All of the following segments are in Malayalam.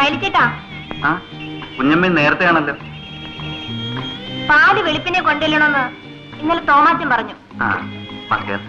വലിച്ചിട്ടാ ആ കുഞ്ഞമ്മ നേരത്തെ ആണല്ലോ പാല് വെളുപ്പിനെ കൊണ്ടുവരണമെന്ന് ഇന്നലെ തോമാച്ചൻ പറഞ്ഞു ആ മക്കേ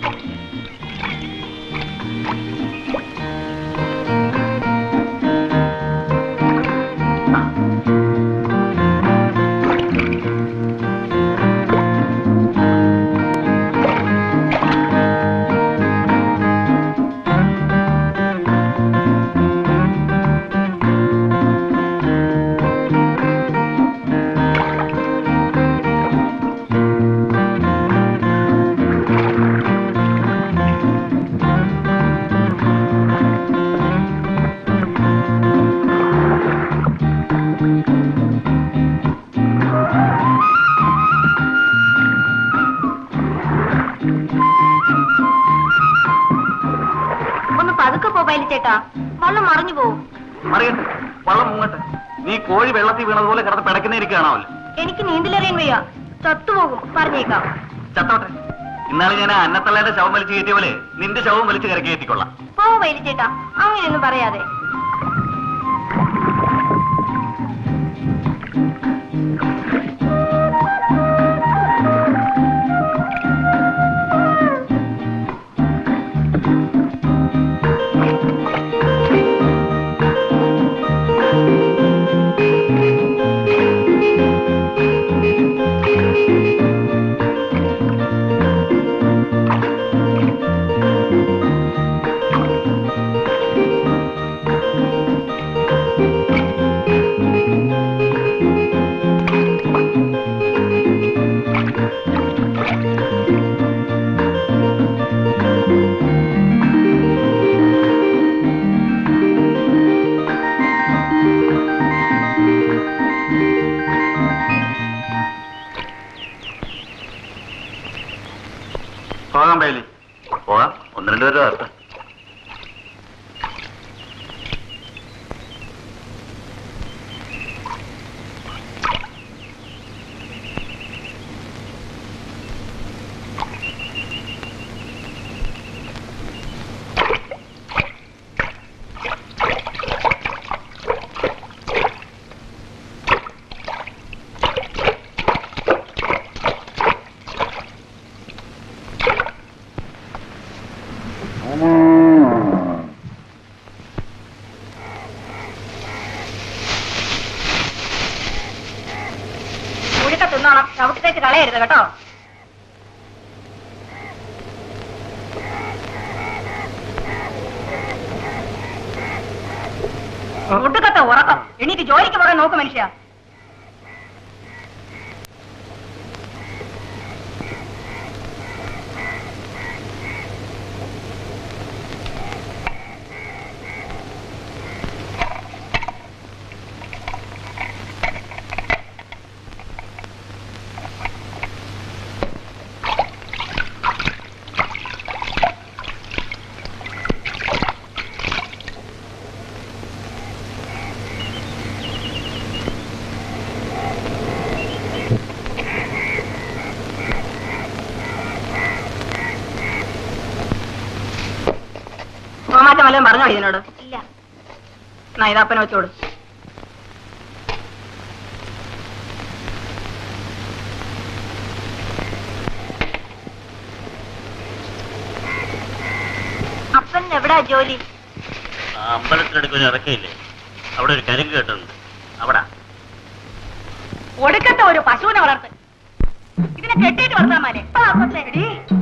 ഒന്ന് പതുക്കെ പോ വലിച്ചേട്ടാ വള്ളം മറിഞ്ഞു പോവും അറിയട്ടെ വള്ളം മുങ്ങട്ടെ നീ കോഴി വെള്ളത്തിൽ വീണതുപോലെ കിടന്ന് പിടക്കുന്നേരിക്കുകയാണാവല്ലോ എനിക്ക് നീന്തലറിയാൻ വയ്യ ചത്തുപോകും പറഞ്ഞേക്കാം ചത്തോട്ടെ ഇന്നാളെ ഞാൻ ആ അന്നത്തള്ളയുടെ ശവം വലിച്ചു കയറ്റിയ പോലെ നിന്റെ ശവം വലിച്ചു കരക്കി കയറ്റിക്കൊള്ളാം പോ വലിച്ചേട്ടാ അങ്ങനെയൊന്നും പറയാതെ പോകാം ബേലി പോകാം ഒന്ന് രണ്ട് പേര് വരട്ടെ മുഴുക്ക തിന്നോണം ചവിട്ടിത്തേക്ക് കളയരുത് കേട്ടോ ഒടുക്കത്തെ ഉറക്കം എണീറ്റ് ജോലിക്ക് പോകാൻ നോക്ക് മനുഷ്യ തോമാറ്റം വല്ലതും പറഞ്ഞോ ഇതിനോട് ഇല്ല എന്നാ ഇതാപ്പനെ വെച്ചോട് അപ്പൻ എവിടാ ജോലി ആ അമ്പലത്തിനടുക്കൊരു ഇറക്കയില്ലേ അവിടെ ഒരു കരിങ്ക് കേട്ടുണ്ട് അവിടെ ഒടുക്കത്തെ ഒരു പശുവിനെ വളർത്ത് ഇതിനെ കെട്ടിയിട്ട് വളർത്താൻ മാലേ എടി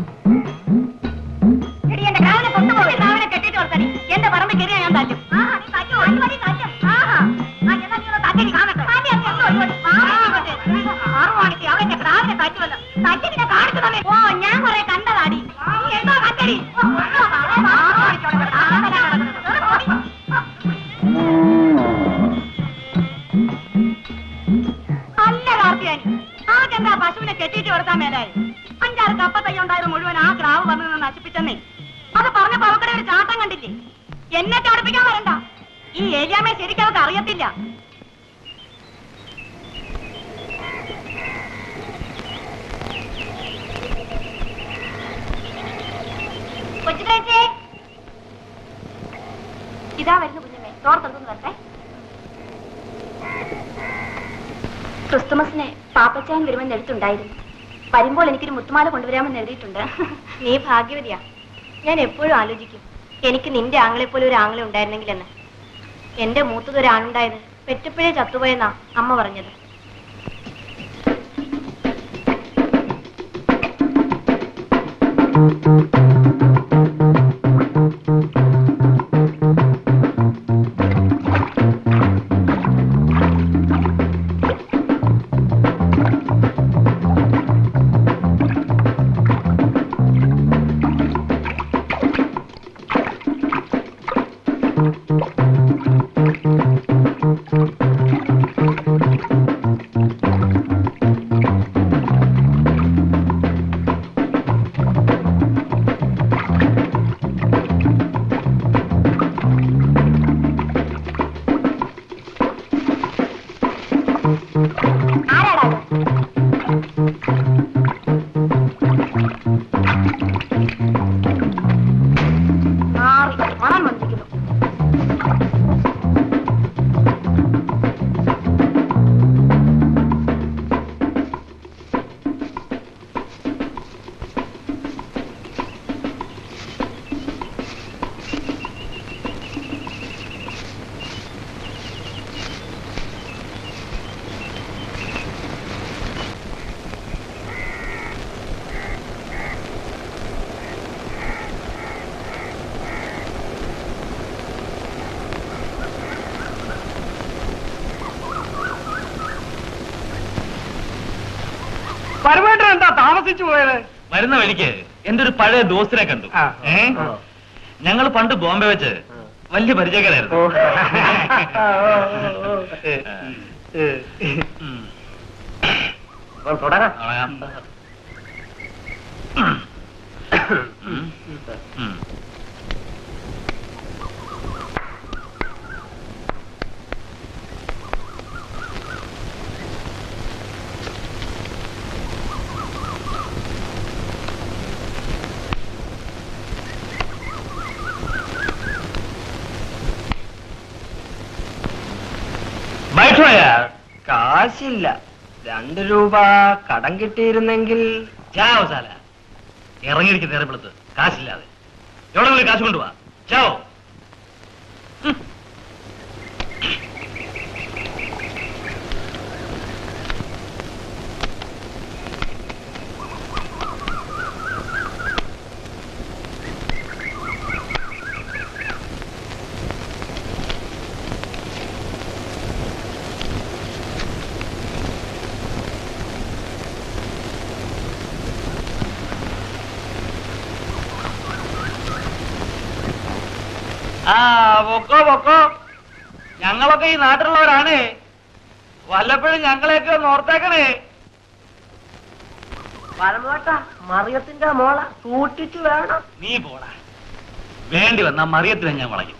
എടി എന്റെ കാവിനെ കൊണ്ടുപോയി കാവിനെ കെട്ടിയിട്ട് വളർത്താടി എന്റെ പറമ്പിൽ കയറിയാ ഞാൻ താറ്റും ആഹാ, നീ താറ്റുമോ? അടിപൊളി താറ്റും. ആഹാ. ആ, എന്നാ നീ ഒന്ന് താറ്റി കാണട്ടെ. താറ്റി അങ്ങ് എന്തോ ഇങ്ങോട്ട്. ആ, ഇങ്ങോട്ട്. ആറ് മണിക്ക് അവന്റെ ക്രാവിനെ താറ്റുമല്ലോ. താറ്റി നിന്നെ കാണിച്ചു തന്നെ. ഓ ഞാൻ കുറെ കണ്ടതാടി നീ എന്തോ കണ്ടടി ഓ, ഒന്നോ കാണാൻ ആറ് മണിക്കുള്ള ക്രാവിനെ കിടക്കുന്നത്. കേറി പോടി. അല്ല കാർത്തിയാനി ആർക്കെന്താ പശുവിനെ കെട്ടിയിട്ട് കൊടുത്താൻ മേലായി അഞ്ചാറ് കപ്പത്തയ്യ ഉണ്ടായത് മുഴുവൻ ആ ക്രാവ് വന്നു നിന്ന് നശിപ്പിച്ചെന്നേ അത് പറഞ്ഞപ്പോ അവക്കടെ ഒരു ചാട്ടം കണ്ടില്ലേ എന്നെ ചാടിപ്പിക്കാൻ വരണ്ട ഈ ഏരിയാമേ ശരിക്കും അവർക്ക് അറിയത്തില്ല കൊച്ചു ഇതാ വരുന്നു കുഞ്ഞമ്മേ തോർത്തൊന്നും വരട്ടെ ക്രിസ്തുമസിന് പാപ്പച്ചായൻ വരുമെന്ന് എഴുത്തുണ്ടായിരുന്നു വരുമ്പോൾ എനിക്കൊരു മുത്തുമാല കൊണ്ടുവരാമെന്ന് എഴുതിയിട്ടുണ്ട് നീ ഭാഗ്യവതിയാ ഞാൻ എപ്പോഴും ആലോചിക്കും എനിക്ക് നിന്റെ ആങ്ങളെ പോലെ ഒരു ആങ്ങളെ ഉണ്ടായിരുന്നെങ്കിലെന്ന് എന്റെ മൂത്തതൊരു ആണുണ്ടായത് പെറ്റപ്പോഴേ ചത്തുപോയെന്നാ അമ്മ പറഞ്ഞത് ആരാടാ അത്? മാറി മണം വന്നിരിക്കുന്നു പരമേട്ടൻ എന്താ താമസിച്ചു പോയത് വരുന്ന വഴിക്ക് എന്റെ ഒരു പഴയ ദോസ്തിനെ കണ്ടു ആ. ഏ ഞങ്ങൾ പണ്ട് ബോംബെ വെച്ച് വലിയ പരിചയക്കാരായിരുന്നു ഉം. തുടരാം തുടങ്ങാം. ഉം. ഉം. बैठो यार കാശില്ല രണ്ട് രൂപ കടം കിട്ടിയിരുന്നെങ്കിൽ ചാവോ സാല ഇറങ്ങിയിരിക്കുന്ന നേരപ്പെടുത്ത് കാശില്ലാതെ എവിടെ കാശ് കൊണ്ടുപോവാ ചാവോ ആ പൊക്കോ പൊക്കോ ഞങ്ങളൊക്കെ ഈ നാട്ടിലുള്ളവരാണ് വല്ലപ്പോഴും ഞങ്ങളെയൊക്കെ ഒന്ന് ഓർത്തേക്കണേ പരമേട്ട മറിയത്തിന്റെ മോള സൂക്ഷിച്ചു വേണം നീ പോടാ വേണ്ടി വന്ന മറിയത്തിനെ ഞാൻ വളയും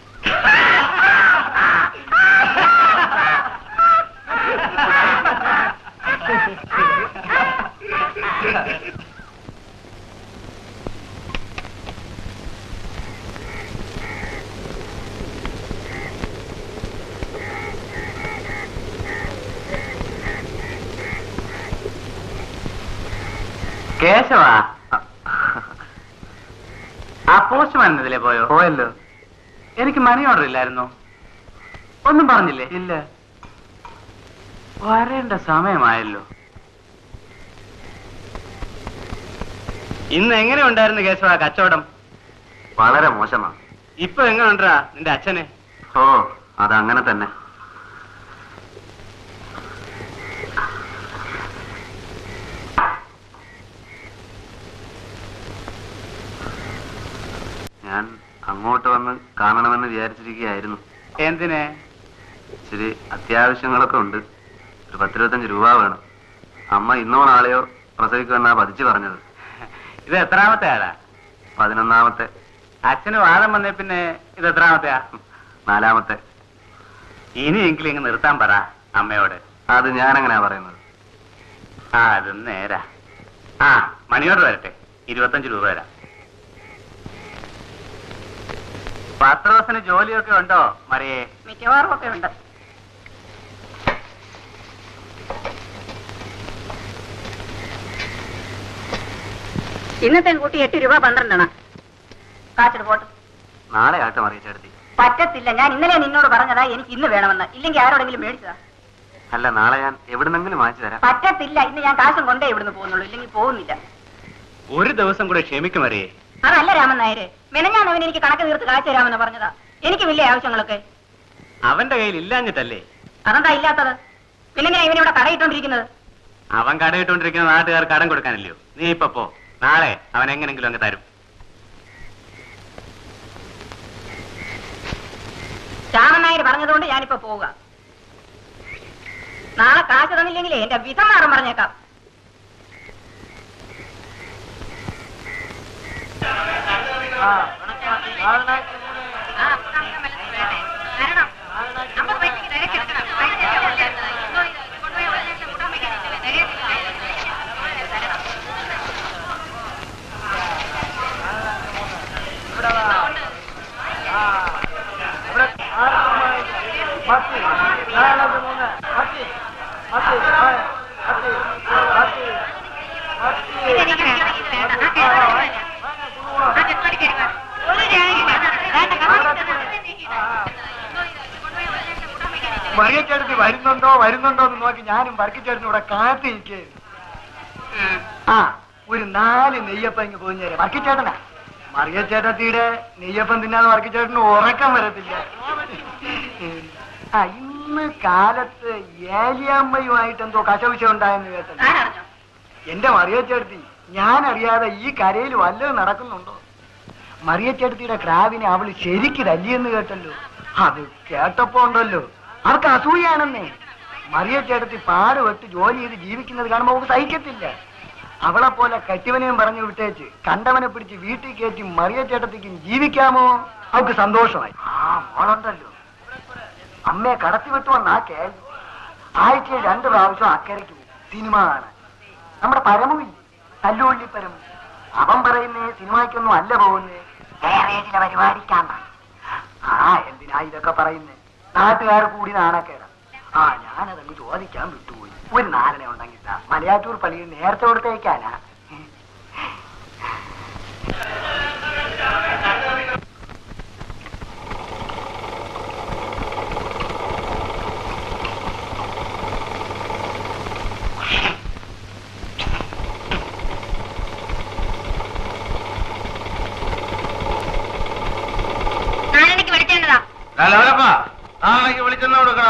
കേശവാ ആ പോസ്റ്റ്മാൻ ഇതിലെ പോയോ പോയല്ലോ എനിക്ക് മണി ഓർഡർ ഇല്ലായിരുന്നോ ഒന്നും പറഞ്ഞില്ലേ ഇല്ല വരേണ്ട സമയമായല്ലോ ഇന്ന് എങ്ങനെ ഉണ്ടായിരുന്നു കേശവ കച്ചവടം വളരെ മോശമാണ് ഇപ്പൊ എങ്ങനെ ഉണ്ടാ നിന്റെ അച്ഛനെ ഓ അതങ്ങനെ തന്നെ ഞാൻ അങ്ങോട്ട് വന്ന് കാണണമെന്ന് വിചാരിച്ചിരിക്കുകയായിരുന്നു എന്തിനെ ഇച്ചിരി അത്യാവശ്യങ്ങളൊക്കെ ഉണ്ട് ഒരു പത്തിരുപത്തഞ്ച് രൂപ വേണം അമ്മ ഇന്നോ നാളെയോ പ്രസവിക്കുമെന്നാ പതിച്ചു പറഞ്ഞത് ഇത് എത്രാമത്തെ ആളാ പതിനൊന്നാമത്തെ അച്ഛന് വാദം വന്നേ പിന്നെ ഇത് എത്രാമത്തെയാ നാലാമത്തെ ഇനിയെങ്കിലും ഇങ്ങ് നിർത്താൻ പറ അമ്മയോട് അത് ഞാനെങ്ങനെയാ പറയുന്നത് ആ അത് നേരാ ആ മണിയോട് വരട്ടെ ഇരുപത്തഞ്ച് രൂപ തരാം പത്ത് ദിവസത്തിന് ജോലിയൊക്കെ ഉണ്ടോ മറിയേ മിക്കവാറും ഒക്കെ ഉണ്ട് ഇന്നത്തെ കൂട്ടി എട്ട് രൂപ പന്ത്രണ്ടെണ്ണ കാശിട് പോട്ട് നാളെ ആട്ടെ മറിയച്ചേട്ടത്തി പറ്റത്തില്ല ഞാൻ ഇന്നലെ നിന്നോട് പറഞ്ഞതാ എനിക്ക് ഇന്ന് വേണമെന്ന് ഇല്ലെങ്കിൽ ആരോടെങ്കിലും മേടിച്ചതാ അല്ല നാളെ ഞാൻ എവിടുന്നെങ്കിലും വാങ്ങിച്ചു തരാം പറ്റത്തില്ല ഇന്ന് ഞാൻ കാശും കൊണ്ടേ ഇവിടുന്ന് പോകുന്നുള്ളൂ ഇല്ലെങ്കിൽ പോകുന്നില്ല ഒരു ദിവസം കൂടെ ക്ഷമിക്കും അറിയേ അതല്ല രാമൻ നായരെ മെനഞ്ഞാന്നവൻ എനിക്ക് കണക്ക് തീർത്ത് കാശ് തരാമെന്ന് പറഞ്ഞതാ എനിക്ക് വലിയ ആവശ്യങ്ങളൊക്കെ അവന്റെ കയ്യിൽ ഇല്ലാഞ്ഞിട്ടല്ലേ അതെന്താ ഇല്ലാത്തത് പിന്നെ ഇവൻ ഇവിടെ കടയിട്ടുകൊണ്ടിരിക്കുന്നത് അവൻ കടയിട്ടുകൊണ്ടിരിക്കുന്ന നാട്ടുകാർ കടം കൊടുക്കാനല്ലയോ നീ ഇപ്പൊ പോ നാളെ അവൻ എങ്ങനെങ്കിലും അങ്ങ് തരും രാമൻ നായർ പറഞ്ഞതുകൊണ്ട് ഞാനിപ്പോ പോവുക നാളെ കാശ് തന്നില്ലെങ്കിലേ എന്റെ വിധം മാറും പറഞ്ഞേക്കാം മറിയച്ചേട്ടത്തി വരുന്നുണ്ടോ വരുന്നുണ്ടോ എന്ന് നോക്കി ഞാനും വർക്കിച്ചേട്ടനും ഇവിടെ കാത്തിരിക്കുന്നു ആ ഒരു നാല് നെയ്യപ്പം ഇങ്ങ് പോഞ്ഞേരെ വർക്കിച്ചേട്ടനാ മറിയച്ചേട്ടത്തിയുടെ നെയ്യപ്പം തിന്നാന്ന് വർക്കിച്ചേട്ടന് ഉറക്കം വരത്തില്ല ആ ഇന്ന് കാലത്ത് ഏലിയമ്മയുമായിട്ട് എന്തോ കശവിശ ഉണ്ടായെന്ന് കേട്ടല്ലോ ആരറിഞ്ഞോ എന്റെ മറിയച്ചേട്ടത്തി ഞാൻ അറിയാതെ ഈ കരയിൽ വല്ലതും നടക്കുന്നുണ്ടോ മറിയച്ചേട്ടത്തിയുടെ ക്രാവിനെ അവള് ശരിക്ക് തല്ലിയെന്ന് കേട്ടല്ലോ അത് കേട്ടപ്പോ ഉണ്ടല്ലോ അവർക്ക് അസൂയാണെന്നേ മറിയച്ചേട്ടത്തി പാട് വെട്ട് ജോലി ചെയ്ത് ജീവിക്കുന്നത് കാണുമ്പോ അവൾക്ക് സഹിക്കത്തില്ല അവളെ പോലെ കെട്ടിവനെയും പറഞ്ഞു വിട്ടേച്ച് കണ്ടവനെ പിടിച്ച് വീട്ടിൽ കയറ്റി മറിയച്ചേട്ടത്തിക്കും ജീവിക്കാമോ അവൾക്ക് സന്തോഷമായി ആ മോളുണ്ടല്ലോ അമ്മയെ കടത്തി വിട്ടുവന്നാ കേൾവി ആഴ്ചയിൽ രണ്ട് പ്രാവശ്യം അക്കരയ്ക്ക് പോകും സിനിമ കാണാൻ നമ്മുടെ പരമുവി തല്ലുള്ളി പരം അവൻ പറയുന്നേ സിനിമയ്ക്കൊന്നും അല്ല പോകുന്നേ വേറെ ചില പരിപാടിക്കാന്നാ ആ എന്തിനാ ഇതൊക്കെ പറയുന്നേ നാട്ടുകാർ കൂടി നാണക്കേട ആ ഞാനതങ്ങ് ചോദിക്കാൻ വിട്ടുപോയി ഒരു നാരണ ഉണ്ടെങ്കിൽ താ. മലയാറ്റൂർ പള്ളിയിൽ നേരത്തെ കൊടുത്തേക്കാനാ നാലെനിക്ക് വിളിച്ചേണ്ടതാ ആണെങ്കിൽ വിളിച്ചെന്ന് കൊടുക്കണ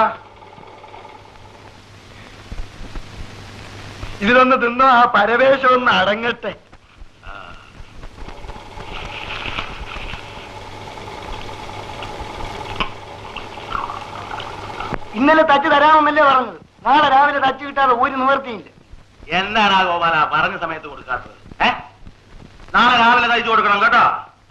ഇതിലൊന്ന് തിന്നോ ആ പരവേശം ഒന്ന് അടങ്ങട്ടെ ഇന്നലെ തച്ച് തരാമെന്നല്ലേ പറഞ്ഞത് നാളെ രാവിലെ തച്ച് കിട്ടാതെ ഒരു നിവർത്തിയില്ല എന്താണ് ആ ഗോപാല പറഞ്ഞ സമയത്ത് കൊടുക്കാത്തത് ഏ നാളെ രാവിലെ തയ്ച്ചു കൊടുക്കണം കേട്ടോ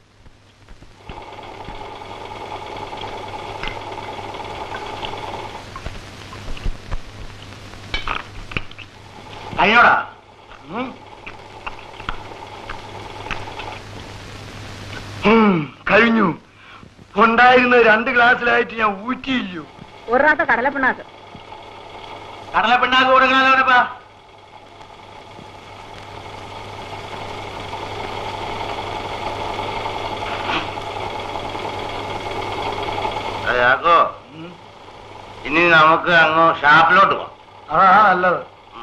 കഴിഞ്ഞോടാ ഉം. ഉം, കഴിഞ്ഞു ഉണ്ടായിരുന്ന രണ്ട് ഗ്ലാസ്സിലായിട്ട് ഞാൻ ഊറ്റിയില്ലയോ ഒരു റാത്ത കടലപ്പിണ്ണാക്ക് കടല പിണ്ണാക്ക് കൊടുക്കണല്ലോപ്പാ യാക്കോ ഇനി നമുക്ക് അങ്ങ് ഷാപ്പിലോട്ട് പോവാം അതാ നല്ലത്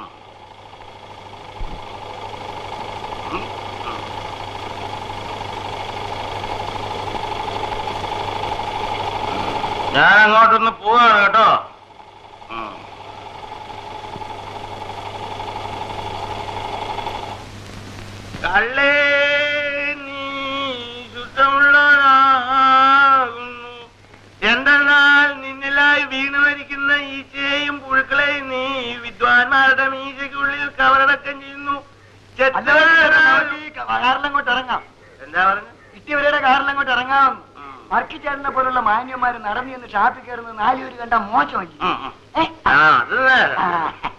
ഞാൻ അങ്ങോട്ടൊന്ന് പോവാണ് കേട്ടോ ഉം. കള്ളേ നീ ശുദ്ധമുള്ളവനാകുന്നു എന്തെന്നാൽ നിന്നിലായി വീണു മരിക്കുന്ന ഈച്ചയെയും പുഴുക്കളെയും നീ വിദ്വാൻമാരുടെ മീശയ്ക്കുള്ളിൽ കവറടക്കം ചെയ്യുന്നു ചെത്തവനാലും- കാറിലങ്ങോട്ട് ഇറങ്ങാം എന്താ പറഞ്ഞു ഇട്ടിവരുടെ കാറിലങ്ങോട്ട് ഇറങ്ങാമെന്ന് ഉം. മർക്കിച്ചേട്ടനെ പോലുള്ള മാന്യന്മാര് നടന്നു എന്ന് ഷാപ്പിൽ കയറുന്നത് നാലുപേര് കണ്ട മോശമല്ലേ ഉം, ഉം. ഏ? ആ അത് നേരെ. ആ.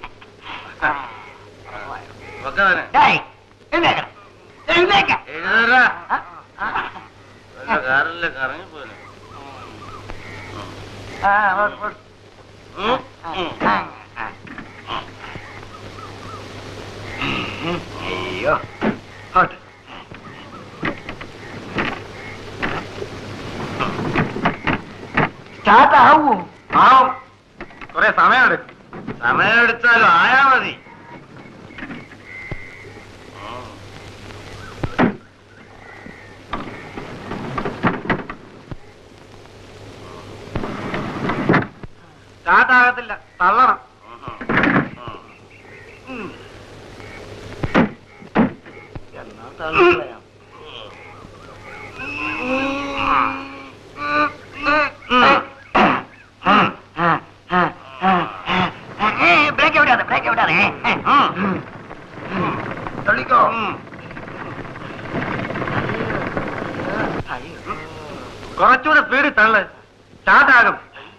ഒക്കെ തന്നെ. ഡേയ്, എഴുന്നേക്കണം. എഴുന്നേക്ക. എഴുന്നേറാ. ആ, ആ. വല്ല കാറിലെ കറങ്ങിപ്പോലെ ആ, ഓട്, ഓട്. ഉം, ആ, ഉം. ആ, ആ. ഉം, അയ്യോ ഓട്ട്. സ്റ്റാർട്ട് ആവൂ ആവും കുറെ സമയമെടുക്കും സമയമെടുത്താലും ആയാ മതി സ്റ്റാർട്ട് ആകത്തില്ല തള്ളണം എന്നാ തള്ളിക്കളയാം ബ്രേക്ക് എവിടെയാണ് ബ്രേക്ക് എവിടെയാണ് തള്ളിക്കോ കുറച്ചുകൂടെ സ്പീഡിൽ തള്ള് സ്റ്റാർട്ട് ആകും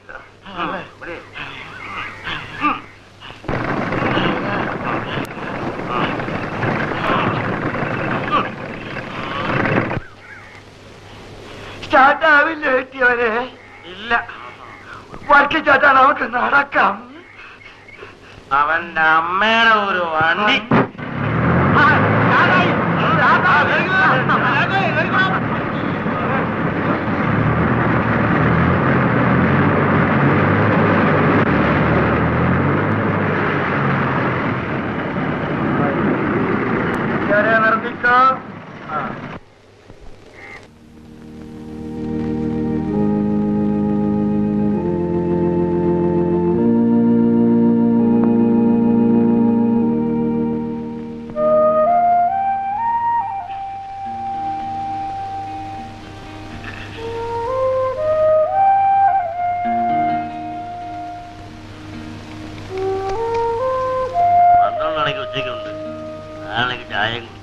സ്റ്റാർട്ട് ആവില്ല എത്തിയവരെ ഇല്ല വർക്ക് സ്റ്റാർട്ടാണ് നമുക്ക് നടക്കാം അവന്റെ അമ്മയുടെ ഒരു വണ്ടി നിർത്തിക്കോ പന്ത്രണ്ട് മണിക്ക് ഉച്ചയ്ക്കുണ്ട് നാളേക്ക് ചായ കുടിച്ചു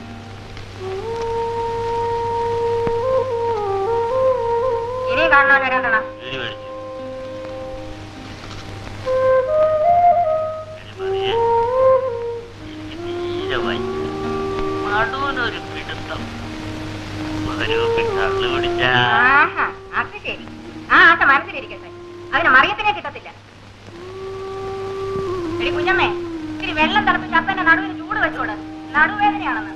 ഇനി കാണാൻ രണ്ടെണ്ണം വീട് മേടിച്ചു എടി മറിയേ, എനിക്ക് തീരെ വയ്യ നടുവിനൊരു പിടുത്തം ഒരു കള്ളു കുടിച്ചാ ആഹാ, അത് ശരി ആ ആശ മനസ്സിലിരിക്കട്ടെ അതിന് മറിയത്തിനെ കിട്ടത്തില്ല എടി കുഞ്ഞമ്മേ ഇത്തിരി വെള്ളം തിളപ്പിച്ച് അപ്പന്റെ നടുവിന് ചൂട് വെച്ചോട് നടുവേദനയാണെന്ന്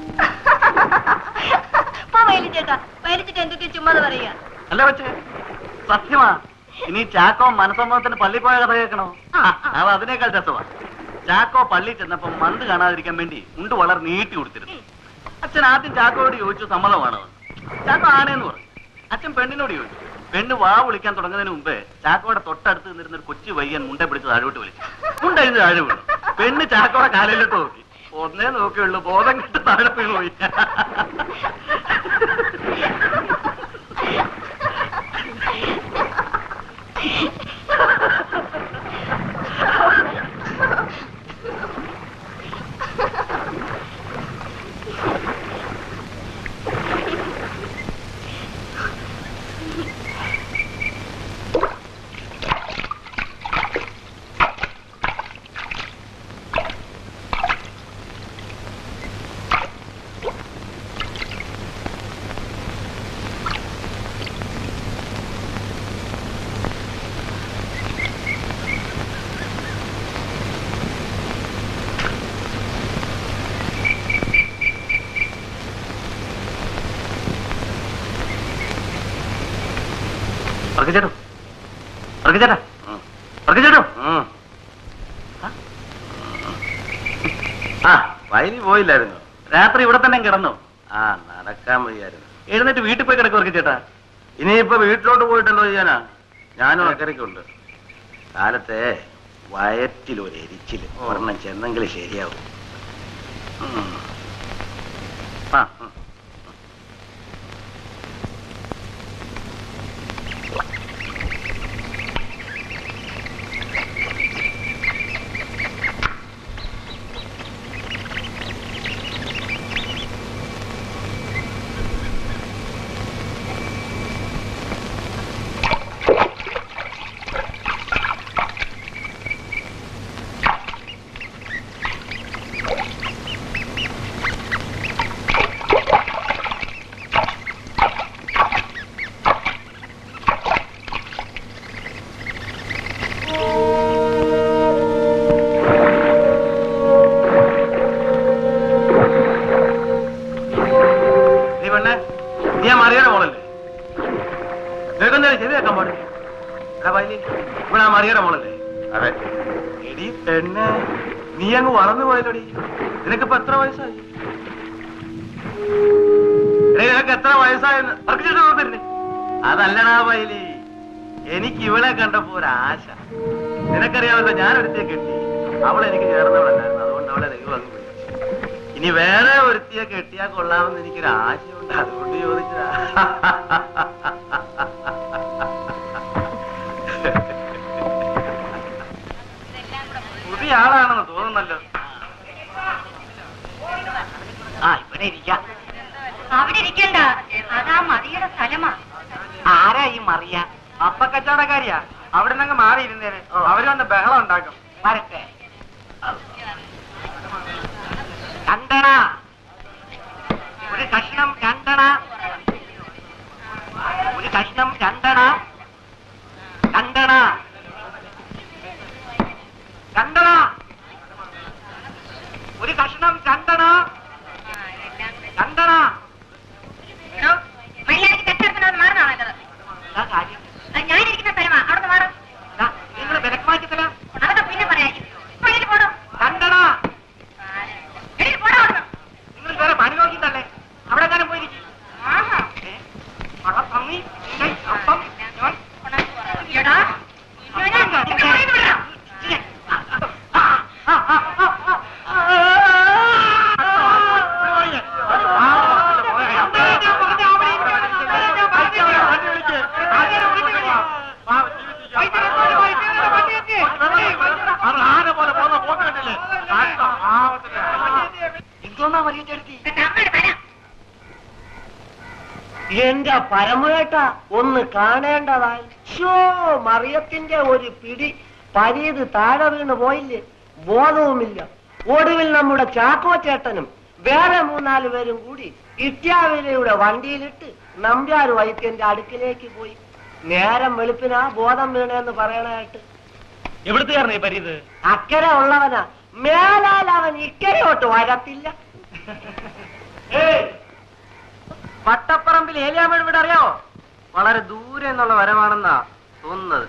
ചേട്ടാ വലിച്ചിട്ട് എന്തൊക്കെ ചുമ്മാതെ പറയുക അല്ല വെച്ചേ സത്യമാ ഇനി ചാക്കോ മനസ്സമ്മതത്തിന് പള്ളി പോയ കഥ കേൾക്കണോ ആ, ആ. അത് അതിനേക്കാൾ രസമാ ചാക്കോ പള്ളി ചെന്നപ്പോ മന്ത് കാണാതിരിക്കാൻ വേണ്ടി മുണ്ട് വളരെ നീട്ടി കൊടുത്തിരുന്നു അച്ഛൻ ആദ്യം ചാക്കോയോട് ചോദിച്ചു സമ്മതമാണോ ചാക്കോ ആണേന്ന് പറഞ്ഞു അച്ഛൻ പെണ്ണിനോട് ചോദിച്ചു പെണ്ണ് വാ വിളിക്കാൻ തുടങ്ങുന്നതിന് മുമ്പേ ചാക്കോയുടെ തൊട്ടടുത്ത് നിന്നിരുന്ന ഒരു കൊച്ചു പയ്യൻ മുണ്ട പിടിച്ച് താഴോട്ട് വിളിച്ചു മുണ്ടഴിഞ്ഞ് താഴെ വീണു പെണ്ണ് ചാക്കോയുടെ കാലിലോട്ട് നോക്കി ഒന്നേ നോക്കിയുള്ളൂ ബോധം കിട്ട് താഴെ വീണ് പോയി ചേട്ടോ ചേട്ടാ ചേട്ടോ ആ വയലിൽ പോയില്ലായിരുന്നു രാത്രി ഇവിടെ തന്നെ കിടന്നു ആ നടക്കാൻ വയ്യായിരുന്നു എഴുന്നേറ്റ് വീട്ടിൽ പോയി കിടക്കും ചേട്ടാ ഇനിയിപ്പോ വീട്ടിലോട്ട് പോയിട്ടല്ലോ ചെയ്യാനാ ഞാനും അക്കരയ്ക്കുണ്ട് കാലത്തെ വയറ്റിൽ ഒരു എരിച്ചില് ഒരെണ്ണം ചെന്നെങ്കിൽ ശരിയാവും ഉം. ആ ഉം. മറിയുടെ മോളല്ലേ അതെ എടി പെണ്ണെ നീ അങ്ങ് വളർന്നു പോയല്ലോടി നിനക്കിപ്പോ എത്ര വയസ്സായി എടീ, നിനക്ക് എത്ര വയസ്സായെന്ന് വർക്കിച്ചിട്ട് തോന്നില്ലേ അതല്ലടാ പൈലി എനിക്ക് ഇവളെ കണ്ടപ്പോ ഒരു ആശ നിനക്കറിയാമല്ലോ ഞാൻ ഒരുത്തിയെ കെട്ടി അവൾ എനിക്ക് ചേർന്നവളല്ലായിരുന്നു അതുകൊണ്ട് അവളെ ദൈവം അങ്ങ് വിളിച്ചു ഇനി വേറെ ഒരുത്തിയെ കെട്ടിയാൽ കൊള്ളാമെന്ന് എനിക്കൊരു ആശയുണ്ട് അതുകൊണ്ട് ചോദിച്ചതാ പുതിയ ആളാണെന്ന് തോന്നുന്നല്ലോ ആ ഇവിടെ ഇരിക്കാം അവിടെ ഇരിക്കണ്ട അതാ മതിയുടെ സ്ഥലമാ ആരാ ഈ മറിയ അപ്പ കച്ചവടക്കാരിയാ അവിടെ നിന്ന് മാറിയിരുന്നേനെ അവര് വന്ന് ബഹളം ഉണ്ടാക്കും വരട്ടെ രണ്ടണ ഒരു കഷ്ണം രണ്ടണ ഒരു കഷ്ണം രണ്ടണ രണ്ടണ രണ്ടണ ഒരു കഷ്ണം രണ്ടണ രണ്ടണ എടോ, മര്യാദയ്ക്ക് തെറ്റെടുക്കണമെന്ന് മാറുന്നതാ നല്ലത് എന്താ കാര്യം അത് ഞാനിരിക്കുന്ന സ്ഥലമാ അവിടെ മാറും നിങ്ങൾ വിലക്ക് മാറ്റത്തില്ല അതൊക്കെ പിന്നെ പറയാം ഇപ്പൊ എഴുതി പോടും രണ്ടണ എഴുതി പോടാ അവിടുന്ന്. നിങ്ങൾ വേറെ പണി നോക്കിയിട്ടല്ലേ അവിടെ എങ്ങാനും പോയിരിക്കും ആഹാ. പന്നി നിങ്ങൾ അപ്പം ഞാൻ എടാ, ഇവനെ നിന്റെ കയ്യിൽ നിന്ന് വിടാം. എന്തോന്നാ പറയുക ചേർത്തി എന്നിട്ട് അമ്മയുടെ തരാം. എന്റെ പരമേട്ട ഒന്ന് കാണേണ്ടതായി ഷോ മറിയത്തിന്റെ ഒരു പിടി പരീത് താഴെ വീണ് പോയില്ലേ ബോധവുമില്ല ഒടുവിൽ നമ്മുടെ ചാക്കോ ചേട്ടനും വേറെ മൂന്നാല് പേരും കൂടി ഇത്യാവിലയുടെ വണ്ടിയിലിട്ട് നമ്പ്യാർ വൈദ്യന്റെ അടുക്കിലേക്ക് പോയി നേരം വെളുപ്പിനാ ബോധം വീണേന്ന് പറയണായിട്ട് എവിടുത്തുകാരനെ പരീത് അക്കരെ ഉള്ളവനാ മേലാൽ അവൻ ഇക്കരയോട്ട് വരത്തില്ല വട്ടപ്പറമ്പിൽ ഏലിയാമ്മയുടെ വീട് അറിയാവോ വളരെ ദൂരെ എന്നുള്ള വരമാണെന്നാ തോന്നുന്നത്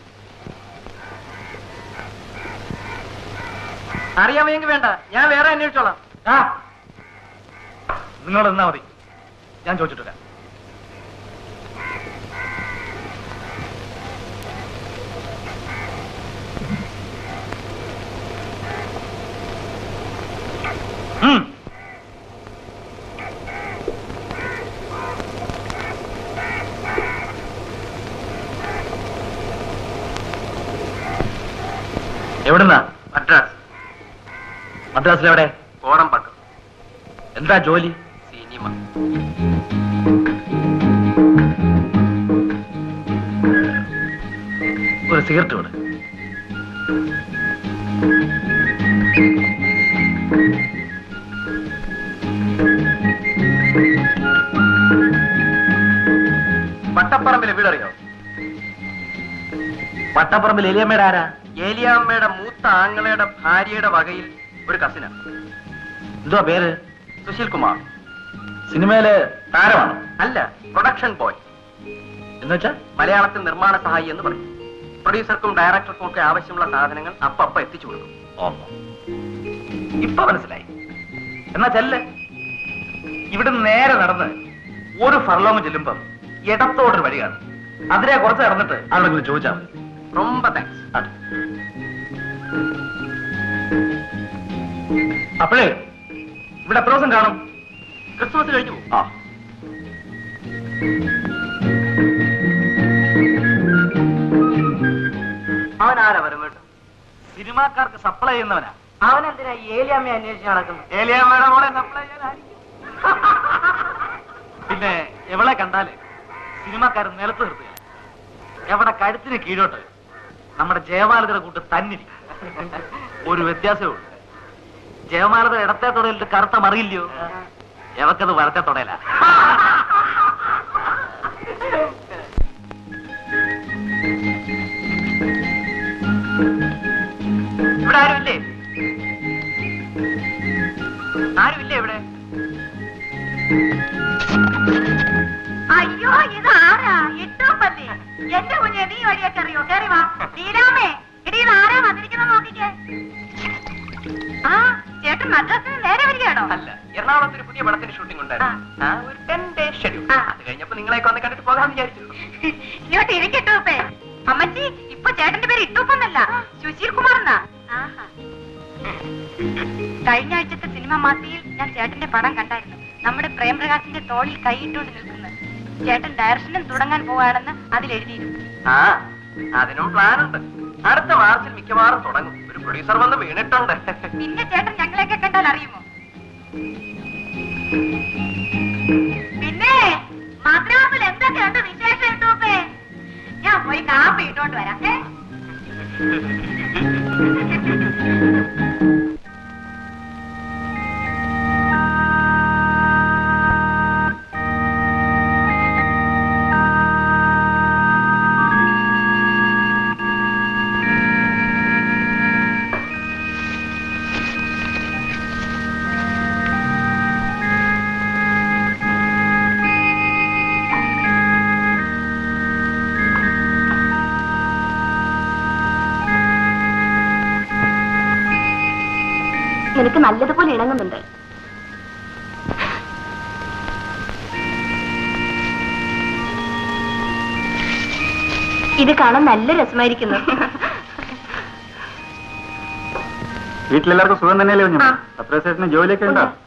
അറിയാമെങ്കിൽ വേണ്ട ഞാൻ വേറെ അന്വേഷിച്ചോളാം നിങ്ങൾ എന്നാ മതി ഞാൻ ചോദിച്ചിട്ടില്ല എവിടുന്നാ മദ്രാസ് മദ്രാസിലെവിടെ കോടമ്പക്കം എന്താ ജോലി സിനിമ ഒരു സിഗരറ്റ് ഇവിടെ വട്ടപ്പറമ്പിലെ വീടറിയോ വട്ടപ്പറമ്പിൽ എലിയമ്മയുടെ ആരാ ഏലിയാമ്മയുടെ മൂത്ത ആങ്ങളയുടെ ഭാര്യയുടെ വകയിൽ ഒരു കസിന എന്തുവാ പേര് സുശീൽ കുമാർ സിനിമയിലെ താരമാണോ അല്ല പ്രൊഡക്ഷൻ ബോയ് എന്ന് വെച്ചാ മലയാളത്തിൽ നിർമ്മാണ സഹായി എന്ന് പറയും പ്രൊഡ്യൂസർക്കും ഡയറക്ടർക്കും ഒക്കെ ആവശ്യമുള്ള സാധനങ്ങൾ അപ്പപ്പ എത്തിച്ചു കൊടുക്കും ഓ ഇപ്പൊ മനസ്സിലായി എന്നാ ചെല്ല് ഇവിടുന്ന് നേരെ നടന്ന് ഒരു ഫർലോങ് ചെല്ലുമ്പം ഇടത്തോട്ടൊരു വഴിയാണ് അതിനെ കുറച്ച് നടന്നിട്ട് ആളെങ്കിലും ചോദിച്ചാൽ മതി ரொம்ப താങ്ക്സ് ആട്ടെ. അപ്പോഴേ ഇവിടെ എത്ര ദിവസം കാണും ക്രിസ്മസ് കഴിഞ്ഞു ആ അവൻ ആരാ വരമേട്ട് സിനിമാക്കാർക്ക് സപ്ലൈ ചെയ്യുന്നവനാ അവൻ എന്തിനാ ഈ ഏലിയാമ്മയെ അന്വേഷിച്ച് നടക്കുന്നു ഏലിയാമ്മയുടെ മോളെ സപ്ലൈ ചെയ്യാനായിരിക്കും പിന്നെ എവളെ കണ്ടാല് സിനിമാക്കാരൻ നിലത്ത് നിർത്തുക എവിടെ കഴുത്തിന് കീഴോട്ട് നമ്മുടെ ജയമാലതയുടെ കൂട്ട് തന്നിരിക്കും ഒരു വ്യത്യാസമേ ഉള്ളൂ ജയമാലത ഇടത്തെ തുടയിലിട്ട് കറുത്ത മറിയില്ലയോ എവക്കത് വലത്തെ തുടയില ഇവിടെ ആരുമില്ലേ ആരുമില്ലേ ഇവിടെ അയ്യോ ഇത് ആരാ ഇട്ടോ പല്ലി എന്റെ കുഞ്ഞെ നീ വഴിയൊക്കെ അറിയോ കേറി വാ ലീലാമേ എടീ ഇത് ആരാ വന്നിരിക്കുന്ന നോക്കിക്കേ ആ ചേട്ടൻ മദ്രാസിന് നേരെ വരികയാണോ അല്ല എറണാകുളത്ത് ഒരു പുതിയ പടത്തിന്റെ ഷൂട്ടിംഗ് ഉണ്ടായിരുന്നു ആ, ഒരു ടെൻ ഡേ ഷെഡ്യൂൾ ആ. അത് കഴിഞ്ഞപ്പോ നിങ്ങളെയൊക്കെ ഒന്ന് കണ്ടിട്ട് പോകാമെന്ന് വിചാരിച്ചു ഇങ്ങോട്ട് ഇരിക്കട്ടൂപ്പേ അമ്മച്ചി ഇപ്പൊ ചേട്ടന്റെ പേര് ഇട്ടൂപ്പൊന്നല്ല സുശീൽ കുമാർ എന്നാ ആഹാ. കഴിഞ്ഞ ആഴ്ചത്തെ സിനിമ മാസികയിൽ ഞാൻ ചേട്ടന്റെ പടം കണ്ടായിരുന്നു നമ്മുടെ പ്രേംപ്രകാശിന്റെ തോളിൽ കൈയിട്ടുകൊണ്ട് നിൽക്കുന്നത് ചേട്ടൻ ഡയറക്ഷനും തുടങ്ങാൻ പോവാണെന്ന് അതിൽ എഴുതിയിരുന്നു ആ അതിനും പ്ലാൻ ഉണ്ട് അടുത്ത മാർച്ചിൽ മിക്കവാറും തുടങ്ങും ഒരു പ്രൊഡ്യൂസർ വന്ന് വീണിട്ടുണ്ട് പിന്നെ ചേട്ടൻ ഞങ്ങളെയൊക്കെ കണ്ടാൽ അറിയുമോ പിന്നെ മദ്രാസിൽ എന്തൊക്കെയുണ്ട് വിശേഷം ഇട്ടൂപ്പേ ഞാൻ പോയി കാപ്പി ഇട്ടോണ്ട് വരാം ഏ നിനക്ക് നല്ലതുപോലെ ഇണങ്ങുന്നുണ്ട് ഇത് കാണാൻ നല്ല രസമായിരിക്കുന്നു വീട്ടിലെല്ലാവർക്കും സുഖം തന്നെയല്ലേ കുഞ്ഞു ആ. പത്രസേഷന് ജോലിയൊക്കെ ഉണ്ടോ ഉണ്ട്.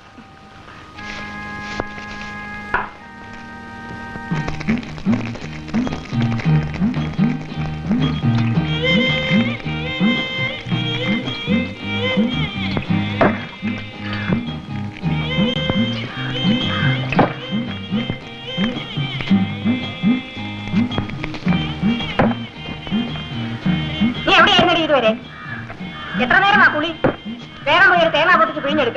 നീ എവിടെയായിരുന്നടി ഇതുവരെ എത്ര നേരമാ കുളി വേഗം പോയി ഒരു തേങ്ങ പൊട്ടിച്ച് പിഴിഞ്ഞെടുക്ക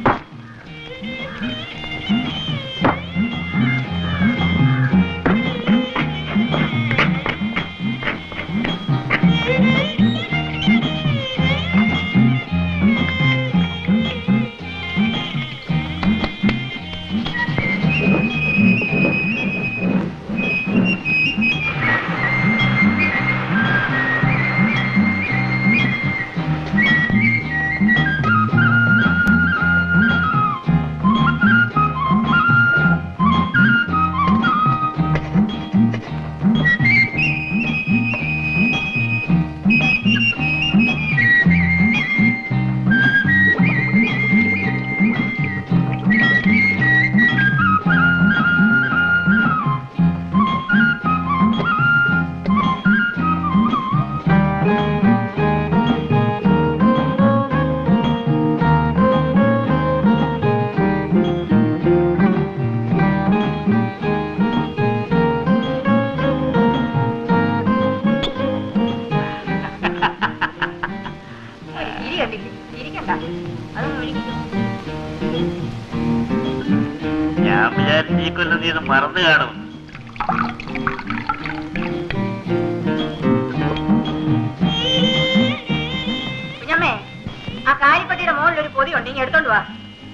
ഇരി കണ്ടില്ലേ ഇരിക്കണ്ട അതൊന്നും ഒഴിക്കും ഞാൻ വിചാരിച്ചു ഈ കൊല്ലം നീ ഇത് മറന്നു കാണും കുഞ്ഞമ്മേ ആ കാരിപ്പട്ടിയുടെ മുകളിൽ ഒരു പൊതി ഉണ്ട് ഇനി എടുത്തോണ്ട് വാ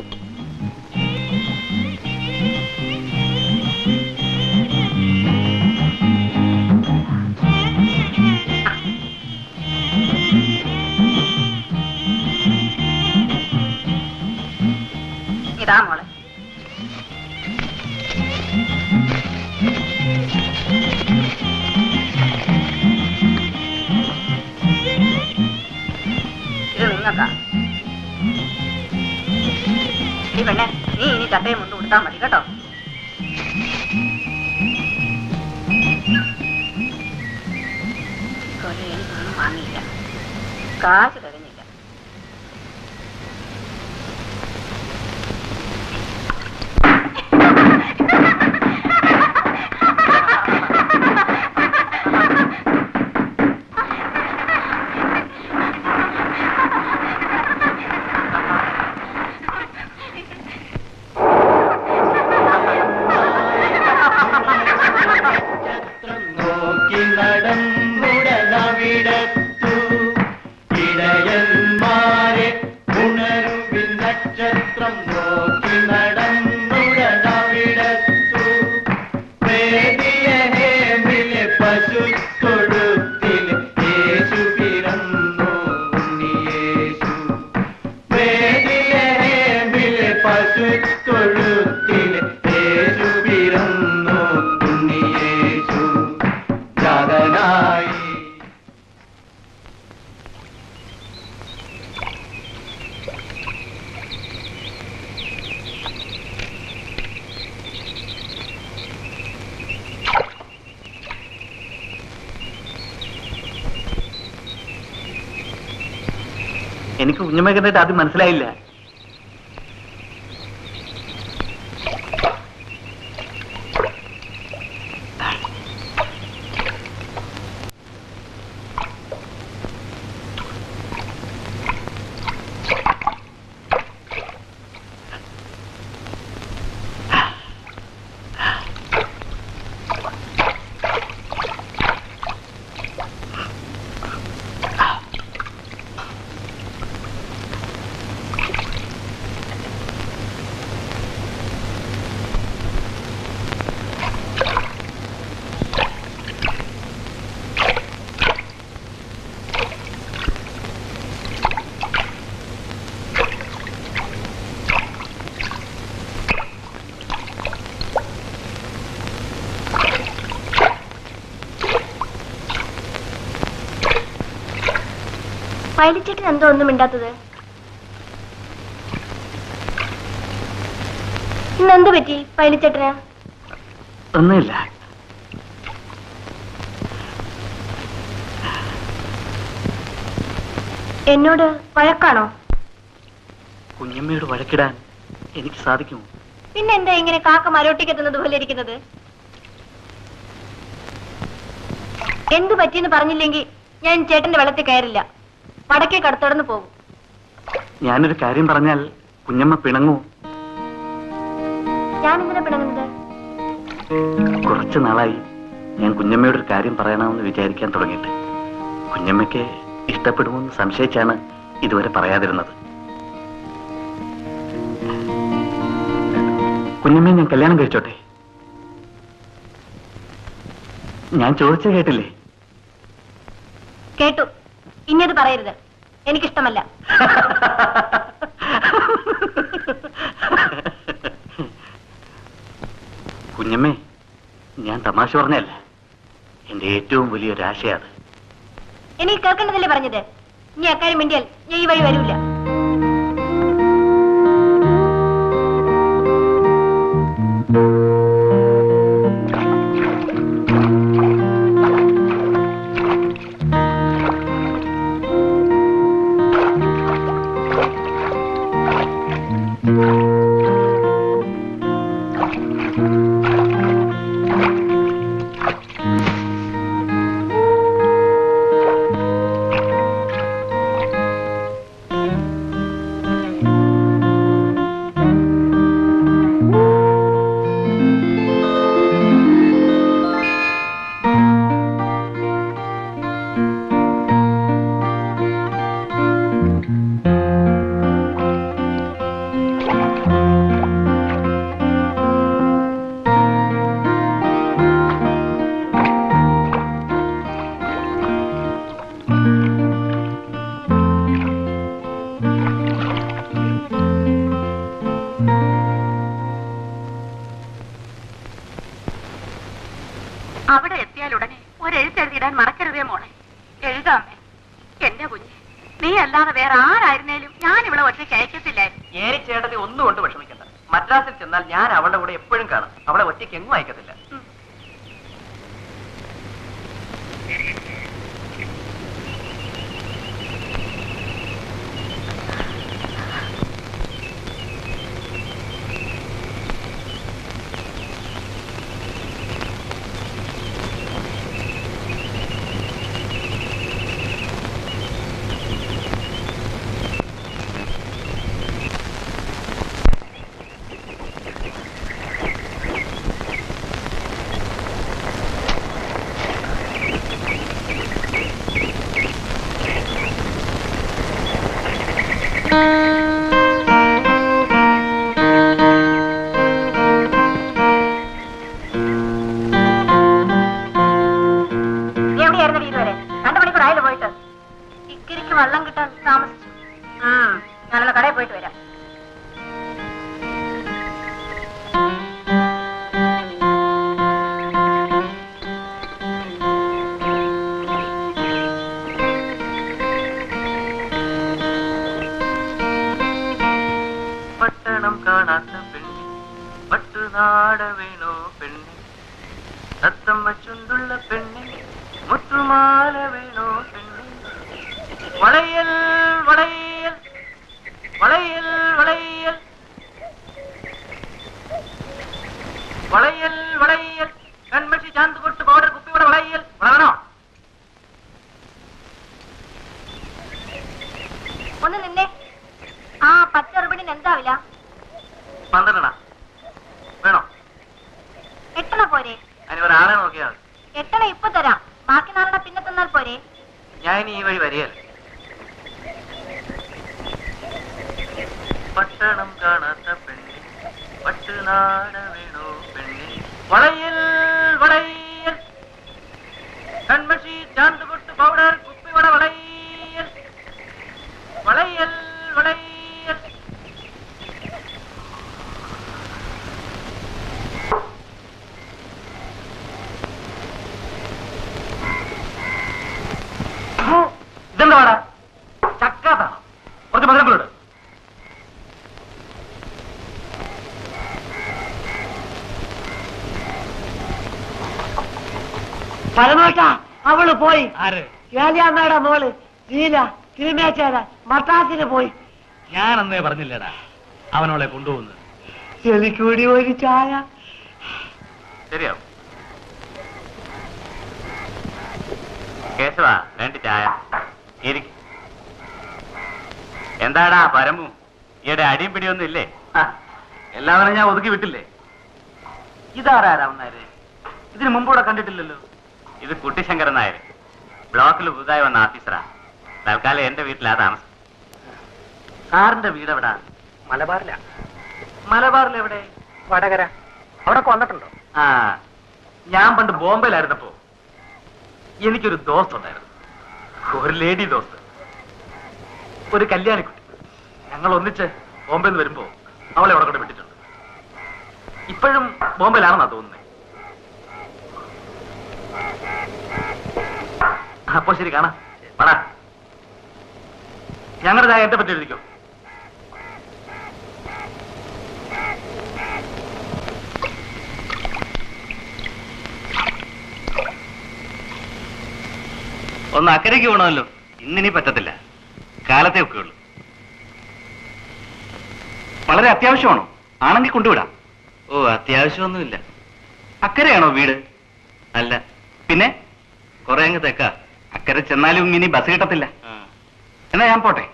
ഇതാ മോളെ ഇത് നിങ്ങൾക്കാ ഈ പെണ്ണെ നീ ഇനി ചട്ടയും മുണ്ട് കൊടുത്താൽ മതി കേട്ടോ കൊല എനിക്കൊന്നും വാങ്ങിയില്ല കാശ് തികഞ്ഞില്ല നോക്കി നടന്നുടനവിടത്തു ഇടയ എനിക്ക് കുഞ്ഞമ്മയെ കണ്ടിട്ട് ആദ്യം മനസ്സിലായില്ല പൈലിച്ചേട്ടൻ എന്തോ ഒന്നും മിണ്ടാത്തത് ഇന്ന് എന്ത് പറ്റി പൈലിച്ചേട്ടന് ഒന്നുമില്ല എന്നോട് വഴക്കാണോ കുഞ്ഞമ്മയോട് വഴക്കിടാൻ എനിക്ക് സാധിക്കുമോ പിന്നെ എന്താ ഇങ്ങനെ കാക്ക മരോട്ടിക്കെത്തുന്നത് പോലെ ഇരിക്കുന്നത് എന്ത് പറ്റിയെന്ന് പറഞ്ഞില്ലെങ്കിൽ ഞാൻ ചേട്ടന്റെ വെള്ളത്തിൽ കയറില്ല വടക്കേ കടത്തോടന്ന് പോകും ഞാനൊരു കാര്യം പറഞ്ഞാൽ കുഞ്ഞമ്മ പിണങ്ങൂ ഞാൻ എന്തിനാ പിണങ്ങുന്നത് കുറച്ചു നാളായി ഞാൻ കുഞ്ഞമ്മയോട് ഒരു കാര്യം പറയണമെന്ന് വിചാരിക്കാൻ തുടങ്ങിയിട്ട് കുഞ്ഞമ്മയ്ക്ക് ഇഷ്ടപ്പെടുമെന്ന് സംശയിച്ചാണ് ഇതുവരെ പറയാതിരുന്നത് കുഞ്ഞമ്മയെ ഞാൻ കല്യാണം കഴിച്ചോട്ടെ ഞാൻ ചോദിച്ച കേട്ടില്ലേ കേട്ടു ഇന്നത് പറയരുത് എനിക്കിഷ്ടമല്ല കുഞ്ഞമ്മേ ഞാൻ തമാശ പറഞ്ഞല്ല എന്റെ ഏറ്റവും വലിയൊരു ആശയാണ് എനിക്ക് കേൾക്കേണ്ടതല്ലേ പറഞ്ഞത് ഇനി അക്കാര്യം മിണ്ടിയാൽ ഞാൻ ഈ വഴി വരൂല അവിടെ എത്തിയാൽ ഉടനെ ഒരെഴുത്തെഴുതിയിടാൻ മറക്കരുതേ മോളെ എഴുതാമേ എന്റെ കുഞ്ഞ് നീ അല്ലാതെ വേറെ ആരായിരുന്നേലും ഞാൻ ഇവിടെ ഒറ്റയ്ക്ക് അയക്കത്തില്ലായിരുന്നു ഏരി ചേട്ടത്തി ഒന്നും കൊണ്ട് വിഷമിക്കണ്ട മദ്രാസിൽ ചെന്നാൽ ഞാൻ അവളുടെ കൂടെ എപ്പോഴും കാണും അവളെ ഒറ്റയ്ക്ക് എങ്ങും അയക്കത്തില്ല നീ എവിടെയായിരുന്നു ഇതുവരെ രണ്ടു മണിക്കൂർ ആയില്ല പോയിട്ട് ഇക്കിരിക്ക് വെള്ളം കിട്ടാൻ താമസിച്ചു ഉം, ഞാനൊന്ന് കടയിൽ പോയിട്ട് വരാം പട്ടണം കാണാത്ത പെണ്ണെ പട്ടുനാട വേണോ പെണ്ണെ തത്തം വച്ചുണ്ടുള്ള പെണ്ണെ മുത്തുമാല വേണോ പെണ്ണെ വളയൽ വളയൽ ഒന്ന് നിന്നേ ആ പച്ചറുപടിന് എന്താ വില പന്ത്രണ്ടണ വേണോ എട്ടണ പോരെ അതിന് ഒരാളെ നോക്കിയാൽ മതി. എട്ടണ ഇപ്പൊ തരാം ബാക്കി നാലെണ്ണ പിന്നെ തന്നാൽ പോരെ ഞാൻ ഇനി ഈ വഴി വരികയല്ല പട്ടണം കാണാത്ത പെണ്ണി പട്ടുനാട വീണു പെണ്ണി വളയിൽ വളയിൽ കൺമഷി ചാന്ത് പൊട്ട് പൗഡർ കുപ്പിവട വളയിൽ വളയൽ വളയൽ ഇതെന്താ വാടാ ചക്കാത്താണോ കുറച്ച് മധുരക്കുള്ളുണ്ട് പരമേട്ട അവള് പോയി ആര് ഏലിയാമ്മയുടെ മോള് ലീല തിരുമേച്ചേര മദ്രാസിന് പോയി ഞാൻ അന്നേ പറഞ്ഞില്ലടാ അവനോളെ കൊണ്ടുപോകുന്നത് എനിക്കൂടി ഒരു ചായ ശരിയാവും കേശവ രണ്ട് ചായ ഇരിക്ക്. എന്താടാ പരമു ഈയുടെ അടിയും പിടിയൊന്നും ഇല്ലേ എല്ലാവരും ഞാൻ ഒതുക്കി വിട്ടില്ലേ ഇതാരാ രാമനായര് ഇതിന് മുമ്പ് ഇവിടെ കണ്ടിട്ടില്ലല്ലോ ഇത് കുട്ടിശങ്കരൻ നായർ ബ്ലോക്കിൽ പുതുതായി വന്ന ഓഫീസറാ തൽക്കാലം എന്റെ വീട്ടിലാ താമസം സാറിന്റെ വീട് എവിടാ മലബാറില മലബാറിൽ എവിടെ വടകര അവിടെ വന്നിട്ടുണ്ടോ ആ ഞാൻ പണ്ട് ബോംബെയിലായിരുന്നപ്പോ എനിക്കൊരു ദോസ്ത് ഉണ്ടായിരുന്നു ഒരു ലേഡി ദോസ്ത് ഒരു കല്യാണിക്കുട്ടി ഞങ്ങൾ ഒന്നിച്ച് ബോംബെയിൽ നിന്ന് വരുമ്പോ അവളെ അവിടെ കൊണ്ട് വിട്ടിട്ടുണ്ട് ഇപ്പോഴും ബോംബെയിലാണെന്നാ തോന്നുന്നത് അപ്പോ ശരി കാണാം വേണ ഞങ്ങളുടെ എന്റെ പറ്റി എഴുതിക്കോ ഒന്ന് അക്കരയ്ക്ക് പോകണമല്ലോ ഇന്നിനി പറ്റത്തില്ല കാലത്തെ ഒക്കെ ഉള്ളൂ വളരെ അത്യാവശ്യമാണോ ആണെങ്കിൽ കൊണ്ടുവിടാം ഓ അത്യാവശ്യമൊന്നുമില്ല അക്കരയാണോ വീട് അല്ല പിന്നെ കുറെ അങ്ങ് തെക്ക അക്കരെ ചെന്നാലും ഇനി ബസ് കിട്ടത്തില്ല എന്നാ ഞാൻ പോട്ടെ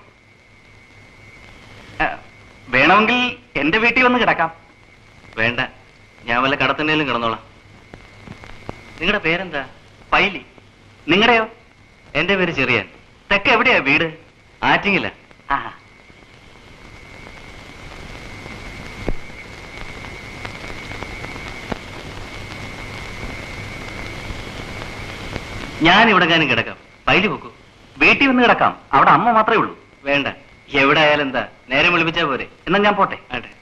ആ, വേണമെങ്കിൽ എന്റെ വീട്ടിൽ വന്ന് കിടക്കാം വേണ്ട ഞാൻ വല്ല കടത്തണ്ടേലും കിടന്നോളാം നിങ്ങളുടെ പേരെന്താ പൈലി നിങ്ങളുടെയോ എന്റെ പേര് ചെറിയാൻ തെക്ക എവിടെയാ വീട് ആറ്റിങ്ങില്ല ഞാൻ ഇവിടെ കാനും കിടക്കാം പൈലി പോക്കൂ വീട്ടിൽ വന്ന് കിടക്കാം അവിടെ അമ്മ മാത്രമേ ഉള്ളൂ വേണ്ട എവിടെ ആയാലും എന്താ നേരെ വിളിപ്പിച്ചാ പോരെ എന്നാ ഞാൻ പോട്ടെ ആട്ടെ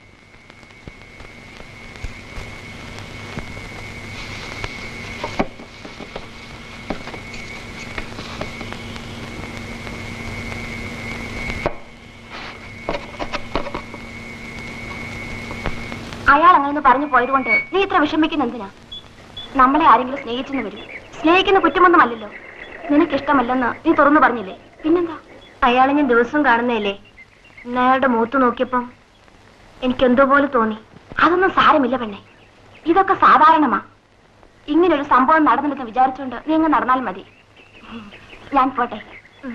അയാൾ അങ്ങനെ പറഞ്ഞു പോയതുകൊണ്ട് നീ ഇത്ര വിഷമിക്കുന്ന എന്തിനാ നമ്മളെ ആരെങ്കിലും സ്നേഹിച്ചെന്ന് വരും സ്നേഹിക്കുന്ന കുറ്റമൊന്നുമല്ലല്ലോ നിനക്കിഷ്ടമല്ലെന്ന് നീ തുറന്നു പറഞ്ഞില്ലേ പിന്നെന്താ അയാളെ ഞാൻ ദിവസവും കാണുന്നതല്ലേ ഇന്ന് അയാളുടെ മുഖത്ത് നോക്കിയപ്പം എനിക്കെന്തോ പോലെ തോന്നി അതൊന്നും സാരമില്ല പെണ്ണെ ഇതൊക്കെ സാധാരണമാ ഇങ്ങനൊരു സംഭവം നടന്നില്ലെന്ന് വിചാരിച്ചുകൊണ്ട് നീ അങ്ങ് നടന്നാൽ മതി ഞാൻ പോട്ടെ ഉം.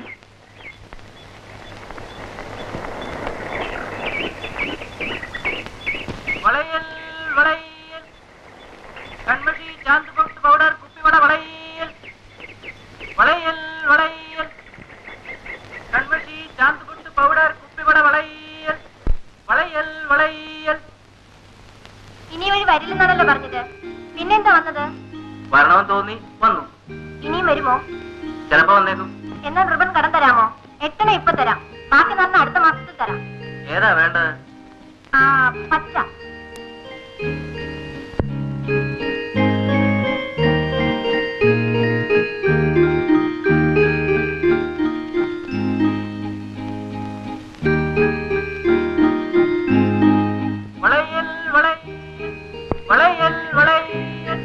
വളയൽ വളയൽ കൺമഷി ചാന്ത് പൊട്ട് പൗഡർ കുപ്പിവട വളയൽ വളയൽ വളയൽ കൺമഷി ചാന്ത് പൊട്ട് പൗഡർ കുപ്പിവട വളയൽ വളയൽ വളയൽ ഇനി വഴി വരില്ലെന്നാണല്ലോ പറഞ്ഞത് പിന്നെന്താ വന്നത് വരണമെന്ന് തോന്നി വന്നു ഇനിയും വരുമോ ചിലപ്പോ വന്നേക്കും എന്നാ റിബൺ കടം തരാമോ എട്ടണ ഇപ്പൊ തരാം ബാക്കി നടന്ന അടുത്ത മാസത്തിൽ തരാം ഏതാ വേണ്ടത് ആ പച്ച വളയൽ വളയൽ വളയൽ വളയൽ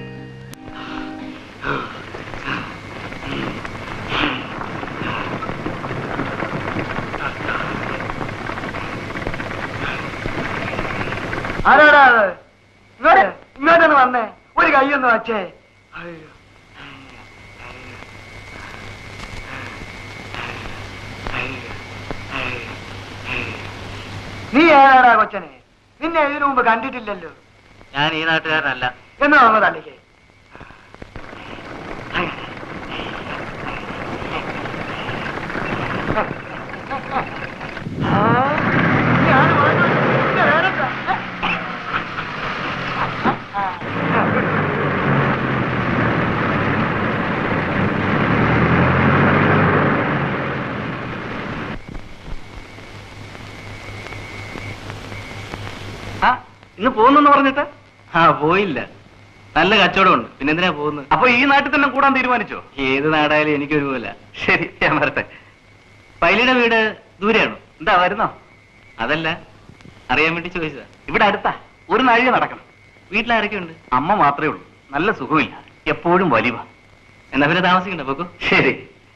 ആരാടാ അത് ഇങ്ങോട്ട് ഇങ്ങോട്ടൊന്ന് വന്നേ ഒരു കൈയൊന്ന് വച്ചേ അയ്യോ അയ്യോ. അയ്യോ. അയ്യോ. ഏതാടാ കൊച്ചനെ നിന്നെ ഇതിനു മുമ്പ് കണ്ടിട്ടില്ലല്ലോ ഞാൻ ഈ നാട്ടുകാരനല്ല എന്നാ വന്ന് തള്ളിക്കേ ആ, ഞാൻ വന്നു. ഇത് വേറെന്താ? ആ ഇന്ന് പോകുന്നെന്ന് പറഞ്ഞിട്ട് ആ പോയില്ല നല്ല കച്ചവടമുണ്ട് പിന്നെ എന്തിനാ പോകുന്നത് അപ്പൊ ഈ നാട്ടിൽ തന്നെ കൂടാൻ തീരുമാനിച്ചോ ഏത് നാടായാലും എനിക്കൊരുപോലെ ശരി ഞാൻ വരട്ടെ പൈലിയുടെ വീട് ദൂരെയാണോ എന്താ വരുന്നോ അതല്ല അറിയാൻ വേണ്ടി ചോദിച്ചതാ ഇവിടെ അടുത്താ ഒരു നാഴിക നടക്കണം വീട്ടിലാരൊക്കെ ഉണ്ട് അമ്മ മാത്രമേ ഉള്ളൂ നല്ല സുഖമില്ല എപ്പോഴും വലിവ എന്നാ പിന്നെ താമസിക്കണ്ട പോക്കോ ശരി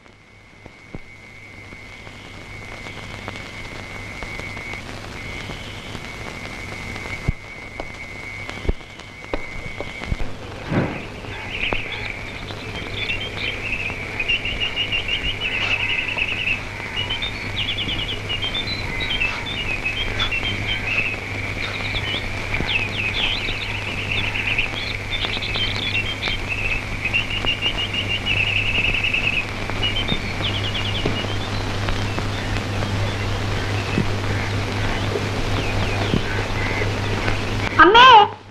അമ്മേ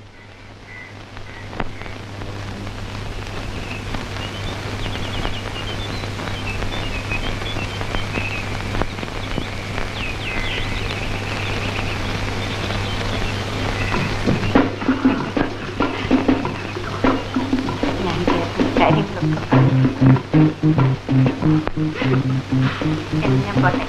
ഞാൻ കേൾക്കുന്ന കാര്യങ്ങളൊക്കെ എന്നെ പോലെ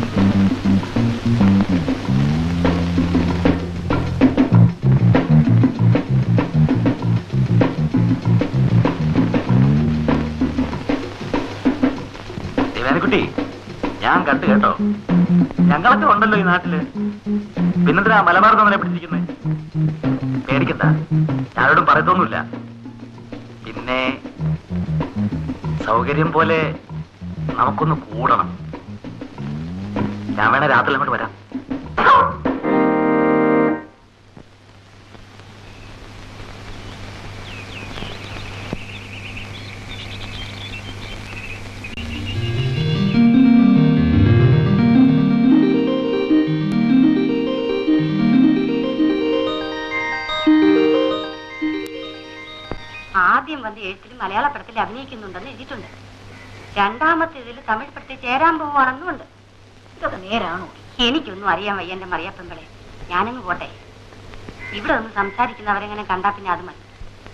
ദേവാനിക്കുട്ടി ഞാൻ കണ്ടു കേട്ടോ ഞങ്ങളൊക്കെ ഉണ്ടല്ലോ ഈ നാട്ടില് പിന്നെന്തിനാ മലബാർ തന്നെ പിടിച്ചിരിക്കുന്നത് പേടിക്കണ്ട ഞാനോടും പറയത്തൊന്നുമില്ല പിന്നെ സൗകര്യം പോലെ നമുക്കൊന്ന് കൂടണം ഞാൻ വേണേ രാത്രി അങ്ങോട്ട് വരാം ആദ്യം വന്ന് എഴുത്തിൽ മലയാള പടത്തിൽ അഭിനയിക്കുന്നുണ്ടെന്ന് എഴുതിയിട്ടുണ്ട് രണ്ടാമത്തെ ഇതിൽ തമിഴ് പടത്തിൽ ചേരാൻ പോവാണെന്നും ഉണ്ട് ഇതൊക്കെ നേരാണോ എനിക്കൊന്നും അറിയാൻ വയ്യ എന്റെ മറിയപ്പമ്പളെ ഞാനങ്ങ് പോട്ടെ ഇവിടെ ഒന്ന് സംസാരിക്കുന്നവരെങ്ങനെ കണ്ടാ പിന്നെ അത് മതി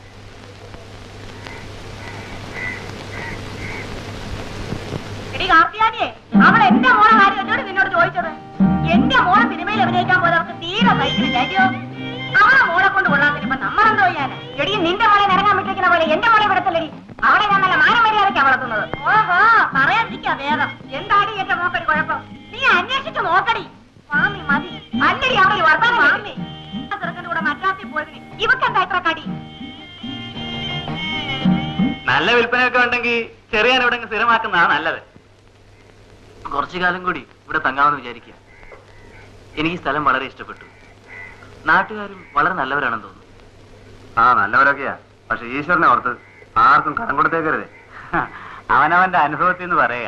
എടി കാർത്തിയാനിയെ അവൾ എന്റെ മോളെ കാര്യം എന്നോട് നിന്നോട് ചോദിച്ചത് എന്റെ മോളെ സിനിമയിൽ അഭിനയിക്കാൻ പോലെ അവർക്ക് തീരെ സഹിക്കുന്നില്ല അല്ലയോ അവളെ മോളെ കൊണ്ട് കൊള്ളാത്തിനിപ്പോ നമ്മളെന്തോ ചെയ്യാന് എടി നിന്റെ മോളെ നിറങ്ങാൻ വിട്ടിരിക്കുന്ന പോലെ എന്റെ മോളെ വിടത്തില്ലടി അവളെ ഞാൻ നല്ല മാനമര്യാദയ്ക്കാ വളർത്തുന്നത് ഓഹോ പറയാതിരിക്കാ വേദം എന്താടി എന്റെ മോക്കൊരു കുഴപ്പം നീ അന്വേഷിച്ച് നോക്കടി മാമി മതി അല്ലടി അവിടെ ഒരു വർത്താനം മാമി ആ ചെറുക്കന്റെ കൂടെ മറ്റാത്തി പോയതിന് ഇവക്കെന്താ ഇത്ര കടി നല്ല വിൽപ്പനയൊക്കെ ഉണ്ടെങ്കിൽ ചെറിയാൻ ഇവിടെ അങ്ങ് സ്ഥിരമാക്കുന്നതാണ് നല്ലത് കുറച്ചു കാലം കൂടി ഇവിടെ തങ്ങാമെന്ന് വിചാരിക്കുക എനിക്ക് ഈ സ്ഥലം വളരെ ഇഷ്ടപ്പെട്ടു നാട്ടുകാരും വളരെ നല്ലവരാണെന്ന് തോന്നുന്നു ആ നല്ലവരൊക്കെയാ പക്ഷെ ഈശ്വരനെ ഓർത്ത് ആർക്കും കടം കൊടുത്തേക്കരുതേ അവനവന്റെ അനുഭവത്തിൽ നിന്ന് പറയുക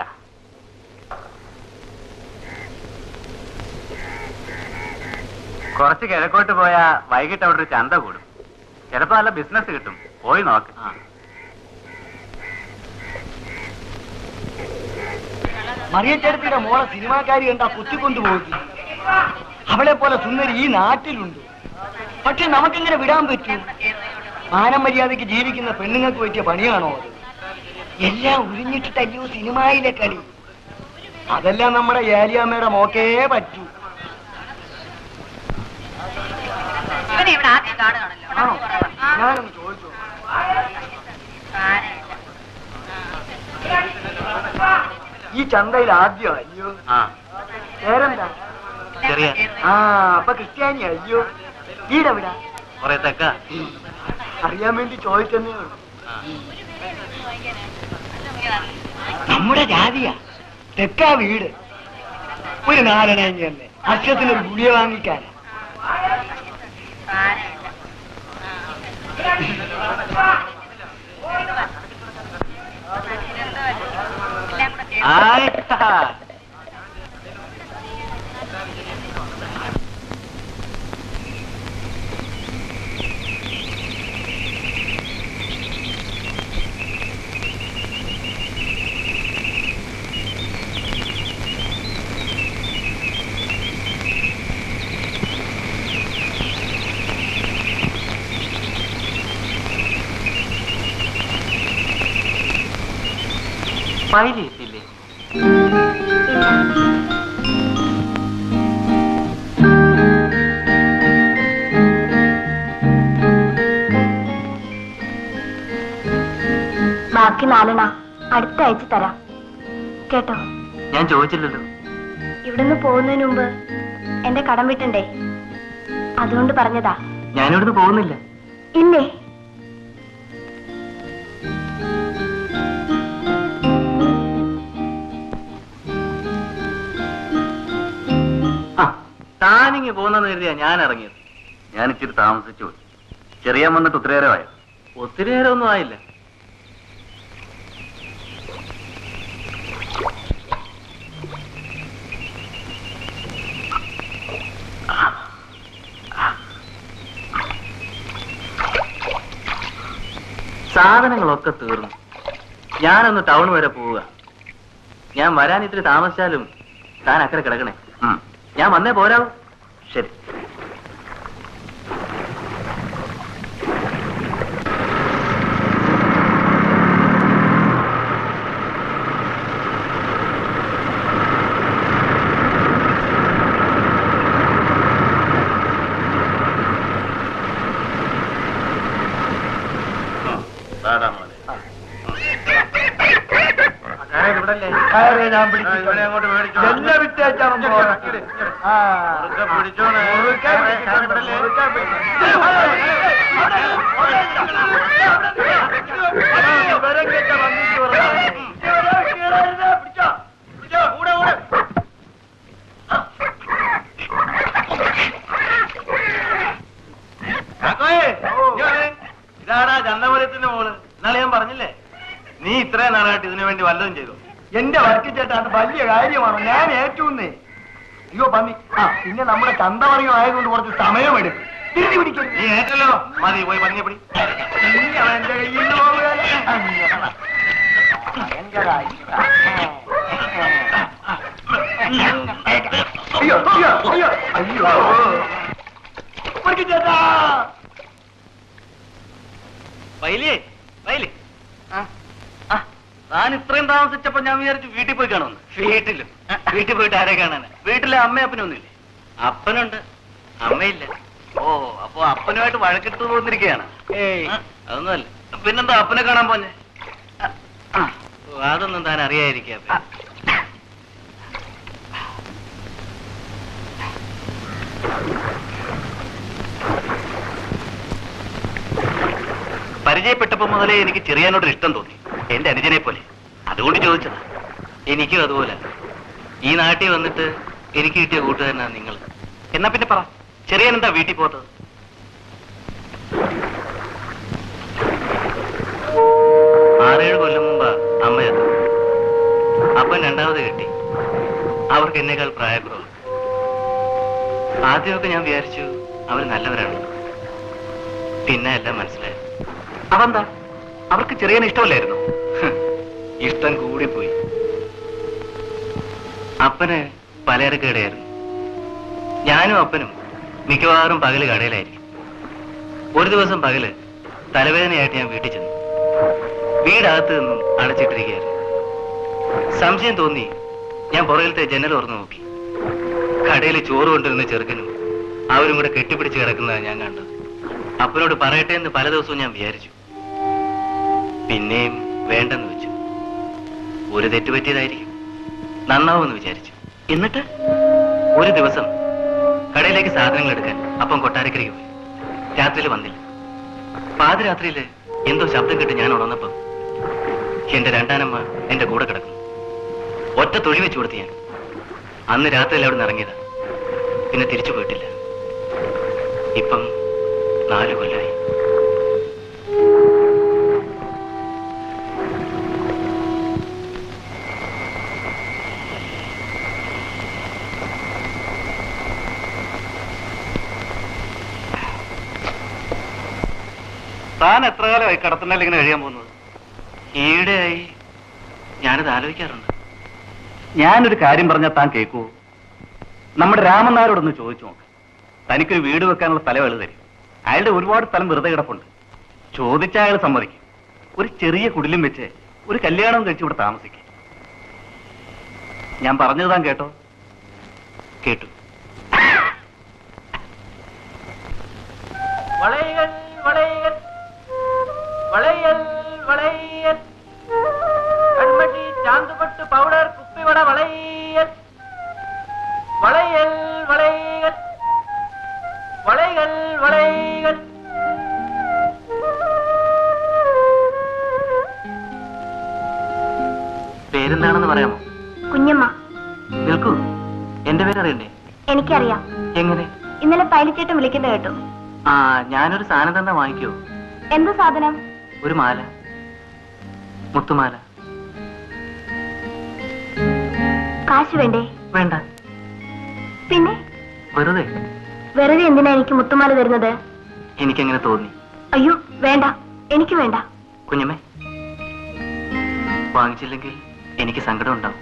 കുറച്ച് കിഴക്കോട്ട് പോയാ വൈകിട്ട് അവിടെ ഒരു ചന്ത കൂടും ചിലപ്പോ നല്ല ബിസിനസ് കിട്ടും പോയി നോക്ക് മറിയച്ചേട്ടത്തിയുടെ മോളെ സിനിമാക്കാരി കണ്ടാ കുത്തിക്കൊണ്ടു പോയി അവളെ പോലെ സുന്ദരി ഈ നാട്ടിലുണ്ട് പക്ഷെ നമുക്കിങ്ങനെ വിടാൻ പറ്റൂ മാനം മര്യാദയ്ക്ക് ജീവിക്കുന്ന പെണ്ണുങ്ങൾക്ക് പറ്റിയ പണിയാണോ അത് എല്ലാം ഉരിഞ്ഞിട്ടിട്ടല്ലയോ സിനിമയിലെ കളി അതെല്ലാം നമ്മുടെ ഏലിയാമ്മയുടെ മോക്കേ പറ്റൂ ഇവനെ ഇവിടെ ആദ്യം കാണുകയാണല്ലോ ആണോ ഞാനൊന്ന് ചോദിച്ചു ഈ ചന്തയിൽ ആദ്യം അയ്യോ ആ പേരെന്താ ചെറിയ ആ അപ്പൊ ക്രിസ്ത്യാനി അയ്യോ വീടെവിടാ കുറെ തെക്ക അറിയാൻ വേണ്ടി ചോദിച്ചെന്നേ ഉള്ളൂ നമ്മുടെ ജാതിയാ തെക്കാ വീട് ഒരു നാരണഞ്ഞ് തന്നെ അശ്വത്തിനൊരു ഗുളിക വാങ്ങിക്കാൻ ആയിട്ടാ. ഫയൽ കിട്ടിയില്ലേ ബാക്കി നാലെണ്ണ അടുത്ത ആഴ്ച തരാം കേട്ടോ ഞാൻ ചോദിച്ചില്ലല്ലോ ഇവിടുന്ന് പോകുന്നതിന് മുമ്പ് എന്റെ കടം വിട്ടണ്ടേ അതുകൊണ്ട് പറഞ്ഞതാ ഞാനിവിടുന്ന് പോകുന്നില്ല ഇല്ലേ ആ താനിങ്ങി പോകുന്നെന്ന് കരുതിയാ ഞാൻ ഇറങ്ങിയത് ഞാൻ ഇച്ചിരി താമസിച്ചു പോയി ചെറിയാൻ വന്നിട്ട് ഒത്തിരി നേരമായോ ഒത്തിരി നേരമൊന്നും ആയില്ല സാധനങ്ങളൊക്കെ തീർന്നു ഞാനൊന്ന് ടൗൺ വരെ പോവുക ഞാൻ വരാൻ ഇത്തിരി താമസിച്ചാലും താൻ അക്കരെ കിടക്കണേ ഉം, ഞാൻ വന്നേ പോരാവൂ ശരി കയറ് ഞാൻ പിടിച്ചിട്ടുണ്ട്. എന്നെ വിട്ടേച്ചാണ് പോകാൻ. ആ. മുറുക്കെ പിടിച്ചിട്ടുണ്ട്. മുറുക്കെ പിടിച്ചിട്ടുണ്ട്. വിവരം കേട്ട വന്നിട്ട് പറഞ്ഞാ. കീറരുത്, പിടിച്ചോ. പിടിച്ചോ, കൂടെ, കൂടെ. ഇതാടാ ചന്തപുരത്തിന്റെ മോള് ഇന്നാളെ ഞാൻ പറഞ്ഞില്ലേ നീ ഇത്രയും നാളായിട്ട് ഇതിനു വേണ്ടി വല്ലതും ചെയ്തു എന്റെ വർക്ക് ചേട്ടാ അത് വലിയ കാര്യമാണ് ഞാൻ ഏറ്റുന്നേ അയ്യോ പന്നി ആ പിന്നെ നമ്മുടെ ചന്തമറിയും ആയതുകൊണ്ട് കുറച്ച് സമയമെടുക്കും തിരിഞ്ഞു പിടിക്കരുത് നീ ഏറ്റല്ലോ മതി പോയി പറഞ്ഞ പിടി നീ അവൻ എന്റെ കയ്യിൽ നിന്ന് പോവുകയല്ല. അങ്ങനെ. ഭയങ്കരായി. അയ്യോ അയ്യോ അയ്യോ അയ്യോ വർക്ക് ചേട്ടാ വൈലേ വൈലേ താൻ ഇത്രയും താമസിച്ചപ്പോ ഞാൻ വിചാരിച്ചു വീട്ടിൽ പോയി കാണുമെന്ന് വീട്ടിലും വീട്ടിൽ പോയിട്ട് ആരെ കാണാനാ വീട്ടിലെ അമ്മയപ്പനൊന്നുമില്ലേ അപ്പനുണ്ട് അമ്മയില്ല ഓ അപ്പൊ അപ്പനുമായിട്ട് വഴക്കിട്ട് പോന്നിരിക്കുകയാണ് ഏയ് അതൊന്നുമല്ല പിന്നെന്താ അപ്പനെ കാണാൻ പോന്നെ ഓ, അതൊന്നും താൻ അറിയാതിരിക്കാ പരിചയപ്പെട്ടപ്പോ മുതലേ എനിക്ക് ചെറിയാനോട് ഇഷ്ടം തോന്നി എന്റെ അനുജനെ പോലെ അതുകൊണ്ട് ചോദിച്ചതാ എനിക്കും അതുപോലെ ഈ നാട്ടിൽ വന്നിട്ട് എനിക്ക് കിട്ടിയ കൂട്ടുകാരനാ നിങ്ങൾ എന്നാ പിന്നെ പറ ചെറിയാൻ എന്താ വീട്ടിൽ പോത്തത് ആറേഴ് കൊല്ലം മുമ്പ് അമ്മ ചത്തു അപ്പൻ രണ്ടാമത് കെട്ടി അവർക്ക് എന്നേക്കാൾ പ്രായക്കുറവ് ആദ്യമൊക്കെ ഞാൻ വിചാരിച്ചു അവർ നല്ലവരാണ് പിന്നെ എല്ലാം മനസ്സിലായി അതെന്താ അവർക്ക് ചെറിയ ഇഷ്ടമല്ലായിരുന്നു ഹ്, ഇഷ്ടം കൂടിപ്പോയി അപ്പന് പലചരക്കടയായിരുന്നു ഞാനും അപ്പനും മിക്കവാറും പകല് കടയിലായിരിക്കും ഒരു ദിവസം പകല് തലവേദനയായിട്ട് ഞാൻ വീട്ടിൽ ചെന്നു വീടകത്ത് നിന്നും അടച്ചിട്ടിരിക്കുകയായിരുന്നു സംശയം തോന്നി ഞാൻ പുറകിലത്തെ ജനൽ തുറന്നു നോക്കി കടയിൽ ചോറ് കൊണ്ടിരുന്ന ചെറുക്കനും അവരും കൂടെ കെട്ടിപ്പിടിച്ച് കിടക്കുന്നതാണ് ഞാൻ കണ്ടത് അപ്പനോട് പറയട്ടെ എന്ന് പല ദിവസവും ഞാൻ വിചാരിച്ചു പിന്നെയും വേണ്ടെന്ന് വെച്ചു ഒരു തെറ്റ് പറ്റിയതായിരിക്കും നന്നാവുമെന്ന് വിചാരിച്ചു എന്നിട്ട് ഒരു ദിവസം കടയിലേക്ക് സാധനങ്ങൾ എടുക്കാൻ അപ്പം കൊട്ടാരക്കരയ്ക്ക് പോയി രാത്രിയിൽ വന്നില്ല പാതിരാത്രിയിൽ എന്തോ ശബ്ദം കേട്ട് ഞാൻ ഉണർന്നപ്പം എന്റെ രണ്ടാനമ്മ എന്റെ കൂടെ കിടക്കുന്നു ഒറ്റ തൊഴി വെച്ചു കൊടുത്ത് ഞാൻ അന്ന് രാത്രിയിൽ അവിടെ നിന്ന് ഇറങ്ങിയതാ പിന്നെ തിരിച്ചു പോയിട്ടില്ല ഇപ്പം നാല് കൊല്ലായി താൻ എത്ര കാലമായി കടത്തുന്നതിൽ ഇങ്ങനെ കഴിയാൻ പോകുന്നത് ഈയിടെയായി ഞാനിത് ആലോചിക്കാറുണ്ട് ഞാനൊരു കാര്യം പറഞ്ഞാൽ താൻ കേൾക്കൂ നമ്മുടെ രാമനാരോടൊന്ന് ചോദിച്ചു നോക്ക് തനിക്കൊരു വീട് വെക്കാനുള്ള സ്ഥലം അയാൾ തരും അയാളുടെ ഒരുപാട് സ്ഥലം വെറുതെ കിടപ്പുണ്ട് ചോദിച്ചാൽ അയാൾ സമ്മതിക്കും ഒരു ചെറിയ കുടിലും വെച്ച് ഒരു കല്യാണം കഴിച്ച് ഇവിടെ താമസിക്കും ഞാൻ പറഞ്ഞത് താൻ കേട്ടോ കേട്ടു വളയൽ വളയൽ വളയൽ വളയൽ കൺമഷി ചാന്തുപട്ട് പൗഡർ കുപ്പിവട വളയൽ വളയൽ വളയൽ വളയൽ വളയൽ പേരെന്താണെന്ന് പറയാമോ കുഞ്ഞമ്മ നിൽക്കൂ എന്റെ പേരറിയണ്ടേ എനിക്കറിയാം എങ്ങനെ ഇന്നലെ പൈലിച്ചേട്ടൻ വിളിക്കുന്നത് കേട്ടു ആ ഞാനൊരു സാധനം തന്നെ വാങ്ങിക്കോ എന്ത് സാധനം ഒരു മാല മുത്തുമാല കാശ് വേണ്ടേ വേണ്ട പിന്നെ വെറുതെ വെറുതെ എന്തിനാ എനിക്ക് മുത്തുമാല തരുന്നത് എനിക്കങ്ങനെ തോന്നി അയ്യോ വേണ്ട എനിക്ക് വേണ്ട കുഞ്ഞമ്മേ വാങ്ങിച്ചില്ലെങ്കിൽ എനിക്ക് സങ്കടം ഉണ്ടാവും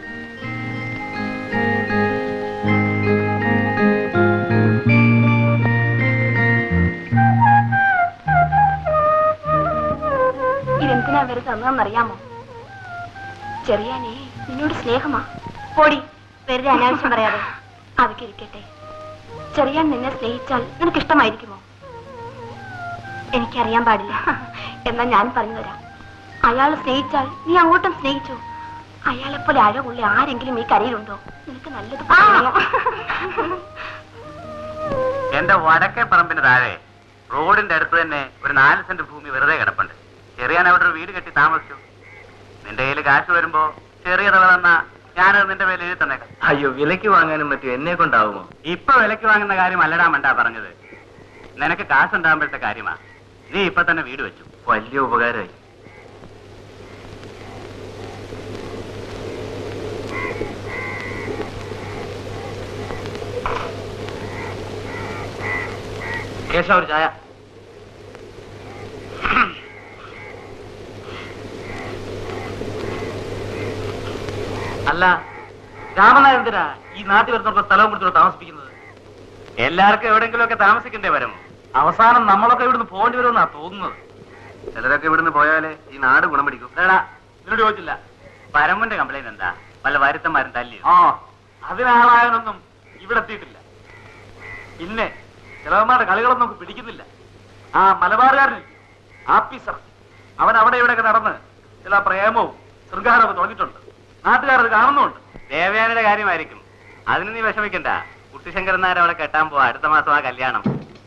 ഇതെന്തിനാ വെറുതെ തന്നതെന്നറിയാമോ ചെറിയാനേ നിന്നോട് സ്നേഹമാ പോടി വെറുതെ അനാവശ്യം പറയാതെ അതൊക്കെ ഇരിക്കട്ടെ ചെറിയാൻ നിന്നെ സ്നേഹിച്ചാൽ നിനക്ക് ഇഷ്ടമായിരിക്കുമോ എനിക്കറിയാൻ പാടില്ല എന്നാ ഞാൻ പറഞ്ഞു തരാം അയാൾ സ്നേഹിച്ചാൽ നീ അങ്ങോട്ടും സ്നേഹിച്ചു അയാളെ പോലെ അഴകുള്ള ആരെങ്കിലും ഈ കരയിലുണ്ടോ നിനക്ക് നല്ലത് പറയണോ? എന്റെ വടക്കേ പറമ്പിന് താഴെ റോഡിന്റെ അടുത്ത് തന്നെ ഒരു നാല് സെന്റ് ഭൂമി വെറുതെ കിടപ്പുണ്ട് ചെറിയാൻ അവിടെ ഒരു വീട് കെട്ടി താമസിച്ചു നിന്റെ കയ്യിൽ കാശ് വരുമ്പോ ചെറിയ തുക തന്നാ ഞാനത് നിന്റെ പേരിൽ എഴുതി തന്നേക്കാം അയ്യോ വിലക്ക് വാങ്ങാനും മറ്റും എന്നെ കൊണ്ടാവുമോ ഇപ്പൊ വിലക്ക് വാങ്ങുന്ന കാര്യം അല്ലടാ മണ്ടാ പറഞ്ഞത് നിനക്ക് കാശുണ്ടാകുമ്പോഴത്തെ കാര്യമാ നീ ഇപ്പൊ തന്നെ വീട് വെച്ചു വലിയ ഉപകാരമായി കേശവ ഒരു ചായ അല്ല രാമനായ എന്തിനാ ഈ നാട്ടിൽ വരുന്നവർക്ക് സ്ഥലവും കൊടുത്തോട് താമസിപ്പിക്കുന്നത് എല്ലാവർക്കും എവിടെങ്കിലും ഒക്കെ താമസിക്കണ്ടേ വരും അവസാനം നമ്മളൊക്കെ ഇവിടുന്ന് പോകേണ്ടി വരുമെന്നാ തോന്നുന്നത് ചിലരൊക്കെ ഇവിടുന്ന് പോയാലേ ഈ നാട് ഗുണം പിടിക്കും എടാ നിന്നോട് ചോദിച്ചില്ല പരമ്പന്റെ കംപ്ലൈന്റ് എന്താ വല്ല വരുത്തന്മാരും തല്ലി ആ അതിനാളായവനൊന്നും ഇവിടെ എത്തിയിട്ടില്ല പിന്നെ ചിലവന്മാരുടെ കളികളൊന്നും നമുക്ക് പിടിക്കുന്നില്ല ആ മലബാറുകാരൻ ആഫീസർ അവൻ അവിടെ ഇവിടെയൊക്കെ നടന്ന് ചില പ്രേമവും ശൃംഗാരവും തുടങ്ങിയിട്ടുണ്ട് നാട്ടുകാരത് കാണുന്നുണ്ട് ദേവയാനിയുടെ കാര്യമായിരിക്കും അതിന് നീ വിഷമിക്കണ്ട കുട്ടിശങ്കരൻ നായർ അവളെ കെട്ടാൻ പോവാ അടുത്ത മാസം ആ കല്യാണം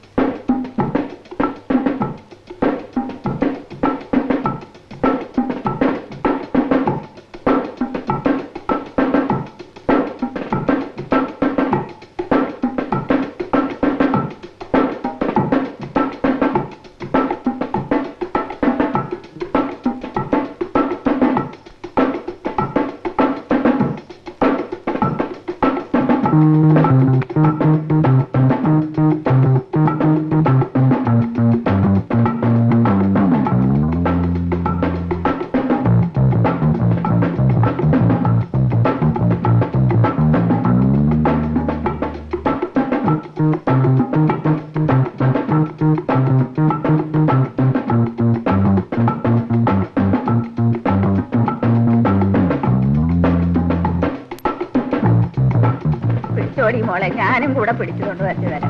പിടിച്ചോടി മോളെ ഞാനും കൂടെ പിടിച്ചുകൊണ്ട് വരച്ചു തരാം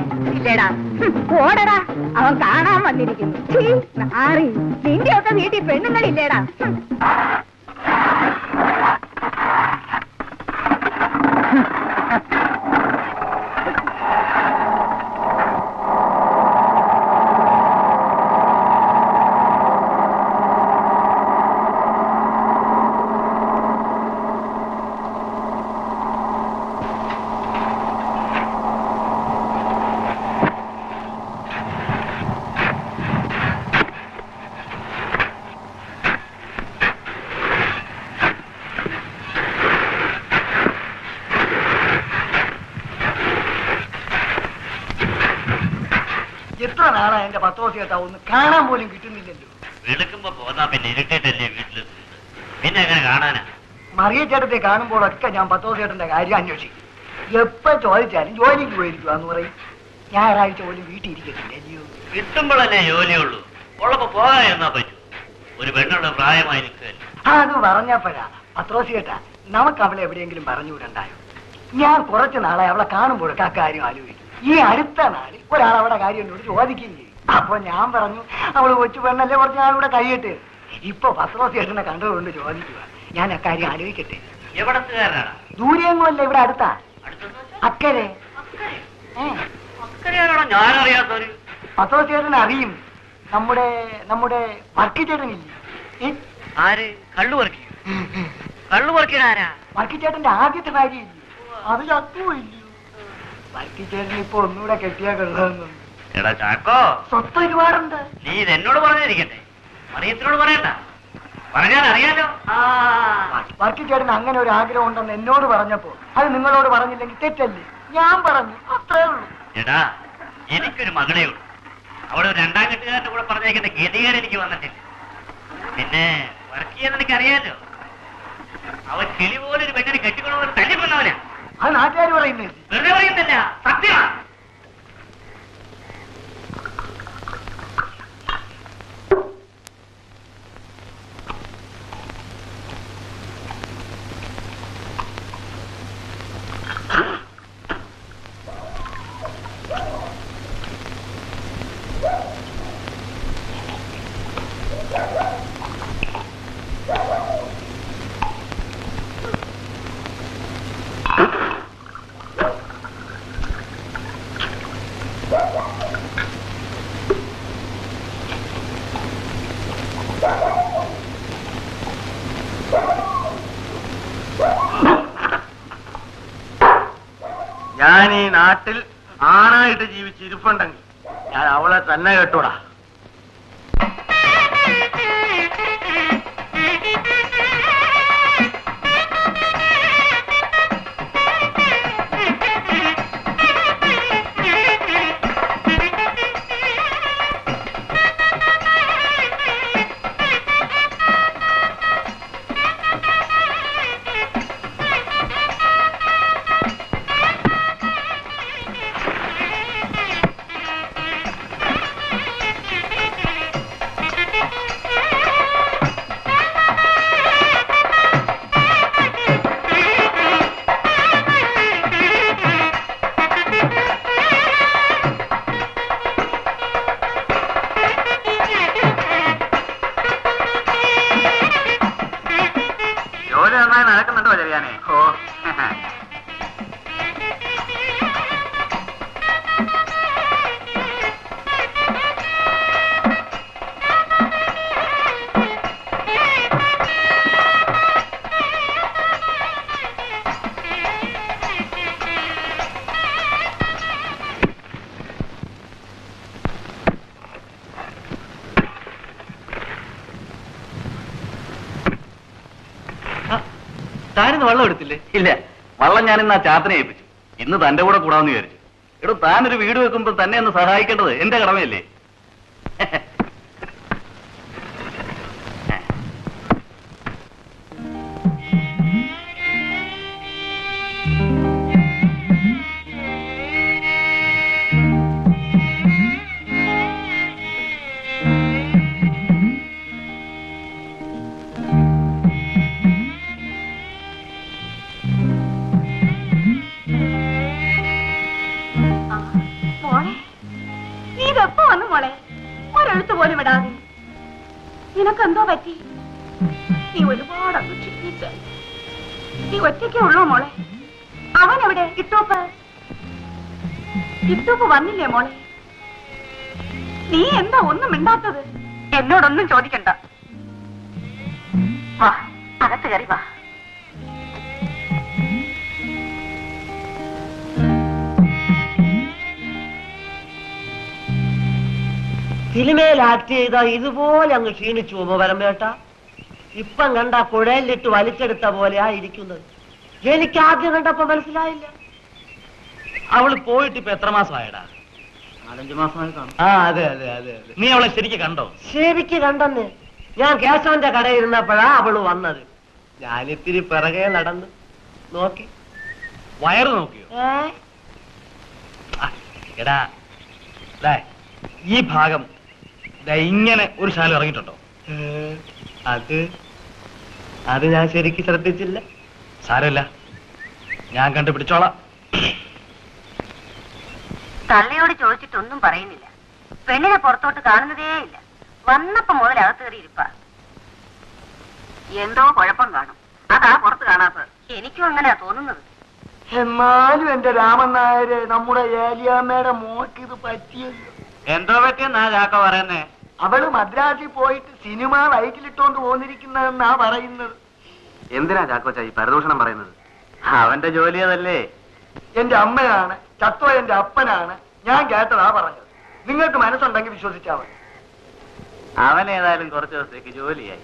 ഇല്ലേടാ ഹും, ഓടടാ അവൻ കാണാൻ വന്നിരിക്കുന്നു ഛീ, നാറി നിന്റെയൊക്കെ വീട്ടിൽ പെണ്ണുങ്ങളില്ലേടാ ഹും. എത്ര നാളായി എന്റെ പത്തോസി കേട്ടാ ഒന്ന് കാണാൻ പോലും കിട്ടുന്നില്ലല്ലോ വെളുക്കുമ്പോ പോന്നാ പിന്നെ ഇരുട്ടിട്ടല്ലേ വീട്ടിലെത്തുന്നത് പിന്നെ എങ്ങനെ കാണാനാ മറിയ ചേട്ടത്തെ കാണുമ്പോഴൊക്കെ ഞാൻ പത്തോസി ചേട്ടന്റെ കാര്യം അന്വേഷിക്കും എപ്പോ ചോദിച്ചാലും ജോലിക്ക് പോയിരിക്കുക എന്ന് പറയും ഞായറാഴ്ച പോലും വീട്ടിൽ ഇരിക്കത്തില്ല അല്ലയോ കിട്ടുമ്പോഴല്ലേ ജോലിയുള്ളൂ ഉള്ളപ്പോ പോകാൻ എന്നാ പറ്റൂ ഒരു പെണ്ണുള്ള പ്രായമായി നിൽക്കുകയല്ലേ അത് പറഞ്ഞപ്പോഴാ പത്രോസി ചേട്ടാ നമുക്ക് അവളെ എവിടെയെങ്കിലും പറഞ്ഞു വിടണ്ടായോ ഞാൻ കുറച്ച് നാളെ അവളെ കാണുമ്പോഴൊക്കെ ആ കാര്യം ആലോചിക്കും ഈ അടുത്ത നാള് ഒരാൾ അവിടെ കാര്യം എന്നോട് ചോദിക്കുകയും ചെയ്യും അപ്പൊ ഞാൻ പറഞ്ഞു അവള് കൊച്ചു പെണ്ണല്ലേ കുറച്ച് നാളൂടെ കഴിയട്ടെ ഇപ്പൊ പത്രോസി ചേട്ടനെ കണ്ടതുകൊണ്ട് ചോദിക്കുക ഞാൻ അക്കാര്യം ആലോചിക്കട്ടെ എവിടത്തുകാരനാണ് ദൂരെയൊന്നുമല്ല ഇവിടെ അടുത്താ അക്കരെ ഏ അക്കരെയാണോ ഞാനറിയാത്തവര് പത്രോസി ചേട്ടൻ അറിയും നമ്മുടെ നമ്മുടെ വർക്കി ചേട്ടനില്ലേ ഏ? ആര് കള്ളു പറിക്കും കള്ളു പറിക്കണാരാ വർക്കി ചേട്ടന്റെ ആദ്യത്തെ ഭാര്യ ഇല്ലേ അത് ചത്തുപോയില്ലയോ വർക്കി ചേട്ടൻ ഇപ്പൊ ഒന്നുകൂടെ കെട്ടിയാ കൊള്ളാമെന്നു എടാ ചാക്കോ സ്വത്ത് ഒരുപാടുണ്ട് നീ ഇത് എന്നോട് പറഞ്ഞിരിക്കട്ടെ മറിയത്തിനോട് പറയണ്ട പറഞ്ഞാൽ അറിയാലോ ആ വർക്കി ചേട്ടൻ അങ്ങനെ ഒരു ആഗ്രഹം ഉണ്ടെന്ന് എന്നോട് പറഞ്ഞപ്പോ അത് നിങ്ങളോട് പറഞ്ഞില്ലെങ്കിൽ തെറ്റല്ലേ ഞാൻ പറഞ്ഞു അത്രേ ഉള്ളൂ എടാ എനിക്കൊരു മകളേ ഉള്ളൂ അവളെ ഒരു രണ്ടാം കെട്ടുകാരന്റെ കൂടെ പറഞ്ഞേക്കേണ്ട ഗതികേട് എനിക്ക് വന്നിട്ടില്ല പിന്നെ വർക്ക് ചെയ്യാൻ എനിക്ക് അറിയാലോ അവൻ കിളി പോലെ ഒരു പെണ്ണിനെ കെട്ടിക്കൊണ്ടുപോലെ തല്ലിക്കൊന്നവനാ അത് നാട്ടുകാർ പറയുന്നത് വെറുതെ പറയുന്നില്ല സത്യമാ ഞാൻ ഈ നാട്ടിൽ ആണായിട്ട് ജീവിച്ചിരിപ്പുണ്ടെങ്കിൽ ഞാൻ അവളെ തന്നെ കേട്ടൂടാ ജോലി നന്നായി നടക്കുന്നുണ്ടോ ചെറിയാനെ ഓ താനിന്ന് വെള്ളം എടുത്തില്ലേ ഇല്ല വള്ളം ഞാൻ ഇന്ന് ആ ചാത്തനെ ഏൽപ്പിച്ചു ഇന്ന് തന്റെ കൂടെ കൂടാന്ന് വിചാരിച്ചു എടോ താനൊരു വീട് വെക്കുമ്പോൾ തന്നെ ഒന്ന് സഹായിക്കേണ്ടത് എന്റെ കടമയല്ലേ മോളെ പോലും ഇടാതെ നിനക്കെന്തോ പറ്റി നീ ഒരുപാട് അങ്ങ് ക്ഷീണിച്ച നീ ഒറ്റയ്ക്കേ ഉള്ളൂ മോളെ അവൻ എവിടെ ഇട്ടൂപ്പ് ഇട്ടൂപ്പ് വന്നില്ലേ മോളെ നീ എന്താ ഒന്നും മിണ്ടാത്തത് എന്നോടൊന്നും ചോദിക്കണ്ട വാ അകത്ത് കയറി വാ സിനിമയിൽ ആക്ട് ചെയ്ത ഇതുപോലെ അങ്ങ് ക്ഷീണിച്ചു പോകുമോ പരമേട്ട ഇപ്പം കണ്ട കുഴലിലിട്ട് വലിച്ചെടുത്ത പോലെയാ ഇരിക്കുന്നത് എനിക്ക് ആദ്യം കണ്ടപ്പോ മനസ്സിലായില്ല അവള് പോയിട്ട് ഇപ്പൊ എത്ര മാസമായടാ നാലഞ്ച് മാസമായി കാണും ആ അതെ അതെ അതെ അതെ നീ അവളെ ശരിക്ക് കണ്ടോ ശരിക്ക് കണ്ടെന്ന് ഞാൻ കേശവന്റെ കടയിൽ ഇരുന്നപ്പോഴാ അവള് വന്നത് ഞാനിത്തിരി പിറകെ നടന്ന് നോക്കി വയറ് നോക്കിയോ ഏ? ആ, എടാ ദേ, ഈ ഭാഗം ദേ ഇങ്ങനെ ഒരു ശാലം ഇറങ്ങിയിട്ടുണ്ടോ ഏ, അത് അത് ഞാൻ ശരിക്ക് ശ്രദ്ധിച്ചില്ല സാരമില്ല ഞാൻ കണ്ടുപിടിച്ചോളാം തള്ളയോട് ചോദിച്ചിട്ടൊന്നും പറയുന്നില്ല പെണ്ണിനെ പുറത്തോട്ട് കാണുന്നതേ ഇല്ല വന്നപ്പോ മുതൽ അകത്ത് കയറി ഇരിപ്പ എന്തോ കുഴപ്പം കാണും അതാ പുറത്ത് കാണാത്തത് എനിക്കും അങ്ങനെയാ തോന്നുന്നത് എന്നാലും എന്റെ രാമൻ നായരെ നമ്മുടെ ഏലിയാമ്മയുടെ മോക്ക് ഇത് പറ്റിയല്ലോ എന്തോ പറ്റിയെന്നാ ചാക്ക പറയുന്നേ അവള് മദ്രാസിൽ പോയിട്ട് സിനിമ വയറ്റിലിട്ടോണ്ട് പോന്നിരിക്കുന്നതെന്നാ പറയുന്നത് എന്തിനാ ചാക്കോച്ച ഈ പരദൂഷണം പറയുന്നത് അവന്റെ ജോലി അതല്ലേ എന്റെ അമ്മയാണ് ചത്തോ എന്റെ അപ്പനാണ് ഞാൻ കേട്ടതാ പറഞ്ഞത് നിങ്ങൾക്ക് മനസ്സുണ്ടെങ്കിൽ വിശ്വസിച്ചാ മതി അവൻ ഏതായാലും കുറച്ച് ദിവസത്തേക്ക് ജോലിയായി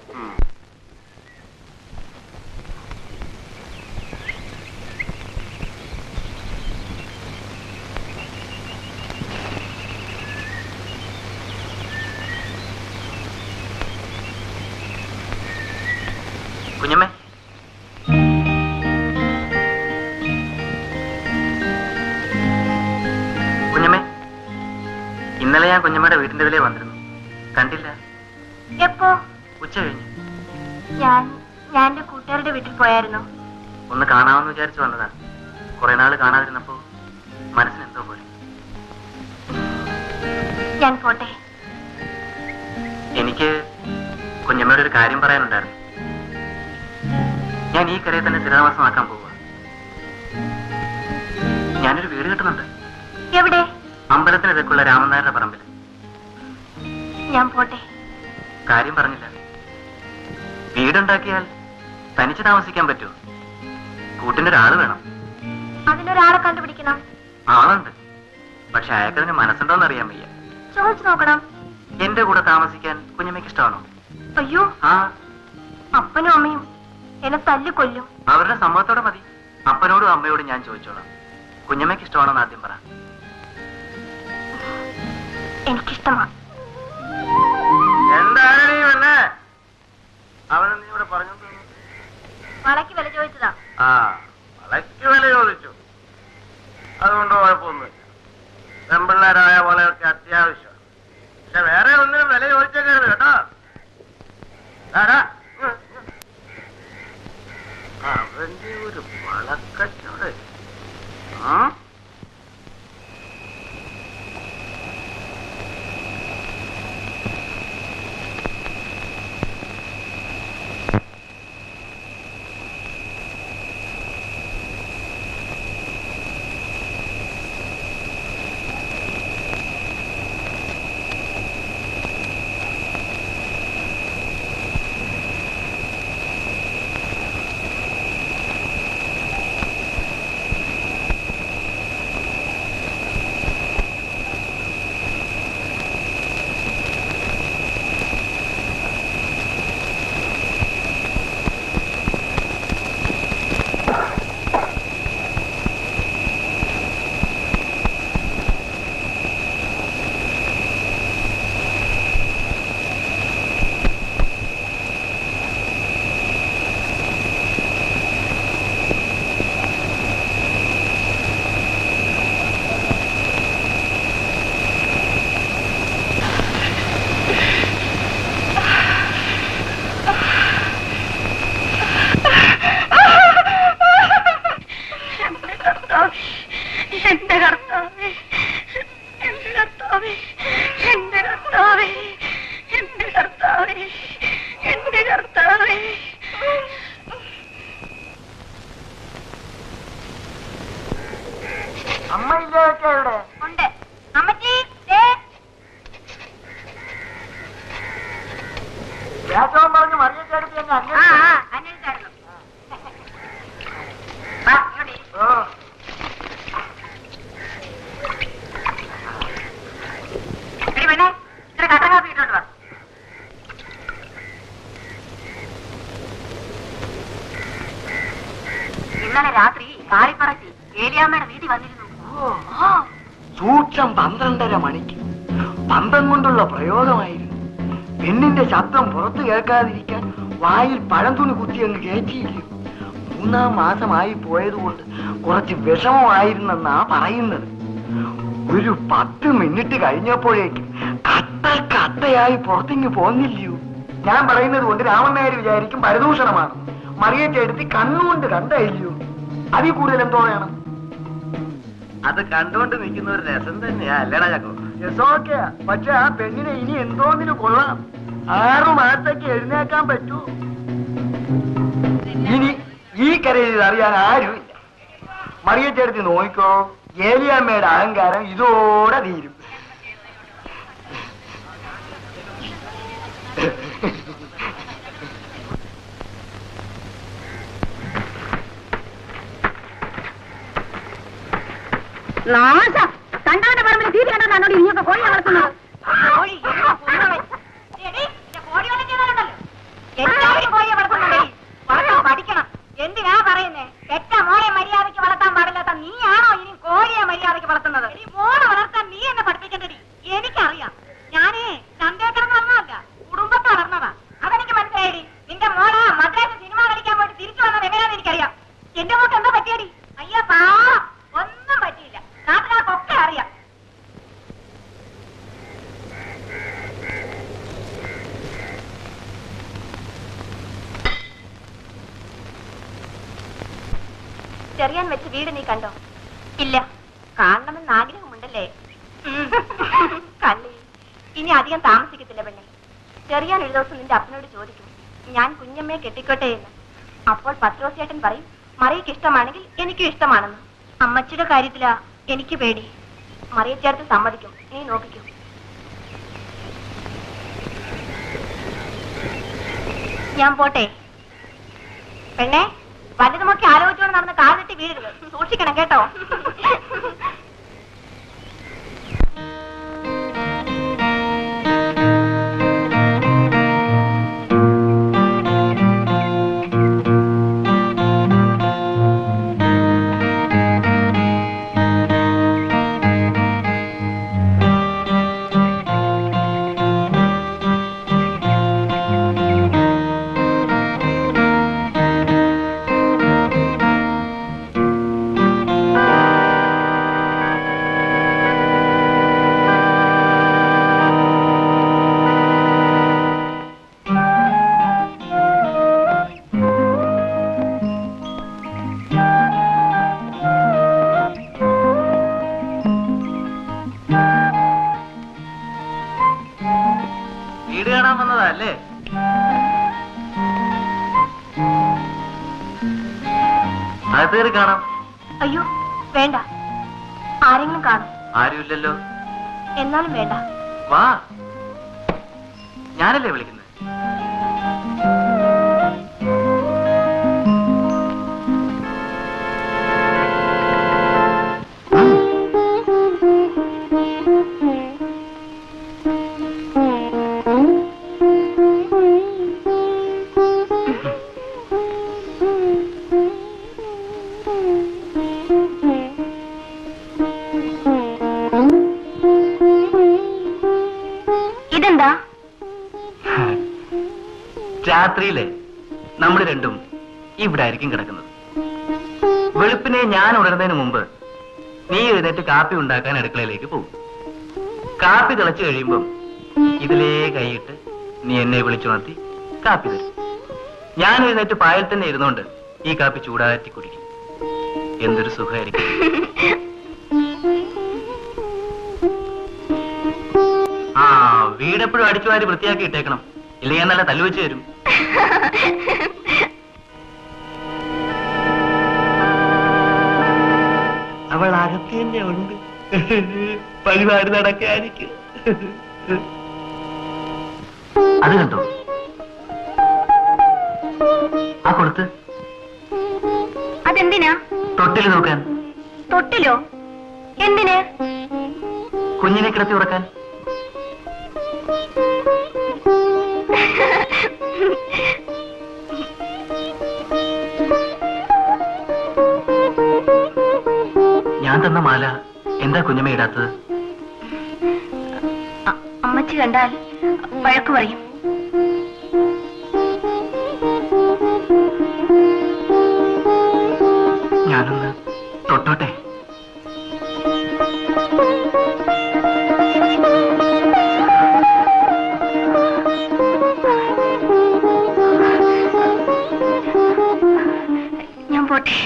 കുഞ്ഞമ്മേ കുഞ്ഞമ്മേ ഇന്നലെ ഞാൻ കുഞ്ഞമ്മയുടെ വീടിന്റെ ഇതിലേ വന്നിരുന്നു കണ്ടില്ല എപ്പോ ഉച്ച കഴിഞ്ഞു ഞാൻ ഞാൻ എന്റെ കൂട്ടുകാരുടെ വീട്ടിൽ പോയായിരുന്നു ഒന്ന് കാണാമെന്ന് വിചാരിച്ചു വന്നതാ കുറെ നാള് കാണാതിരുന്നപ്പോ മനസ്സിന് എന്തോ പോലെ ഞാൻ പോട്ടെ എനിക്ക് കുഞ്ഞമ്മയുടെ ഒരു കാര്യം പറയാനുണ്ടായിരുന്നു ഞാൻ ഈ കരയിൽ തന്നെ സ്ഥിരതാമസമാക്കാൻ പോവുക ഞാനൊരു വീട് കിട്ടുന്നുണ്ട് എവിടെ അമ്പലത്തിനിടയ്ക്കുള്ള രാമനായരുടെ പറമ്പിൽ ഞാൻ പോട്ടെ കാര്യം പറഞ്ഞില്ല വീടുണ്ടാക്കിയാൽ തനിച്ച് താമസിക്കാൻ പറ്റുമോ കൂട്ടിന്റെ ഒരാള് വേണം അതിനൊരാളെ കണ്ടുപിടിക്കണം ആളുണ്ട് പക്ഷെ അയാൾക്കതിന് മനസ്സുണ്ടോന്ന് അറിയാൻ വയ്യ ചോദിച്ചു നോക്കണം എന്റെ കൂടെ താമസിക്കാൻ കുഞ്ഞമ്മയ്ക്ക് ഇഷ്ടമാണോ അയ്യോ ആ അപ്പനും അമ്മയും എന്നെ തല്ലി കൊല്ലും അവരുടെ സമ്മതത്തോടെ മതി അപ്പനോടും അമ്മയോടും ഞാൻ ചോദിച്ചോളാം കുഞ്ഞമ്മയ്ക്ക് ഇഷ്ടമാണോ എന്ന് ആദ്യം പറ എനിക്കിഷ്ടമാണ് എന്താണ് നീ വന്നേ അവനെ നീ ഇവിടെ പറഞ്ഞു വളയ്ക്ക് വില ചോദിച്ചതാ ആ വളയ്ക്ക് വില ചോദിച്ചു അതുകൊണ്ട് കുഴപ്പമൊന്നുമില്ല പെമ്പിള്ളേരായ വളയൊക്കെ അത്യാവശ്യം പക്ഷെ വേറെ ഒന്നിനും വില ചോദിച്ചേക്കരുത് കേട്ടോ ആരാ? ഉം, ഉം. അവന്റെ ഒരു വളക്കച്ചോട് ആ എടി പെണ്ണെ ഇത്ര കട്ടൻ കാപ്പി ഇട്ടോണ്ട് വാ ഇന്നലെ രാത്രി കാളിപ്പറക്കി ഏലിയാമ്മയുടെ വീട്ടിൽ വന്നിരുന്നു ഓ, സൂക്ഷം പന്ത്രണ്ടര മണിക്ക് പന്തം കൊണ്ടുള്ള പ്രയോഗമായിരുന്നു പെണ്ണിന്റെ ശബ്ദം പുറത്തു കേൾക്കാതിരിക്കാൻ വായിൽ പഴംതുണി കുത്തി അങ്ങ് കയറ്റിയില്ല മൂന്നാം മാസമായി പോയതുകൊണ്ട് കുറച്ച് വിഷമമായിരുന്നെന്നാ പറയുന്നത് ഒരു പത്ത് മിനിറ്റ് കഴിഞ്ഞപ്പോഴേക്കും കട്ട കട്ടയായി പുറത്തിങ്ങ് പോന്നില്ലയോ ഞാൻ പറയുന്നത് കൊണ്ട് രാമനായർ വിചാരിക്കും പരദൂഷണമാണ് മറിയച്ചെടുത്തി കണ്ണുകൊണ്ട് കണ്ടയില്ലയോ അതിൽ കൂടുതൽ എന്തോ വേണം അത് കണ്ടുകൊണ്ട് നിൽക്കുന്ന ഒരു രസം തന്നെയാ അല്ലേടാ ചക്കോ രസമൊക്കെ പക്ഷെ ആ പെണ്ണിനെ ഇനി എന്തോന്നിന് കൊള്ളാം ആറു മാസത്തേക്ക് എഴുന്നേക്കാൻ പറ്റൂ ഇനി ഈ കരയിൽ അറിയാൻ ആരുമില്ല മറിയച്ചെടുത്ത് നോക്കിക്കോ ഏലിയമ്മയുടെ അഹങ്കാരം ഇതോടെ തീരും നാശം കണ്ടവന്റെ പറമ്പിൽ തീരെ കണ്ടോണ്ടാണോ ഇനിയൊക്കെ കോഴി വളർത്തുന്നത് കോഴി എല്ലാവരും കോഴിയെ വളർത്തുന്നുണ്ടേ വളർത്താൻ പഠിക്കണം എന്തിനാ പറയുന്നേ പെറ്റ മോളെ മര്യാദയ്ക്ക് വളർത്താൻ പാടില്ലാത്ത നീയാണോ ഇനി കോഴിയെ മര്യാദയ്ക്ക് വളർത്തുന്നത് മോളെ വളർത്താൻ നീ എന്നെ പഠിപ്പിക്കേണ്ടടി എനിക്കറിയാം ഞാനേ ചന്തേക്കിടന്ന് വന്നതല്ല കുടുംബത്തെ വളർന്നതാ അതെനിക്ക് മനസ്സിലായടി നിന്റെ മോളെ മദ്രാസ് സിനിമ കളിക്കാൻ പോയിട്ട് തിരിച്ചു വന്നത് എങ്ങനെയാന്ന് എനിക്കറിയാം എന്റെ മോക്ക് എന്താ പറ്റിയടി അയ്യോ പാവം ഒന്നും പറ്റിയില്ല നാട്ടുകാർക്കൊക്കെ അറിയാം ചെറിയാൻ വെച്ച വീട് നീ കണ്ടോ ഇല്ല കാണണമെന്ന് ആഗ്രഹമുണ്ടല്ലേ ഉം. കള്ളി ഇനി അധികം താമസിക്കത്തില്ല പെണ്ണെ ചെറിയാൻ ഒരു ദിവസം നിന്റെ അപ്പനോട് ചോദിക്കും ഞാൻ കുഞ്ഞമ്മയെ കെട്ടിക്കോട്ടെ എന്ന് അപ്പോൾ പത്രോസേട്ടൻ പറയും മറിയക്ക് ഇഷ്ടമാണെങ്കിൽ എനിക്കും ഇഷ്ടമാണെന്ന് അമ്മച്ചിയുടെ കാര്യത്തിലാ എനിക്ക് പേടി മറിയ ചേർത്ത് സമ്മതിക്കും നീ നോക്കിക്കോ ഞാൻ പോട്ടെ പെണ്ണെ വലുതുമൊക്കെ ആലോചിച്ചുകൊണ്ട് നടന്ന് കാലിട്ട് വീഴരുത് സൂക്ഷിക്കണം കേട്ടോ വീട് കാണാൻ വന്നതാ അല്ലേ അകത്ത് കയറി കാണാം അയ്യോ വേണ്ട ആരെങ്കിലും കാണും ആരുമില്ലല്ലോ എന്നാലും വേണ്ട വാ ഞാനല്ലേ വിളിക്കുന്നത് ഇതെന്താ രാത്രിയിലെ നമ്മൾ രണ്ടും ഇവിടെ ആയിരിക്കും കിടക്കുന്നത് വെളുപ്പിനെ ഞാൻ ഉണരുന്നതിന് മുമ്പ് നീ എഴുന്നേറ്റ് കാപ്പി ഉണ്ടാക്കാൻ അടുക്കളയിലേക്ക് പോകും കാപ്പി തിളച്ചു കഴിയുമ്പം ഇതിലേ കൈയിട്ട് നീ എന്നെ വിളിച്ചുണർത്തി കാപ്പി തരും ഞാൻ എഴുന്നേറ്റ് പായൽ തന്നെ ഇരുന്നോണ്ട് ഈ കാപ്പി ചൂടാറ്റി കുടിക്കും എന്തൊരു സുഖമായിരിക്കും ആ വീടെപ്പോഴും അടിച്ചു വാരി വൃത്തിയാക്കി ഇട്ടേക്കണം ഇല്ലെങ്കിൽ നല്ല തല്ലുവെച്ച് തരും അവൾ അകത്ത് തന്നെ ഉണ്ട് പരിപാടി നടക്കാനിക്ക് അത് കണ്ടോ ആ കൊടുത്ത് അതെന്തിനാ തൊട്ടിൽ നോക്കാൻ തൊട്ടിലോ എന്തിന് കുഞ്ഞിനെ കിടത്തി ഉറക്കാൻ ഞാൻ തന്ന മാല എന്താ കുഞ്ഞമ്മ ഇടാത്തത് അ- അമ്മച്ചി കണ്ടാൽ വഴക്ക് പറയും ഞാനൊന്ന് തൊട്ടോട്ടെ ഞാൻ പോട്ടെ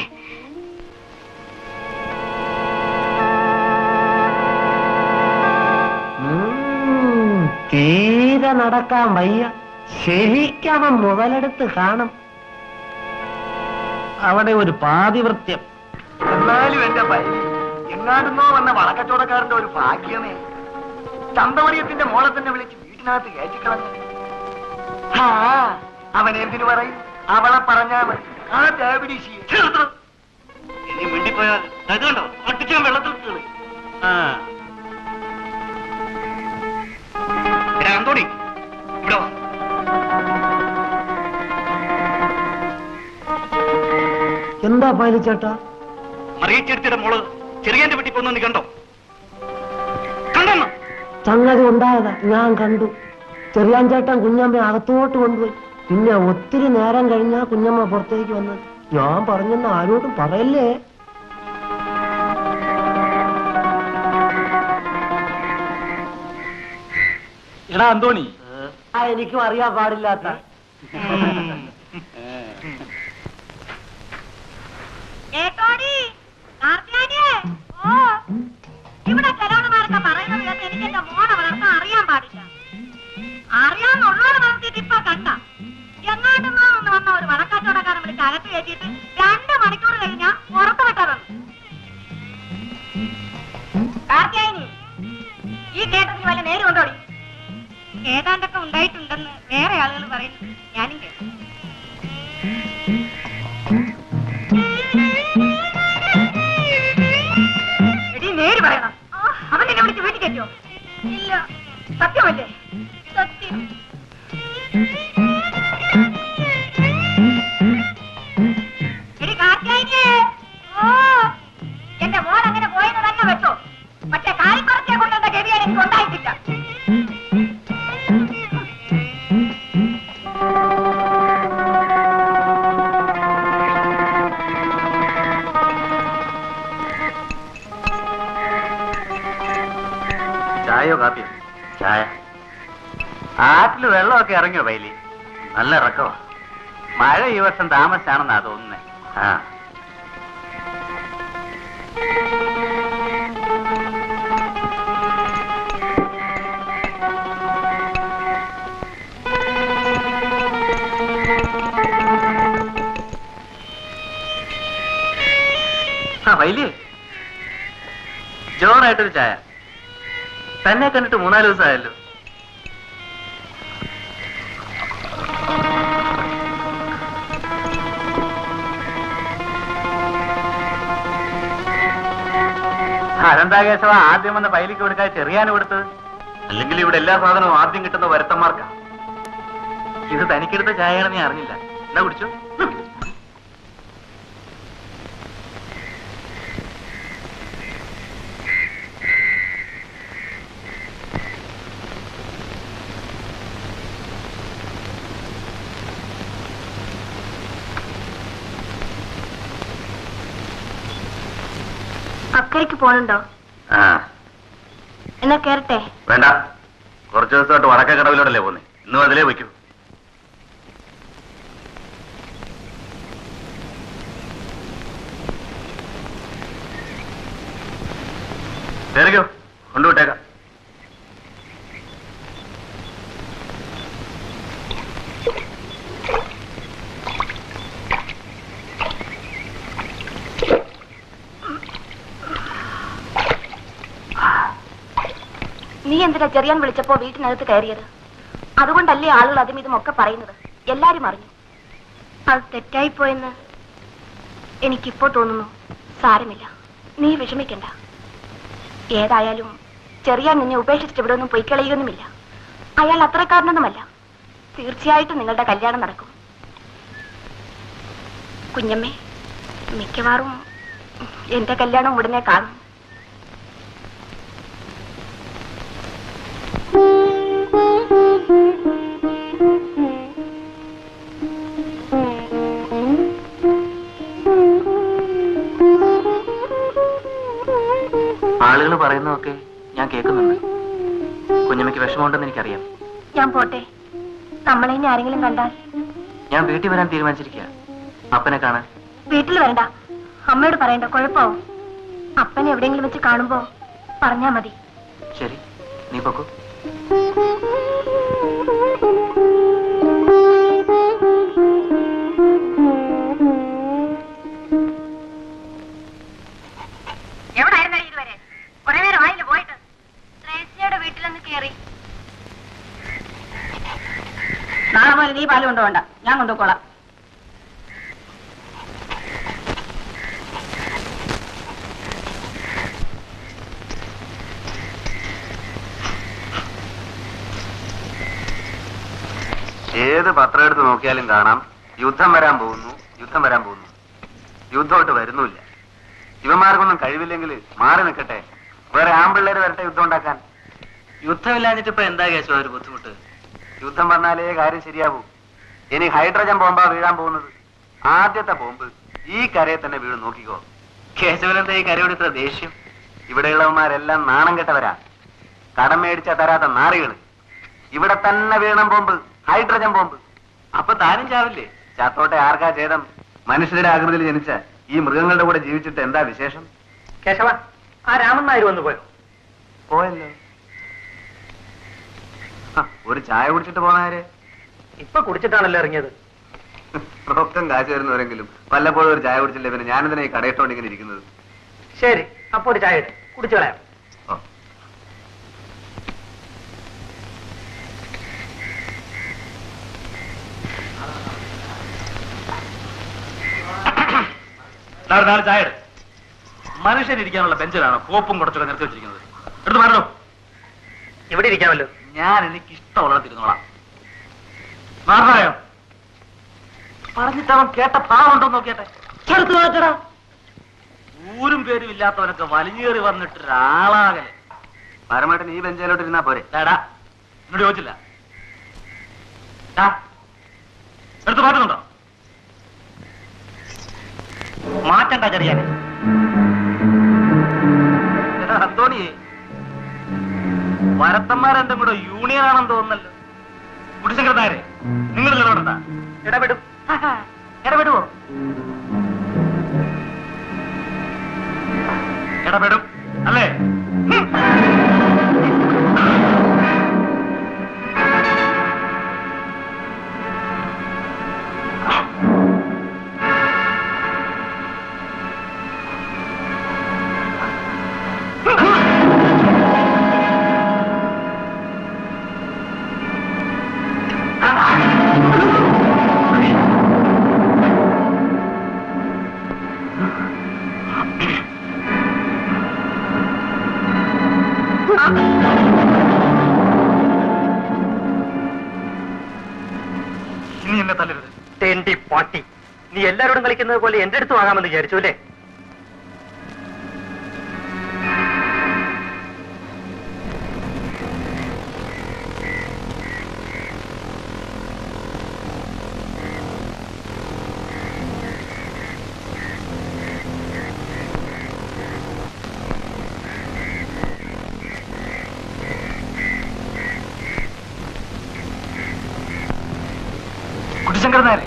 ഉം, തീരെ നടക്കാൻ വയ്യ ശരിക്കവൻ മുതലെടുത്ത് കാണും അവിടെ ഒരു പാതിവൃത്യം എന്നാലും എന്റെ പൈലി എങ്ങാടുന്നോ വന്ന വളക്കച്ചവടക്കാരന്റെ ഒരു ഭാഗ്യമേ ചന്തമറിയത്തിന്റെ മോളെ തന്നെ വിളിച്ച് വീട്ടിനകത്ത് കയറ്റിക്കളഞ്ഞു ആ അവൻ എന്തിനു പറയും അവളെ പറഞ്ഞാ മതി ആ ഡയബറ്റീസ് ഇനി മിണ്ടിപ്പോയാൽ അതുകൊണ്ടോ ഒട്ടിക്കാൻ വെള്ളത്തിൽ ഇട്ട് ആ എടാ, അന്തോണി ഇവിടെ വാ. എന്താ പൈലിച്ചേട്ടാ മറിയച്ചെടുത്തിയുടെ മോള് ചെറിയന്റെ വീട്ടിൽ പോകുന്ന നീ കണ്ടോ കണ്ടോ സംഗതി ഉണ്ടായതാ ഞാൻ കണ്ടു ചെറിയാൻ ചേട്ടൻ കുഞ്ഞമ്മ അകത്തോട്ട് കൊണ്ടുപോയി പിന്നെ ഒത്തിരി നേരം കഴിഞ്ഞാ കുഞ്ഞമ്മ പുറത്തേക്ക് വന്നത് ഞാൻ പറഞ്ഞെന്ന് ആരോടും പറയല്ലേ എടാ അന്തോണി ആ എനിക്കും അറിയാൻ പാടില്ലാത്ത കേട്ടോടി കാർത്തിയാനിയെ ഓ ഇവിടെ ചിലവണമാരൊക്കെ പറയുന്നത് കേട്ട് എനിക്ക് എന്റെ മോനെ വളർത്താൻ അറിയാൻ പാടില്ല അറിയാന്നുള്ളവരെ വളർത്തിയിട്ട് ഇപ്പൊ കണ്ട എങ്ങാണ്ടെന്നോ നിന്ന് വന്ന ഒരു വടക്കാച്ചോടക്കാരൻ വിളിച്ച് അകത്ത് കയറ്റിയിട്ട് രണ്ട് മണിക്കൂർ കഴിഞ്ഞാ പുറത്തു വിട്ടതാണ് കാർത്തിയാനി ഈ കേട്ടതിന് വല്ല നേരം ഉണ്ടോടി ഏതാണ്ടൊക്കെ ഉണ്ടായിട്ടുണ്ടെന്ന് വേറെ ആളുകൾ പറയുന്നു ഞാനും കേട്ടു എടീ നേര് പറയണം അവൻ എന്നെ വിളിച്ച് വീട്ടിൽ കയറ്റോ ഇല്ല സത്യമല്ലേ സത്യം എടി കാർത്തിയായിനിയേ ഓ എന്റെ മോൻ അങ്ങനെ പോയെന്ന് തന്നെ വെച്ചോ പക്ഷെ കാലിപ്പറത്തിയെ കൊണ്ടെന്ന ഗതിയാണ് എനിക്ക് ഉണ്ടായിട്ടില്ല ചായയോ കാപ്പിയോ ചായ ആറ്റില് വെള്ളമൊക്കെ ഇറങ്ങിയോ വൈലി നല്ല ഇറക്കമാ മഴ ഈ വർഷം താമസിച്ചാണെന്നാ തോന്നുന്നേ ആ ആ വൈലി ജോറായിട്ടൊരു ചായ തന്നെ കണ്ടിട്ട് മൂന്നാല് ദിവസമായല്ലോ അതെന്താ കേശവ ആദ്യം വന്ന് പൈലിക്ക് കൊടുക്കാൻ ചെറിയാന് കൊടുത്തത് അല്ലെങ്കിൽ ഇവിടെ എല്ലാ സാധനവും ആദ്യം കിട്ടുന്ന വരുത്തന്മാർക്കാ ഇത് തനിക്കെടുത്ത ചായയാണെന്ന് ഞാൻ അറിഞ്ഞില്ല എന്നാ കുടിച്ചു അക്കരയ്ക്ക് പോണുണ്ടോ ആ എന്നാ കേറട്ടെ വേണ്ട കുറച്ചു ദിവസമായിട്ട് വടക്കേ കടവിലോട്ടല്ലേ പോന്നെ ഇന്നും അതിലേ വയ്ക്കൂ കയറിക്കോ കൊണ്ടുവിട്ടേക്കാം നീ എന്തിനാ ചെറിയാൻ വിളിച്ചപ്പോ വീട്ടിനകത്ത് കയറിയത് അതുകൊണ്ടല്ലേ ആളുകൾ അതും ഇതും ഒക്കെ പറയുന്നത് എല്ലാരും അറിഞ്ഞു അത് തെറ്റായി പോയെന്ന് എനിക്കിപ്പോ തോന്നുന്നു സാരമില്ല നീ വിഷമിക്കണ്ട ഏതായാലും ചെറിയാൻ നിന്നെ ഉപേക്ഷിച്ചിട്ട് ഇവിടെ ഒന്നും പോയി കളയൊന്നുമില്ല അയാൾ അത്രക്കാരനൊന്നുമല്ല തീർച്ചയായിട്ടും നിങ്ങളുടെ കല്യാണം നടക്കും കുഞ്ഞമ്മേ മിക്കവാറും എന്റെ കല്യാണം ഉടനെ കാണും ആളുകൾ പറയുന്നതൊക്കെ ഞാൻ കേൾക്കുന്നുണ്ട് കുഞ്ഞമ്മയ്ക്ക് വിഷമമുണ്ടെന്ന് എനിക്കറിയാം ഞാൻ പോട്ടെ നമ്മളെ ഇനി ആരെങ്കിലും കണ്ടാൽ ഞാൻ വീട്ടിൽ വരാൻ തീരുമാനിച്ചിരിക്കുക അപ്പനെ കാണാൻ വീട്ടിൽ വരണ്ട അമ്മയോട് പറയണ്ട കുഴപ്പമാവും അപ്പനെ എവിടെയെങ്കിലും വെച്ച് കാണുമ്പോ പറഞ്ഞാ മതി ശരി നീ പൊക്കോ എവിടായിരുന്നു ഇതുവരെ കുറെ നേരം ആയില്ല പോയിട്ട് ത്രേസ്യയുടെ വീട്ടിലൊന്ന് കേറി നാളെ മുതൽ നീ പാല് കൊണ്ടുപോണ്ട ഞാൻ കൊണ്ടുപോക്കോളാം ഏത് പത്രം എടുത്ത് നോക്കിയാലും കാണാം യുദ്ധം വരാൻ പോകുന്നു യുദ്ധം വരാൻ പോകുന്നു യുദ്ധമായിട്ട് വരുന്നില്ല ഇവന്മാർക്കൊന്നും കഴിവില്ലെങ്കിൽ മാറി നിൽക്കട്ടെ വേറെ ആമ്പിള്ളേര് വരട്ടെ യുദ്ധം ഉണ്ടാക്കാൻ യുദ്ധമില്ലാഞ്ഞിട്ട് ഇപ്പൊ എന്താ കേശവ ഒരു ബുദ്ധിമുട്ട് യുദ്ധം വന്നാലേ കാര്യം ശരിയാവൂ ഇനി ഹൈഡ്രജൻ ബോംബാ വീഴാൻ പോകുന്നത് ആദ്യത്തെ ബോംബ് ഈ കരയെ തന്നെ വീഴും നോക്കിക്കോ കേശവനെന്താ ഈ കരയോട് ഇത്ര ദേഷ്യം ഇവിടെയുള്ളവന്മാരെല്ലാം നാണം കെട്ടവരാ കടം മേടിച്ച തരാത്ത നാറികള് ഇവിടെ തന്നെ വീണം ബോംബ് ഹൈഡ്രജൻ ബോംബ് അപ്പൊ താനും ചാവില്ലേ ചാത്തോട്ടെ ആർക്കാ ഛേദം മനുഷ്യരുടെ ആകൃതിയിൽ ജനിച്ച ഈ മൃഗങ്ങളുടെ കൂടെ ജീവിച്ചിട്ട് എന്താ വിശേഷം കേശവ ആ രാമൻ നായർ വന്നു പോയോ പോയല്ലോ ഹ, ഒരു ചായ കുടിച്ചിട്ട് പോന്നാര് ഇപ്പൊ കുടിച്ചിട്ടാണല്ലോ ഇറങ്ങിയത് റൊക്കം കാശ് വരുന്നവരെങ്കിലും വല്ലപ്പോഴും ഒരു ചായ കുടിച്ചില്ലേ പിന്നെ ഞാനെന്തിനാ ഈ കടയിട്ടോണ്ട് ഇങ്ങനെ ഇരിക്കുന്നത് ശരി അപ്പൊ ഒരു ചായ ഇട് കുടിച്ചു കളയാം ഓ നാളെ നാളെ ചായ എടു. മനുഷ്യരിക്കാനുള്ള ബെഞ്ചിലാണ് കോപ്പും കുറച്ചൊക്കെ നിർത്തി വെച്ചിരിക്കുന്നത് എടുത്ത് മാറണോ ഇവിടെ ഇരിക്കാമല്ലോ ഞാൻ എനിക്ക് ഇഷ്ടമുള്ളതിരുന്നോളാം മാറണോ പറഞ്ഞിട്ട് അവൻ കേട്ട ഭാവമുണ്ടോ നോക്കിയട്ടെ ചെറുത്ത് മാറ്റടാ ഊരും പേരും ഇല്ലാത്തവനൊക്കെ വലിഞ്ഞേറി വന്നിട്ട് ഒരാളാകലെ പരമായിട്ട് ഈ ബെഞ്ചിലോട്ട് ഇരുന്നാ പോരെ ഡാടാ എന്നോട് ചോദിച്ചില്ല ഡാ, എടുത്ത് മാറ്റുന്നുണ്ടോ മാറ്റണ്ട ചെറിയാനെ എടാ, അന്തോണി വരത്തന്മാരെന്തും കൂടെ യൂണിയൻ ആണെന്ന് തോന്നുന്നല്ലോ കുടിശങ്കരനാരെ നിങ്ങൾ ഇടപെടണ്ട ഇടപെടും ഇടപെടുവോ ഇടപെടും അല്ലേ ഹും. ഇനി എന്നെ തല്ലരുത് തെണ്ടി പാട്ടി നീ എല്ലാരോടും കളിക്കുന്നത് പോലെ എന്റെ അടുത്ത് വാങ്ങാമെന്ന് വിചാരിച്ചു അല്ലേ കുട്ടിശങ്കരനാരെ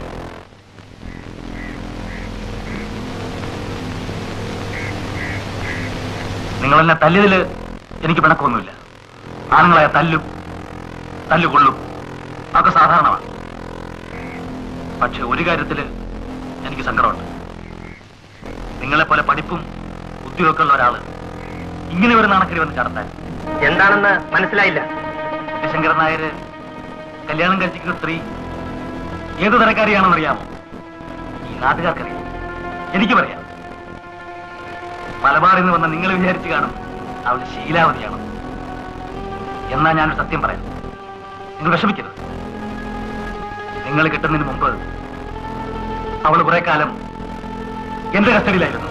നിങ്ങളെന്നെ തല്ലിയതില് എനിക്ക് പിണക്കമൊന്നുമില്ല ആണുങ്ങളെ തല്ലും തല്ലുകൊള്ളും അതൊക്കെ സാധാരണമാണ് പക്ഷെ ഒരു കാര്യത്തില് എനിക്ക് സങ്കടമുണ്ട് നിങ്ങളെ പോലെ പഠിപ്പും ഉദ്യോഗമൊക്കെ ഉള്ള ഒരാള് ഇങ്ങനെ ഒരു നാണക്കരി വന്ന് ചടത്താൻ എന്താണെന്ന് മനസ്സിലായില്ല ശങ്കരൻ നായര് കല്യാണം കഴിച്ചിരിക്കുന്ന സ്ത്രീ ഏത് തരക്കാരിയാണെന്ന് അറിയാമോ ഈ നാട്ടുകാർക്കറിയാം എനിക്കും അറിയാം മലബാറിൽ നിന്ന് വന്ന നിങ്ങൾ വിചാരിച്ചു കാണും അവൾ ശീലാവതിയാണ് എന്നാ ഞാനൊരു സത്യം പറയാം നിങ്ങൾ വിഷമിക്കരുത് നിങ്ങൾ കിട്ടുന്നതിന് മുമ്പ് അവൾ കുറെ കാലം എന്റെ കസ്റ്റഡിയിലായിരുന്നു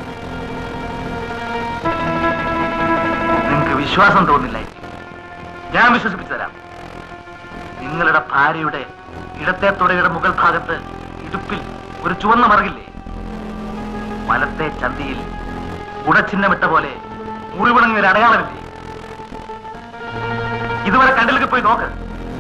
നിങ്ങൾക്ക് വിശ്വാസം തോന്നില്ലായിരിക്കും ഞാൻ വിശ്വസിപ്പിച്ചു തരാം നിങ്ങളുടെ ഭാര്യയുടെ ഇടത്തെ തുടയുടെ മുകൾ ഭാഗത്ത് ഇടുപ്പിൽ ഒരു ചുവന്ന മറകില്ലേ വലത്തെ ചന്തിയിൽ ഉടച്ചിഹ്നമിട്ട പോലെ മുറിവുണങ്ങിയ ഒരു അടയാളമില്ലേ ഇതുവരെ കണ്ടിലേക്ക് പോയി നോക്ക്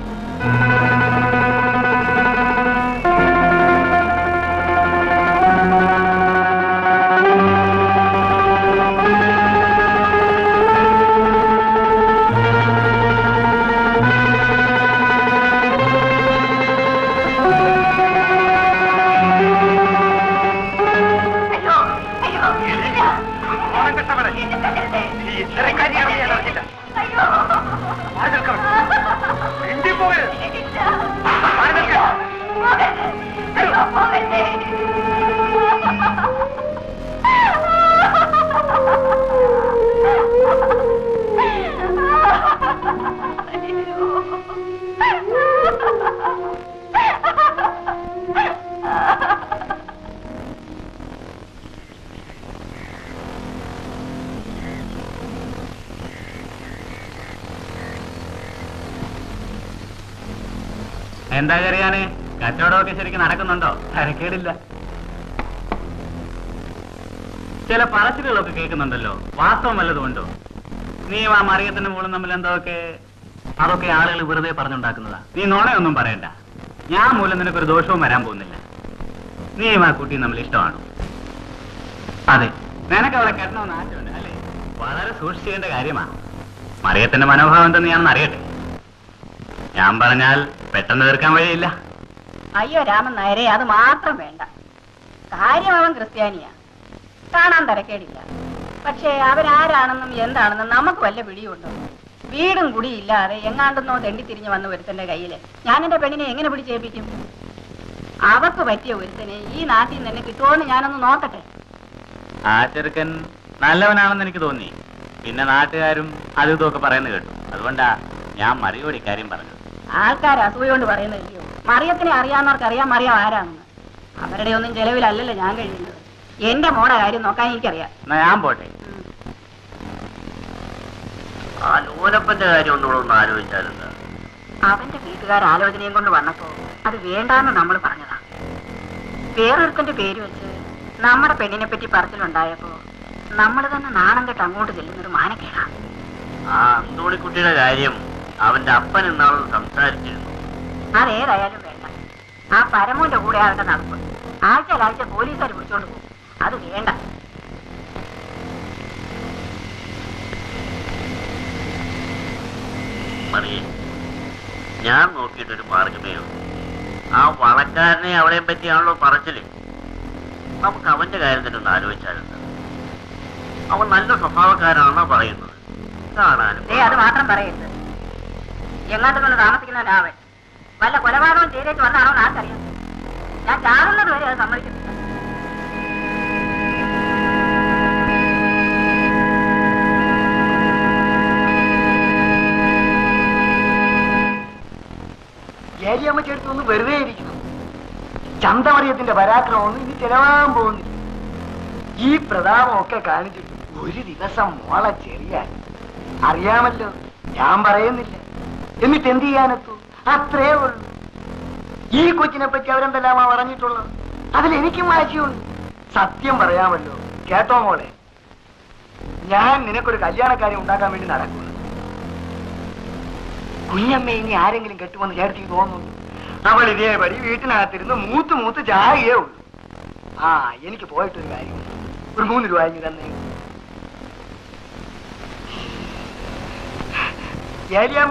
എന്താ കറിയാന് കച്ചവടമൊക്കെ ശരിക്കും നടക്കുന്നുണ്ടോ തരക്കേടില്ല ചില പറച്ചിലുകളൊക്കെ കേൾക്കുന്നുണ്ടല്ലോ വാസ്തവം വല്ലതും ഉണ്ടോ നീ ആ മറിയത്തിന്റെ മോളും തമ്മിൽ എന്തൊക്കെ അതൊക്കെ ആളുകൾ വെറുതെ പറഞ്ഞുണ്ടാക്കുന്നതാ നീ നോണയൊന്നും പറയണ്ട ഞാൻ മൂലം നിനക്കൊരു ദോഷവും വരാൻ പോകുന്നില്ല നീ ആ കുട്ടി നമ്മൾ ഇഷ്ടമാണോ അതെ നിനക്ക് അവളെ കെട്ടണമെന്ന് ആശയമുണ്ട് അല്ലേ വളരെ സൂക്ഷിക്കേണ്ട കാര്യമാണ് മറിയത്തിന്റെ മനോഭാവം എന്തെന്ന് ഞാൻ അറിയട്ടെ ഞാൻ പറഞ്ഞാൽ പെട്ടെന്ന് തീർക്കാൻ വഴിയില്ല അയ്യോ രാമൻ നായരെ അത് മാത്രം വേണ്ട കാര്യം അവൻ ക്രിസ്ത്യാനിയാ കാണാൻ തരക്കേടില്ല പക്ഷേ അവരാരാണെന്നും എന്താണെന്നും നമുക്ക് വല്ല പിടിയുണ്ടോ വീടും കുടിയില്ലാതെ എങ്ങാണ്ടെന്നോ തെണ്ടിത്തിരിഞ്ഞ് വന്ന ഒരുത്തന്റെ കയ്യില് ഞാൻ എന്റെ പെണ്ണിനെ എങ്ങനെ പിടിച്ചേൽപ്പിക്കും അവക്ക് പറ്റിയ ഒരുത്തനെ ഈ നാട്ടിൽ നിന്ന് തന്നെ കിട്ടുമോന്ന് ഞാനൊന്ന് നോക്കട്ടെ ആ ചെറുക്കൻ നല്ലവനാണെന്ന് എനിക്ക് തോന്നി പിന്നെ നാട്ടുകാരും അതും ഇതുമൊക്കെ പറയുന്നത് കേട്ടു അതുകൊണ്ടാ ഞാൻ മറിയോട് ഇക്കാര്യം പറഞ്ഞത് ആൾക്കാർ അസൂയ കൊണ്ട് പറയുന്നില്ലയോ മറിയത്തിനെ അറിയാവുന്നവർക്ക് അറിയാൻ മറിയാം ആരാണെന്ന് അവരുടെ ഒന്നും ചെലവിലല്ലല്ലോ ഞാൻ കഴിയുന്നത് എന്റെ മോടെ കാര്യം നോക്കാൻ എനിക്കറിയാം എന്നാ ഞാൻ പോട്ടെ ആ ലോലപ്പന്റെ കാര്യം ഒന്നുകൂടെ ഒന്ന് ആലോചിച്ചാലെന്താ അവന്റെ വീട്ടുകാർ ആലോചനയും കൊണ്ട് വന്നപ്പോ അത് വേണ്ടാന്ന് നമ്മൾ പറഞ്ഞതാ വേറൊരുത്തന്റെ പേര് വെച്ച് നമ്മുടെ പെണ്ണിനെ പറ്റി പറച്ചിലുണ്ടായപ്പോ നമ്മൾ തന്നെ നാണം കെട്ട് അങ്ങോട്ട് ചെല്ലുന്നത് മാനക്കേടാ ആ അന്തോണിക്കുട്ടിയുടെ കാര്യം അവന്റെ അപ്പൻ ഇന്നാളൊന്ന് സംസാരിച്ചിരുന്നു അതേതായാലും വേണ്ട ആ പരമോന്റെ കൂടെ അവന്റെ നടപ്പ് ആഴ്ചയിലാഴ്ച പോലീസുകാർ പിടിച്ചോണ്ട് പോകും അത് വേണ്ട മറിയേ ഞാൻ നോക്കിയിട്ടൊരു മാർഗമേ ഉള്ളൂ ആ വളക്കാരനെ അവളെ പറ്റിയാണല്ലോ പറച്ചില് നമുക്ക് അവന്റെ കാര്യം തന്നെ ഒന്ന് ആലോചിച്ചാലെന്താ അവൻ നല്ല സ്വഭാവക്കാരാണെന്നാ പറയുന്നത് കാണാനും ഏ അത് മാത്രം പറയരുത് എങ്ങാട്ട് നിന്ന് താമസിക്കുന്നവനാവൻ വല്ല കൊലപാതകവും ചെയ്തേച്ച് വന്നാണോ എന്ന് ആർക്കറിയാം ഞാൻ ചാടുന്നത് വരെ അത് സമ്മതിക്കത്തില്ല ഏരിയമ്മ ചേർത്ത് ഒന്ന് വെറുതെ ഇരിക്കണം ചന്തമറിയത്തിന്റെ പരാക്രമമൊന്നും ഇനി ചെലവാൻ പോകുന്നില്ല ഈ പ്രതാപമൊക്കെ കാണിച്ചിട്ട് ഒരു ദിവസം മോളെ ചെറിയാൻ അറിയാമല്ലോ ഞാൻ പറയുന്നില്ല എന്നിട്ട് എന്ത് ചെയ്യാനെത്തു അത്രേ ഉള്ളൂ ഈ കൊച്ചിനെ പറ്റി അവരെന്തെല്ലാമാ പറഞ്ഞിട്ടുള്ളത് അതിൽ എനിക്കും വാശിയുണ്ട് സത്യം പറയാമല്ലോ കേട്ടോ മോളെ ഞാൻ നിനക്കൊരു കല്യാണക്കാര്യം ഉണ്ടാക്കാൻ വേണ്ടി നടക്കുന്നു കുഞ്ഞമ്മ ഇനി ആരെങ്കിലും കെട്ടുമെന്ന് ചേർത്തി തോന്നുന്നു അവൾ ഇതേപടി വീട്ടിനകത്തിരുന്ന് മൂത്ത് മൂത്ത് ചായേ ഉള്ളൂ ആ എനിക്ക് പോയിട്ടൊരു കാര്യം ഒരു മൂന്ന് രൂപ ഇനി തന്നെ ഏലിയാമ്മ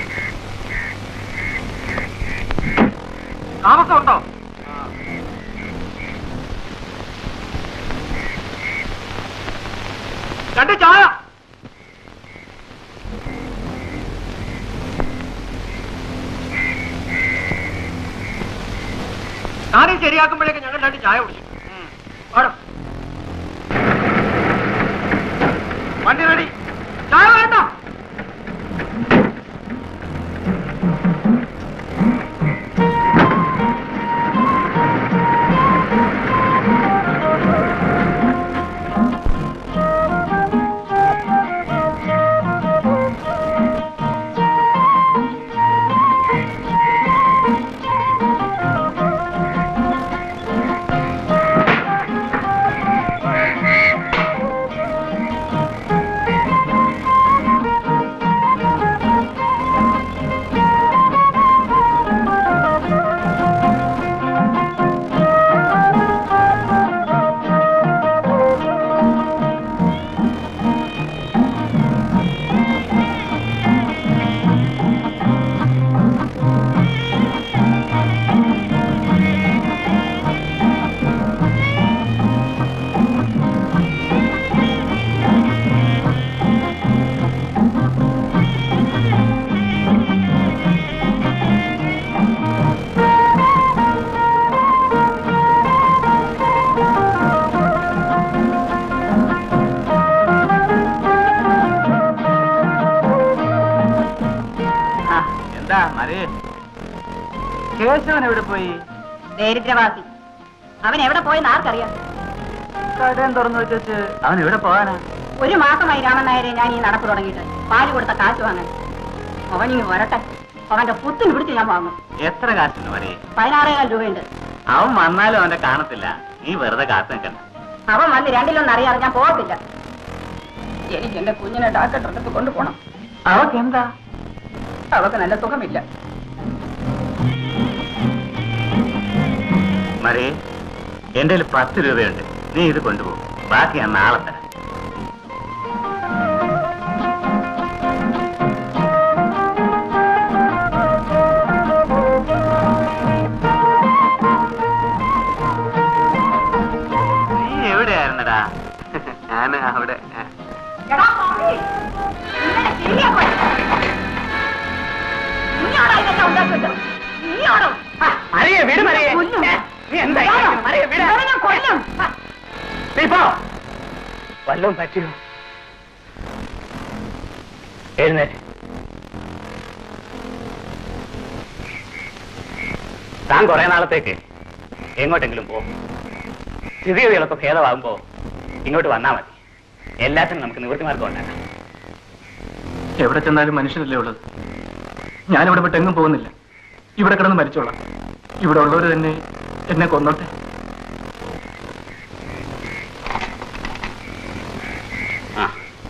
താമസമുണ്ടോ രണ്ട് ചായ കാര്യം ശരിയാക്കുമ്പോഴേക്ക് ഞങ്ങൾ രണ്ട് ചായ കുടിച്ചു വേണം വണ്ടി റെഡി ചായ വേണ്ട എന്താ മരേ കേശവൻ എവിടെ പോയി ദരിദ്രവാസി അവൻ എവിടെ പോയെന്ന് ആർക്കറിയാം കടയും തുറന്നു വെച്ചു അവൻ എവിടെ പോകാനാ ഒരു മാസമായി രാമൻ നായരെ ഞാൻ ഈ നടപ്പ് തുടങ്ങിയിട്ട് പാല് കൊടുത്ത കാശ് വാങ്ങാൻ അവനിങ്ങ് വരട്ടെ അവന്റെ പുത്തിന് പിടിച്ച് ഞാൻ വാങ്ങും എത്ര കാശിന് മരേ പതിനാറേകാൽ രൂപയുണ്ട് അവൻ വന്നാലും അവന്റെ കാണത്തില്ല നീ വെറുതെ കാത്തു നിൽക്കണ്ട അവൻ വന്ന് രണ്ടിലൊന്നും അറിയാതെ ഞാൻ പോകത്തില്ല എനിക്ക് എന്റെ കുഞ്ഞിനെ ഡാക്ടർ അടുത്ത് കൊണ്ടുപോകണം അവക്ക് എന്താ അവക്ക് നല്ല സുഖമില്ല മരേ എന്റെ കയ്യിൽ പത്ത് രൂപയുണ്ട് നീ ഇത് കൊണ്ടുപോകും ബാക്കി ഞാൻ നാളെ തരാം നീ എവിടെയായിരുന്നടാ ഞാൻ അവിടെ എടാ സ്വാമി, ഇങ്ങനെ ശരിയാ പോയി. നീയാണോ ഇതൊക്കെ ഉണ്ടാക്കിയത്? നീയാണോ? ആ, മറിയെ വിട് മറിയെ കൊല്ലും. നീ എന്താ ഇയാളോ? മറിയെ വിട് ഇവനെ ഞാൻ കൊല്ലും. ആ, നീ പോ വല്ലതും പറ്റിയോ എഴുന്നേറ്റ് താൻ കുറെ നാളത്തേക്ക് എങ്ങോട്ടെങ്കിലും പോ സ്ഥിതിഗതികളൊക്കെ ഭേദമാകുമ്പോ ഇങ്ങോട്ട് വന്നാ മതി എല്ലാത്തിനും നമുക്ക് നിവൃത്തി മാർഗം ഉണ്ടാക്കാം എവിടെ ചെന്നാലും മനുഷ്യനല്ലേ ഉള്ളത് ഞാനിവിടെ വിട്ട് എങ്ങും പോകുന്നില്ല ഇവിടെ കിടന്ന് മരിച്ചോളാം ഇവിടെ ഉള്ളവർ തന്നെ എന്നെ കൊന്നോട്ടെ ആ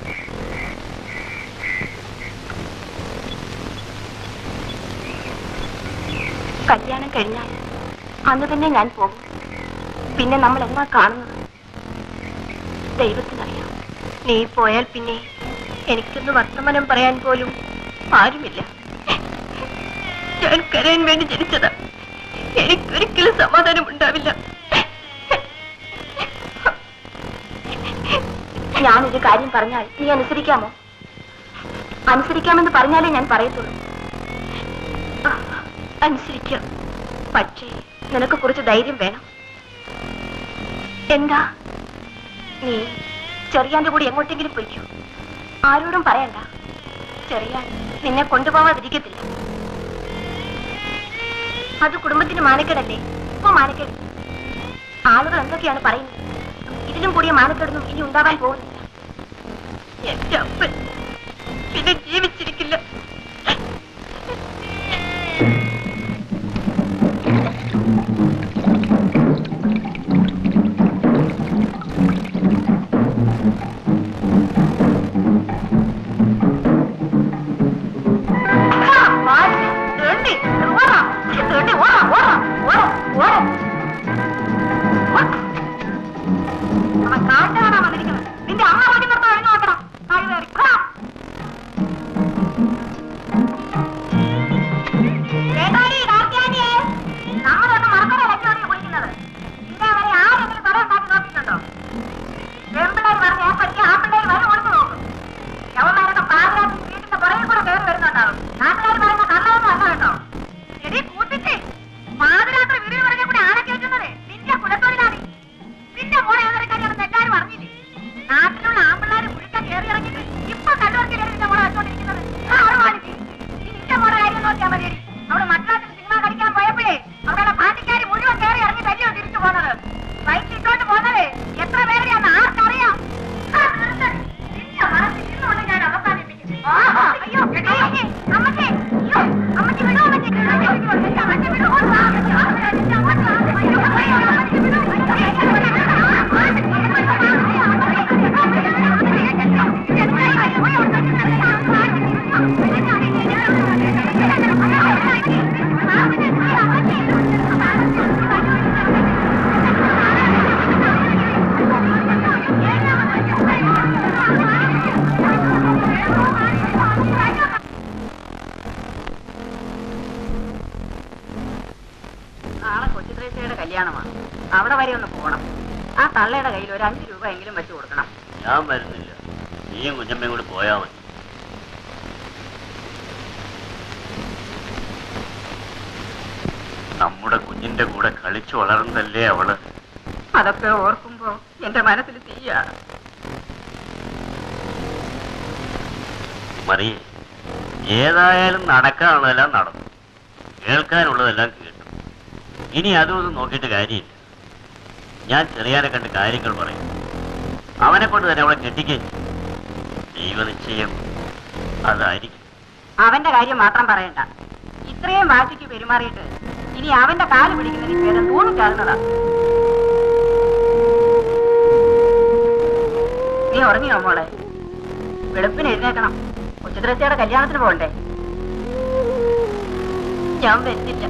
കല്യാണം കഴിഞ്ഞാൽ അന്ന് തന്നെ ഞാൻ പോകും പിന്നെ നമ്മൾ എന്നാ കാണുന്നത് ദൈവത്തിനറിയാം നീ പോയാൽ പിന്നെ എനിക്കൊന്ന് വർത്തമാനം പറയാൻ പോലും ആരുമില്ല ഞാൻ കരയാൻ വേണ്ടി ജനിച്ചതാ എനിക്കൊരിക്കലും സമാധാനം ഉണ്ടാവില്ല ഞാനൊരു കാര്യം പറഞ്ഞാൽ നീ അനുസരിക്കാമോ അനുസരിക്കാമെന്ന് പറഞ്ഞാലേ ഞാൻ പറയത്തുള്ളൂ ആ, അനുസരിക്കാം പക്ഷേ നിനക്ക് കുറച്ച് ധൈര്യം വേണം എന്താ നീ ചെറിയാന്റെ കൂടി എങ്ങോട്ടെങ്കിലും പോയിക്കോ ആരോടും പറയണ്ട ചെറിയാൻ നിന്നെ കൊണ്ടുപോവാതിരിക്കത്തില്ല അത് കുടുംബത്തിന് മാനക്കേടല്ലേ ഇപ്പൊ മാനക്കേട് ആളുകൾ എന്തൊക്കെയാണ് പറയുന്നത് ഇതിലും കൂടിയ മാനക്കേടൊന്നും ഇനി ഉണ്ടാവാൻ പോകുന്നില്ല എന്റെ അപ്പൻ പിന്നെ ജീവിച്ചിരിക്കില്ല നിന്റെ അമ്മ വണ്ടി നിർത്താൻ നോക്കണം കഴിവേറി ഒന്ന് പോകണം ആ തള്ളയുടെ കയ്യിൽ ഒരു അഞ്ച് രൂപ എങ്കിലും വെച്ച് കൊടുക്കണം ഞാൻ വരുന്നില്ല നീയും കുഞ്ഞമ്മയും കൂടി പോയാ മതി നമ്മുടെ കുഞ്ഞിന്റെ കൂടെ കളിച്ചു വളർന്നതല്ലേ അവള് അതൊക്കെ ഓർക്കുമ്പോ എന്റെ മനസ്സിൽ തീയാണ് മറിയേ ഏതായാലും നടക്കാനുള്ളതെല്ലാം നടന്നു കേൾക്കാനുള്ളതെല്ലാം കേട്ടു ഇനി അതും ഇതും നോക്കിയിട്ട് കാര്യമില്ല ഞാൻ ചെറിയാനെ കണ്ട് കാര്യങ്ങൾ പറയും അവനെ കൊണ്ട് തന്നെ അവളെ കെട്ടിക്കുകയും ചെയ്യും. ദൈവനിശ്ചയം അതായിരിക്കും അവന്റെ കാര്യം മാത്രം പറയണ്ട ഇത്രയും വാശിക്ക് പെരുമാറിയിട്ട് ഇനി അവന്റെ കാല് പിടിക്കുന്നതിന് ഭേദം തൂണിക്കാറുന്നതാ നീ ഉറങ്ങിയോ മോളെ വെളുപ്പിന് എഴുന്നേക്കണം ഉച്ചദ്രസ്യയുടെ കല്യാണത്തിന് പോകണ്ടേ ഞാൻ വരുന്നില്ല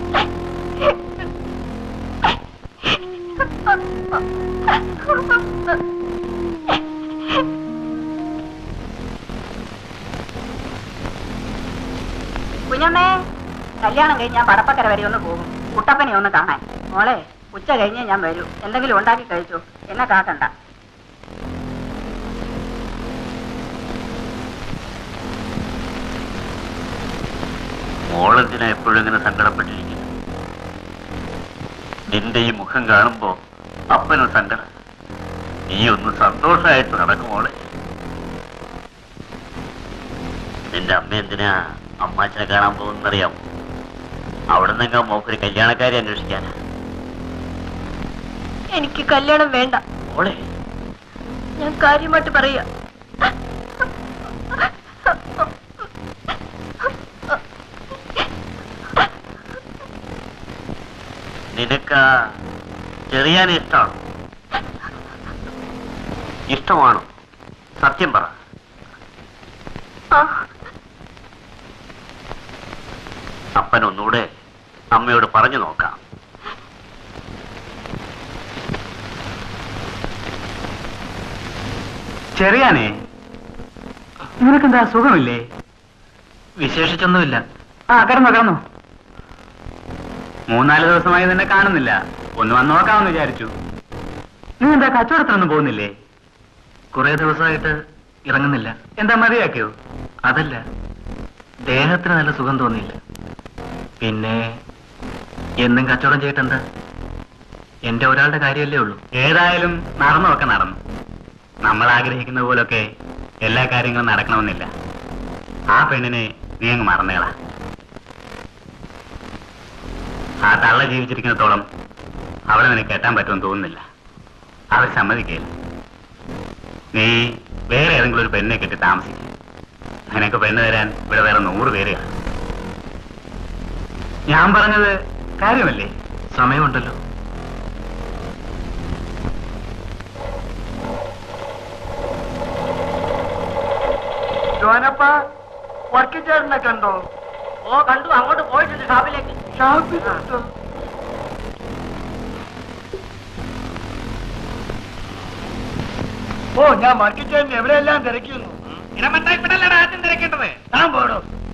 കുഞ്ഞമ്മേ കല്യാണം കഴിഞ്ഞ് ഞാൻ പടപ്പക്കര വരെ ഒന്ന് പോകും കുട്ടപ്പനെ ഒന്ന് കാണാൻ മോളെ ഉച്ച കഴിഞ്ഞേ ഞാൻ വരൂ എന്തെങ്കിലും ഉണ്ടാക്കി കഴിച്ചു എന്നെ കാക്കണ്ട മോളെന്തിനാ എപ്പോഴും ഇങ്ങനെ സങ്കടപ്പെട്ടിരിക്കുന്നു നിന്റെ ഈ മുഖം കാണുമ്പോ അപ്പനും സങ്കടം നീ ഒന്ന് സന്തോഷമായിട്ട് നടക്കും മോളെ നിന്റെ അമ്മ എന്തിനാ അമ്മാച്ചനെ കാണാൻ പോകുന്നറിയാമോ അവിടെ നിന്നെങ്കാ മോക്കൊരു കല്യാണക്കാരി അന്വേഷിക്കാനാ എനിക്ക് കല്യാണം വേണ്ട മോളെ ഞാൻ കാര്യമായിട്ട് പറയാ നിനക്ക് ചെറിയാനെ ഇഷ്ടമാണോ ഇഷ്ടമാണോ സത്യം പറ ആ, അപ്പൻ ഒന്നുകൂടെ അമ്മയോട് പറഞ്ഞു നോക്കാം ചെറിയാനേ നിനക്കെന്താ സുഖമില്ലേ വിശേഷിച്ചൊന്നുമില്ല ആ കിടന്നോ കിടന്നോ മൂന്നാല് ദിവസമായി നിന്നെ കാണുന്നില്ല ഒന്ന് വന്ന് നോക്കാമെന്ന് വിചാരിച്ചു നീ എന്താ കച്ചവടത്തിനൊന്നും പോകുന്നില്ലേ കുറെ ദിവസമായിട്ട് ഇറങ്ങുന്നില്ല എന്താ മതിയാക്കിയോ അതല്ല ദേഹത്തിന് നല്ല സുഖം തോന്നിയില്ല പിന്നെ എന്നും കച്ചവടം ചെയ്തിട്ടെന്താ എന്റെ ഒരാളുടെ കാര്യമല്ലേ ഉള്ളൂ ഏതായാലും നടന്നൊക്കെ നടന്നു നമ്മൾ ആഗ്രഹിക്കുന്ന പോലൊക്കെ എല്ലാ കാര്യങ്ങളും നടക്കണമെന്നില്ല ആ പെണ്ണിനെ നീ അങ്ങ് മറന്നേളാ ആ തള്ള ജീവിച്ചിരിക്കുന്നിടത്തോളം അവളെ നിനക്ക് കെട്ടാൻ പറ്റുമെന്ന് തോന്നുന്നില്ല അവർ സമ്മതിക്കില്ല നീ വേറെ ഏതെങ്കിലും ഒരു പെണ്ണിനെ കെട്ടി താമസിക്കും നിനക്ക് പെണ്ണ് തരാൻ ഇവിടെ വേറെ നൂറ് പേര് കാണും. ഞാൻ പറഞ്ഞത് കാര്യമല്ലേ സമയമുണ്ടല്ലോ ജോനപ്പ വർക്കിച്ചേട്ടനെ കണ്ടോ ഓ കണ്ടു അങ്ങോട്ട് പോയിട്ടുണ്ട് ഷാപ്പിലേക്ക് ഷാപ്പിലുണ്ടോ ഓ ഞാൻ വർക്കിച്ചേട്ടൻ എവിടെയെല്ലാം തിരക്കുന്നു ആദ്യം തിരക്കേണ്ടത് താൻ പോടോ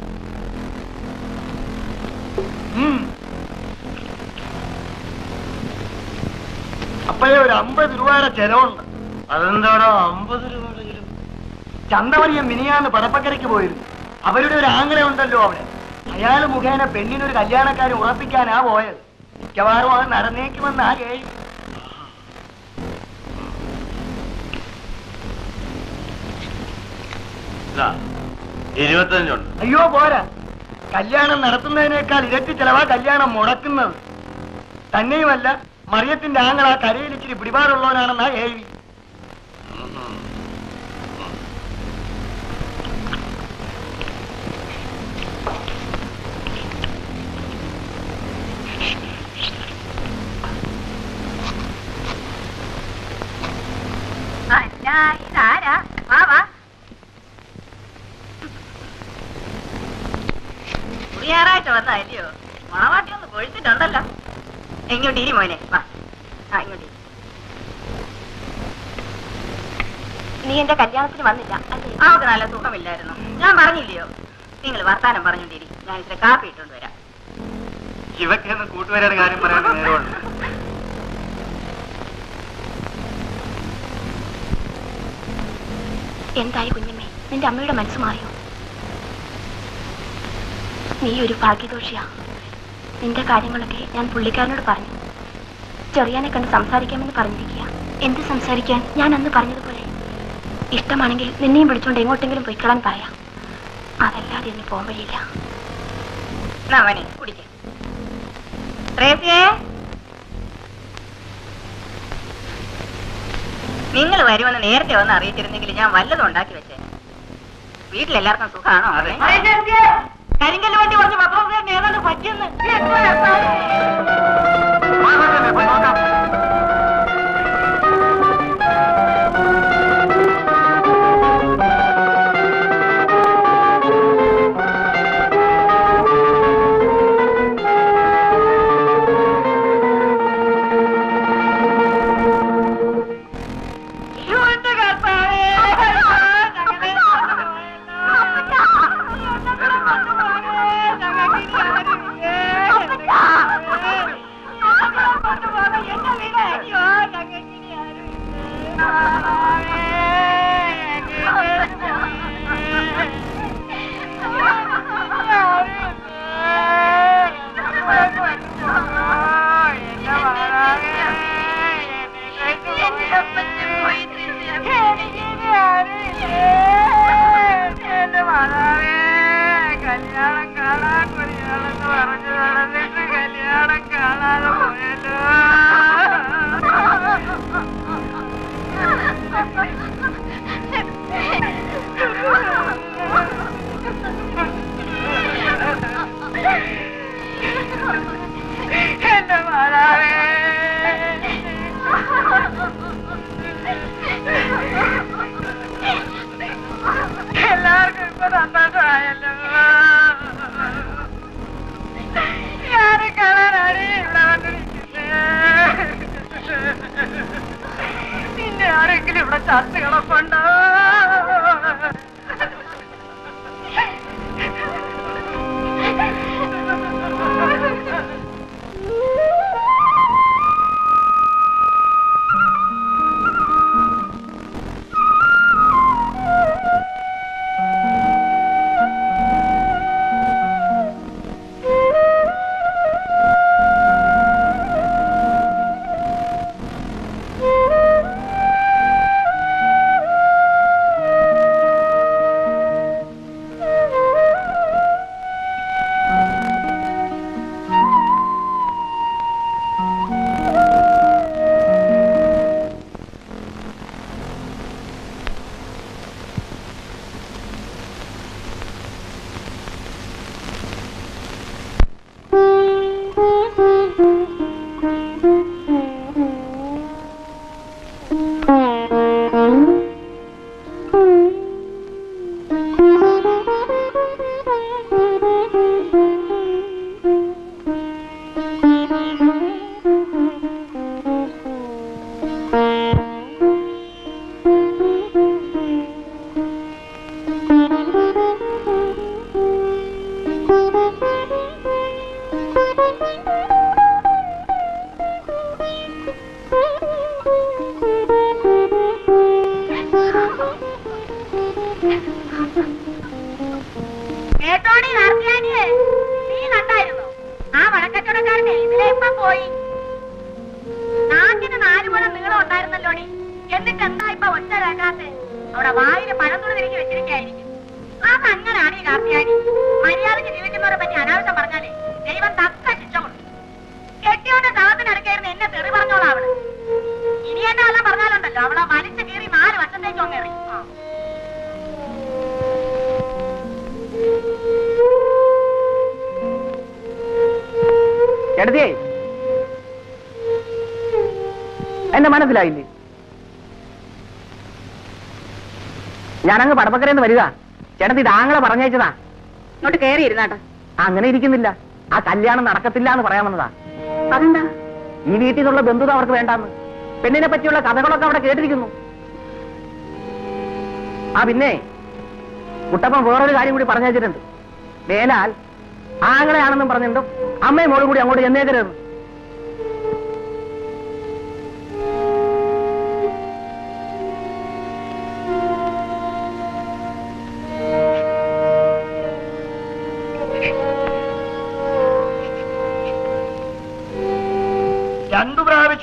ഉം. അപ്പോഴേ ഒരു അമ്പത് രൂപയുടെ ചെലവുണ്ട് അതെന്താണോ അമ്പത് രൂപയുടെ കിലോ ചന്തമണിയം മിനിയാന്ന് പടപ്പക്കരയ്ക്ക് പോയിരുന്നു അവരുടെ ഒരു ആംഗല ഉണ്ടല്ലോ അവിടെ അയാൾ മുഖേന പെണ്ണിനൊരു കല്യാണക്കാരൻ ഉറപ്പിക്കാനാ പോയത് മിക്കവാറും അത് നടന്നേക്കുമെന്ന് ആ കേൾവി ഇരുപത്തഞ്ചുണ്ട് അയ്യോ പോരാ കല്യാണം നടത്തുന്നതിനേക്കാൾ ഇരട്ടി ചെലവാ കല്യാണം മുടക്കുന്നത് തന്നെയുമല്ല മറിയത്തിന്റെ ആങ്ങൾ ആ കരയിൽ ഇച്ചിരി പിടിപാടുള്ളവനാണെന്നാ കേൾവി അല്ല ഇതാരാ വാ വാ ഞായറാഴ്ച വന്നല്ലയോ മണവാട്ടി ഒന്ന് കൊഴിച്ചിട്ടുണ്ടല്ലോ എങ്ങോട്ട് ഇരി മോനെ വാ ആ ഇങ്ങോട്ട് ഇരി. നീ എന്റെ കല്യാണത്തിന് വന്നില്ല അല്ലേ അവൾക്ക് നല്ല സുഖമില്ലായിരുന്നു ഞാൻ പറഞ്ഞില്ലയോ നിങ്ങൾ വർത്താനം പറഞ്ഞോണ്ടിരി ഞാൻ ഇത്ര കാപ്പി ഇട്ടുകൊണ്ട് വരാം ഇവക്കൊന്നും കൂട്ടുകാരുടെ കാര്യം പറയാൻ നേരമുണ്ട് എന്തായി കുഞ്ഞമ്മേ നിന്റെ അമ്മയുടെ മനസ്സ് മാറിയോ നീ ഒരു ഭാഗ്യദോഷിയാ നിന്റെ കാര്യങ്ങളൊക്കെ ഞാൻ പുള്ളിക്കാരനോട് പറഞ്ഞു ചെറിയാനെ കണ്ട് സംസാരിക്കാമെന്ന് പറഞ്ഞിരിക്കുക എന്ത് സംസാരിക്കാൻ ഞാൻ അന്ന് പറഞ്ഞതുപോലെ ഇഷ്ടമാണെങ്കിൽ നിന്നെയും വിളിച്ചുകൊണ്ട് എങ്ങോട്ടെങ്കിലും പൊയ്ക്കളാൻ പറയാം അതല്ലാതെ ഇന്ന് പോകാൻ വഴിയില്ല നവനെ കുടിക്ക റേസിയേ നിങ്ങൾ വരുമെന്ന് നേരത്തെ വന്ന് അറിയിച്ചിരുന്നെങ്കിൽ ഞാൻ വല്ലതും ഉണ്ടാക്കി വെച്ചേ വീട്ടിലെല്ലാവർക്കും സുഖാണോ അതെ. കരിങ്കല്ല് വണ്ടി പറഞ്ഞ് പത്രം ഏതാണ്ട് പറ്റിയെന്ന് കല്യാണം കാണാൻ കുടിയാണെന്ന് പറഞ്ഞു നടന്നിട്ട് കല്യാണം കാണാതെ പോയല്ലോ എന്റെ മാതാവേ എല്ലാവർക്കും ഇപ്പൊ സന്തോഷമായല്ലോ ഞാനും കാണാനാണ് ഇവിടെ വന്നിരിക്കുന്നത് നിന്നെ ആരെങ്കിലും ഇവിടെ ചത്ത് കിടപ്പുണ്ടോ കേട്ടോടി നാർത്തിയാനിയെ നീ കണ്ടായിരുന്നോ ആ വടക്കച്ചവടക്കാരനെ ഇതിലെ ഇപ്പം പോയി നാക്കിന് നാല് മുഴം നീളം ഉണ്ടായിരുന്നല്ലോടി എന്നിട്ട് എന്താ ഇപ്പൊ ഒറ്റ കേൾക്കാത്തെ അവിടെ വായില് പഴം തുണി തിരിഞ്ഞു വെച്ചിരിക്കായിരിക്കും അതങ്ങനാണ് ഈ കാർത്തിയാനി മര്യാദയ്ക്ക് ജീവിക്കുന്നവരെ പറ്റി അനാവശ്യം പറഞ്ഞാലേ ദൈവം തക്ക ശിക്ഷ കൊടുക്കും കെട്ടിയോന്റെ ശവത്തിനടുക്കായിരുന്നു എന്നെ തെറി പറഞ്ഞോളാം അവള് ഇനി എന്നെ വല്ലതും പറഞ്ഞാലുണ്ടല്ലോ അവളെ വലിച്ചു കീറി നാല് വശത്തേക്ക് അങ്ങേറി ആ ചേട്ടത്തിയേ എന്നെ മനസ്സിലായില്ലേ ഞാനങ്ങ് പടപ്പക്കരന്ന് വരിക ചേട്ടത്തി ഇത് ആങ്ങളെ പറഞ്ഞയച്ചതാ ഇങ്ങോട്ട് കയറി ഇരുന്നാട്ടെ അങ്ങനെ ഇരിക്കുന്നില്ല ആ കല്യാണം നടക്കത്തില്ല എന്ന് പറയാൻ വന്നതാ അതെന്താ ഈ വീട്ടിൽ നിന്നുള്ള ബന്ധുത അവർക്ക് വേണ്ടാന്ന് പെണ്ണിനെ പറ്റിയുള്ള കഥകളൊക്കെ അവിടെ കേട്ടിരിക്കുന്നു ആ പിന്നെ കുട്ടപ്പൻ വേറൊരു കാര്യം കൂടി പറഞ്ഞു വെച്ചിട്ടുണ്ട് മേലാൽ ആങ്ങളെയാണെന്നും പറഞ്ഞിട്ടും അമ്മയും മോളും കൂടി അങ്ങോട്ട് ചെന്നേക്കരുത്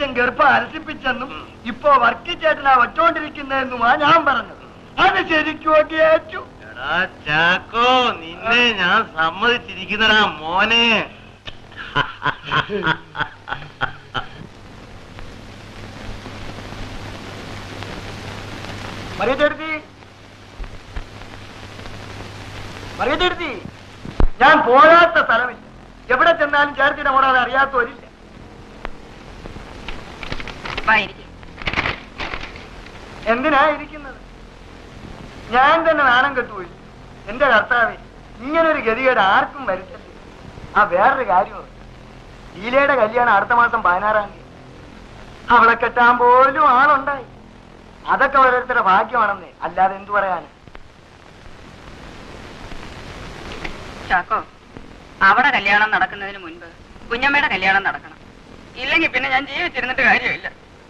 കൊച്ചൻ ഗർഭം അലസിപ്പിച്ചെന്നും ഇപ്പൊ വർക്കി ചേട്ടനാ വച്ചോണ്ടിരിക്കുന്നതെന്നുമാ ഞാൻ പറഞ്ഞത് അത് ശരിക്കും ഏറ്റു എടാ ചാക്കോ നിന്നെ ഞാൻ സമ്മതിച്ചിരിക്കുന്നടാ മോനെ മറിയത്തെടുത്തി മറിയത്തെടുത്തി ഞാൻ പോരാത്ത സ്ഥലമില്ല എവിടെ ചെന്നാലും ചേർത്തിനെ ഓടാതെ അറിയാത്തവരില്ല എന്തിനാ ഇരിക്കുന്നത് ഞാൻ തന്നെ നാണം കെട്ടുപോയി എന്റെ കർത്താവേ ഇങ്ങനൊരു ഗതികേട് ആർക്കും വരുത്തല്ലേ ആ വേറൊരു കാര്യമുണ്ട് ലീലയുടെ കല്യാണം അടുത്ത മാസം പതിനാറാം തീയതി അവളെ കെട്ടാൻ പോലും ആളുണ്ടായി അതൊക്കെ ഓരോരുത്തരുടെ ഭാഗ്യമാണെന്നേ അല്ലാതെ എന്തു പറയാന് ചാക്കോ അവിടെ കല്യാണം നടക്കുന്നതിന് മുൻപ് കുഞ്ഞമ്മയുടെ കല്യാണം നടക്കണം ഇല്ലെങ്കിൽ പിന്നെ ഞാൻ ജീവിച്ചിരുന്നിട്ട് കാര്യമില്ല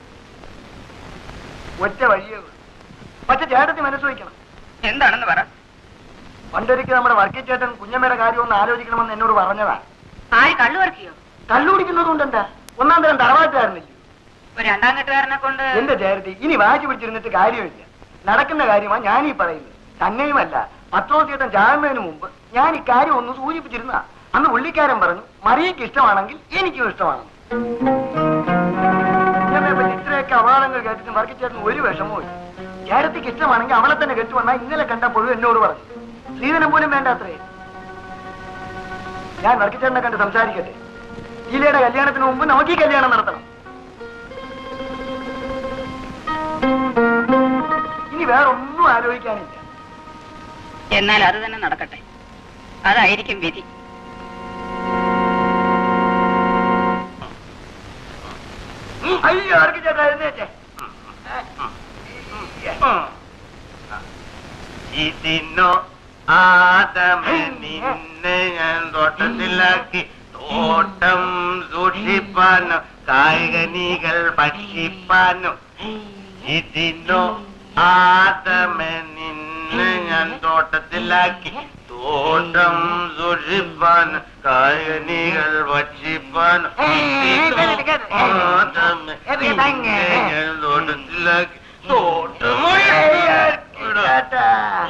ഒറ്റ വഴിയേ ഉള്ളൂ പക്ഷെ ചേട്ടത്തി മനസ്സ് വയ്ക്കണം എന്താണെന്ന് പറ പണ്ടൊരിക്കൽ നമ്മുടെ വർക്കി ചേട്ടൻ കുഞ്ഞമ്മയുടെ കാര്യം ഒന്ന് ആലോചിക്കണമെന്ന് എന്നോട് പറഞ്ഞതാ ആര് കള്ളു വർക്കിയോ കള്ളുപിടിക്കുന്നത് കൊണ്ടെന്താ ഒന്നാം തരം തറവാട്ടുകാരനില്ല ഒരു രണ്ടാം കെട്ടുകാരനെ കൊണ്ട് എന്റെ ചേരത്തി ഇനി വാശി പിടിച്ചിരുന്നിട്ട് കാര്യമില്ല നടക്കുന്ന കാര്യമാ ഞാൻ ഈ പറയുന്നത് തന്നെയുമല്ല പത്രോസിയേട്ടൻ ചാകുന്നതിന് മുമ്പ് ഞാൻ ഇക്കാര്യം ഒന്ന് സൂചിപ്പിച്ചിരുന്ന അന്ന് പുള്ളിക്കാരൻ പറഞ്ഞു മറിയയ്ക്ക് ഇഷ്ടമാണെങ്കിൽ എനിക്കും ഇഷ്ടമാണ് കുഞ്ഞമ്മയെ പറ്റി ഇത്രയൊക്കെ അപവാദങ്ങൾ കേട്ടിട്ട് വർക്കിച്ചേട്ടന് ഒരു വിഷമവും ഇല്ല ചേരത്തിക്ക് ഇഷ്ടമാണെങ്കിൽ അവളെ തന്നെ കെട്ടുവന്നാ ഇന്നലെ കണ്ടപ്പോഴും എന്നോട് പറഞ്ഞു സ്ത്രീധനം പോലും വേണ്ടാത്രേ ഞാൻ വർക്കിച്ചേട്ടനെ കണ്ട് സംസാരിക്കട്ടെ ഈലയുടെ കല്യാണത്തിന് മുമ്പ് നമുക്ക് ഈ കല്യാണം നടത്തണം ഇനി വേറെ ഒന്നും ആലോചിക്കാനില്ല എന്നാൽ അത് തന്നെ നടക്കട്ടെ അതായിരിക്കും വിധി അയ്യോ ആർക്ക് ചേട്ടാ എഴുന്നേറ്റേ ഇതിനോ ആദമ നിന്നെ ഞാൻ തോട്ടത്തിലാക്കി തോട്ടം സൂക്ഷിപ്പാനോ കായികനികൾ ഭക്ഷിപ്പാനോ ഇതിനോ ആദമ നിന്നെ ഞാൻ തോട്ടത്തിലാക്കി തോട്ടം സൂക്ഷിപ്പാനോ കായികനികൾ ഭക്ഷിപ്പാനോ ആദമ നിന്നെ ഞാൻ തോട്ടത്തിലാക്കി തോട്ടം ചേട്ടാ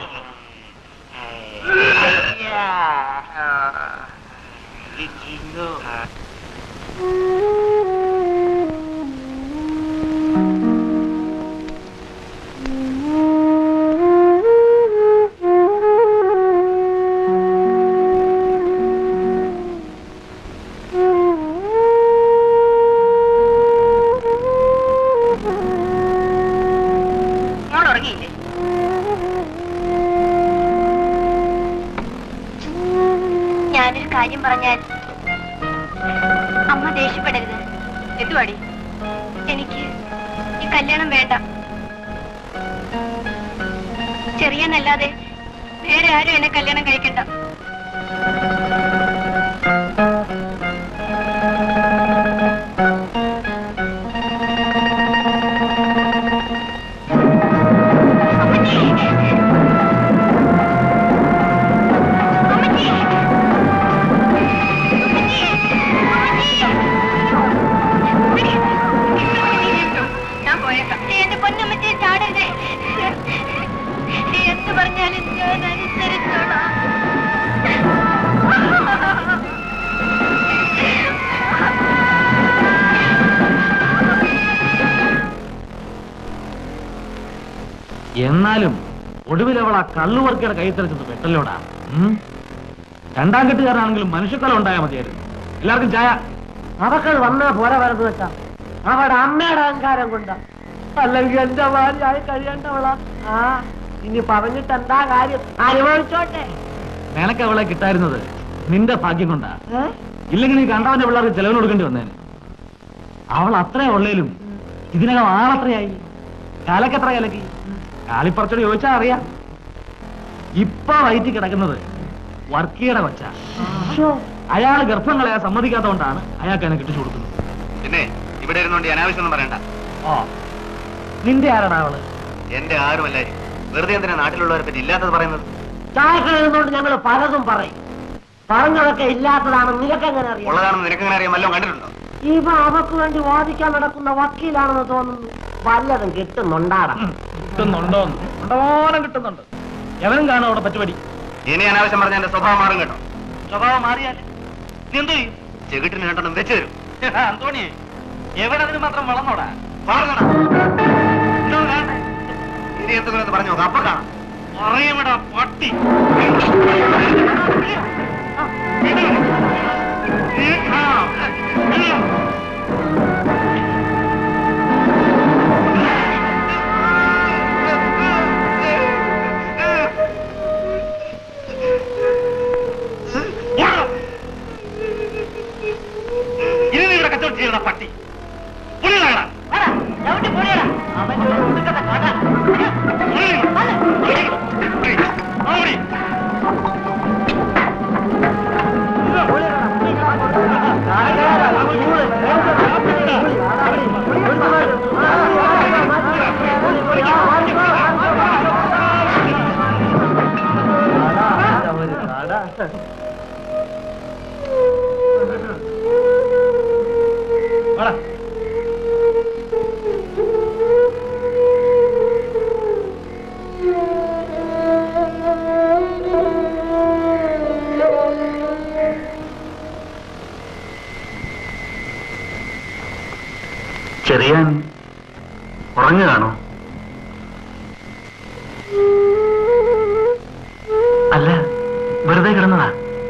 ഇതിനോ മോൾ ഉറങ്ങിയില്ലേ ഞാനൊരു കാര്യം പറഞ്ഞാൽ അമ്മ ദേഷ്യപ്പെടരുത് എന്തുവാടി എനിക്ക് ഈ കല്യാണം വേണ്ട ചെറിയനല്ലാതെ വേറെ ആരും എന്നെ കല്യാണം കഴിക്കണ്ട അമ്മച്ചി! അമ്മച്ചി! ഞാൻ പോയേക്കാം എന്റെ പൊന്നമ്മച്ചി ചാടരുത് എന്ത് പറഞ്ഞാലും ഞാൻ അനുസരിച്ചോളാം എന്നാലും ഒടുവിൽ അവൾ ആ കള്ളുവർക്കയുടെ കൈത്തരച്ചത് പെട്ടല്ലോടാ ഉം? രണ്ടാം കെട്ടുകാരനാണെങ്കിലും മനുഷ്യക്കല ഉണ്ടായാൽ മതിയായിരുന്നു എല്ലാവർക്കും ചായ അതൊക്കെ വന്നാ പോരാ വരത് വെച്ചാ അവിടെ അമ്മയുടെ അഹങ്കാരം കൊണ്ടാ അല്ലെങ്കിൽ എന്റെ ഭാര്യയായി കഴിയേണ്ടവളാ ആ ഇനി പറഞ്ഞിട്ട് എന്താ കാര്യം അനുഭവിച്ചോട്ടെ നിനക്ക് അവളെ കിട്ടായിരുന്നത് നിന്റെ ഭാഗ്യം കൊണ്ടാ ഏ? ഇല്ലെങ്കിൽ നീ കണ്ടവന്റെ പിള്ളേർക്ക് ചെലവിന് കൊടുക്കേണ്ടി വന്നേനെ അവൾ അത്രേ ഉള്ളേലും ഇതിനകം ആളത്രയായി കാലക്കെത്ര കലക്കി കാലിപ്പറച്ചോട് ചോദിച്ചാ അറിയാം ഇപ്പൊ വയറ്റി കിടക്കുന്നത് വർക്കിയുടെ കൊച്ച ശ്ശോ. അയാൾ ഗർഭം കളയാൻ സമ്മതിക്കാത്തതുകൊണ്ടാണ് അയാൾക്ക് എന്നെ കെട്ടിച്ചു കൊടുക്കുന്നത് പിന്നെ ഇവിടെ ഇരുന്നോണ്ട് ഈ അനാവശ്യമൊന്നും പറയണ്ട ഓ നിന്റെ ആരാടാ അവള് എന്റെ ആരുമല്ലായിരിക്കും വെറുതെ എന്തിനാ നാട്ടിലുള്ളവരെ പറ്റി ഇല്ലാത്തത് പറയുന്നത് ചായക്കട നിന്നുകൊണ്ട് ഞങ്ങൾ പലതും പറയും പറഞ്ഞതൊക്കെ ഇല്ലാത്തതാണെന്ന് നിനക്കെങ്ങനെ അറിയാം ഉള്ളതാണെന്ന് നിനക്കെങ്ങനെ അറിയാൻ വല്ലതും കണ്ടിട്ടുണ്ടോ ഇവ അവക്ക് വേണ്ടി വാദിക്കാൻ നടക്കുന്ന വക്കീലാണെന്ന് തോന്നുന്നു വല്ലതും കിട്ടുന്നുണ്ടാടാ കിട്ടുന്നുണ്ടോ ഉണ്ടോണം കിട്ടുന്നുണ്ട് എവനും കാണും അവിടെ പറ്റുപടി ഇനി അനാവശ്യം പറഞ്ഞ എന്റെ സ്വഭാവം മാറും കേട്ടോ സ്വഭാവം മാറിയാൽ നീ എന്ത് ചെയ്യും ചെകിട്ടിന് രണ്ടെണ്ണം വെച്ച് തരും എടാ, അന്തോണിയെ എവിടെ അതിന് മാത്രം വളർന്നോടാ പറഞ്ഞടാ എന്തോ കാണട്ടെ ഇനി എന്തെങ്കിലും പറഞ്ഞു നോക്കാം അപ്പൊ കാണാം പറയുമെടാ പട്ടി ഇനി നീ ഇവിടെ കച്ചവടം ചെയ്യണ പട്ടി പുള്ളികളാണ് അവന്റെ ഒരു ഒടുക്കത്തെ കഥ ഓടി വാടാ. ചെറിയാൻ ഉറങ്ങുകയാണോ അല്ല വെറുതെ കിടന്നതാ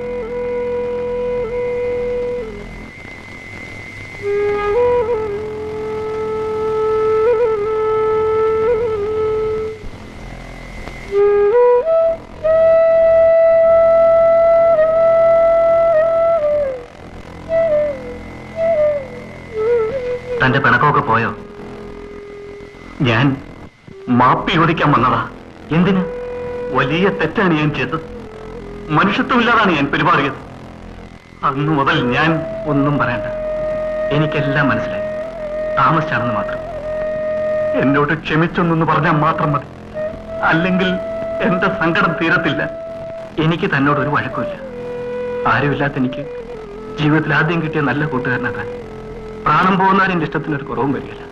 തന്റെ പിണക്കമൊക്കെ പോയോ ഞാൻ മാപ്പി ചോദിക്കാൻ വന്നതാ എന്തിന് വലിയ തെറ്റാണ് ഞാൻ ചെയ്തത് മനുഷ്യത്വമില്ലാതാണ് ഞാൻ പെരുമാറിയത് അന്നു മുതൽ ഞാൻ ഒന്നും പറയണ്ട എനിക്കെല്ലാം മനസ്സിലായി താമസിച്ചാണെന്ന് മാത്രം എന്നോട് ക്ഷമിച്ചൊന്നെന്ന് പറഞ്ഞാൽ മാത്രം മതി അല്ലെങ്കിൽ എന്റെ സങ്കടം തീരത്തില്ല എനിക്ക് തന്നോട് ഒരു വഴക്കുമില്ല ആരുമില്ലാത്ത എനിക്ക് ജീവിതത്തിൽ ആദ്യം കിട്ടിയ നല്ല കൂട്ടുകാരനാ താൻ പ്രാണം പോകുന്നവരെന്റെ ഇഷ്ടത്തിനൊരു കുറവും വരികയില്ല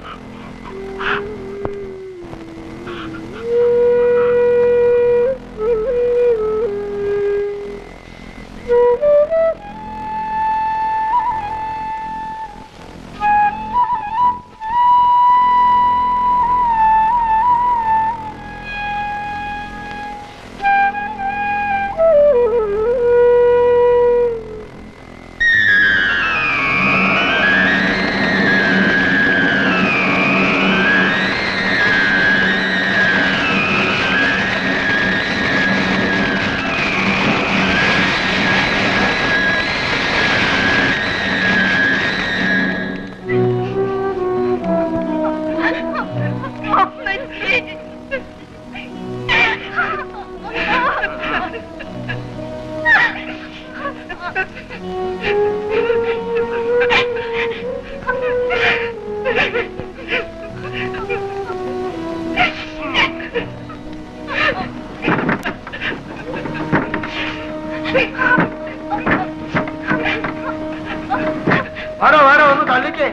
വാടോ വാടോ ഒന്ന് തള്ളിക്കേ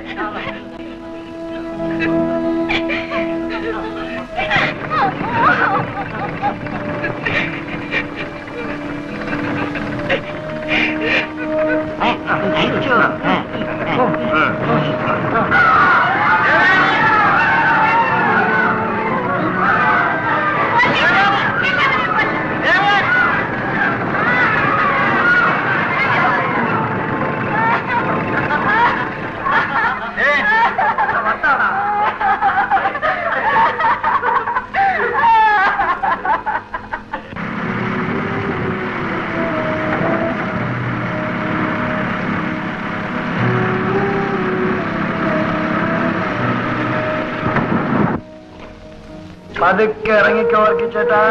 പതുക്കെ ഇറങ്ങിക്കോ വർക്കിച്ചേട്ടാ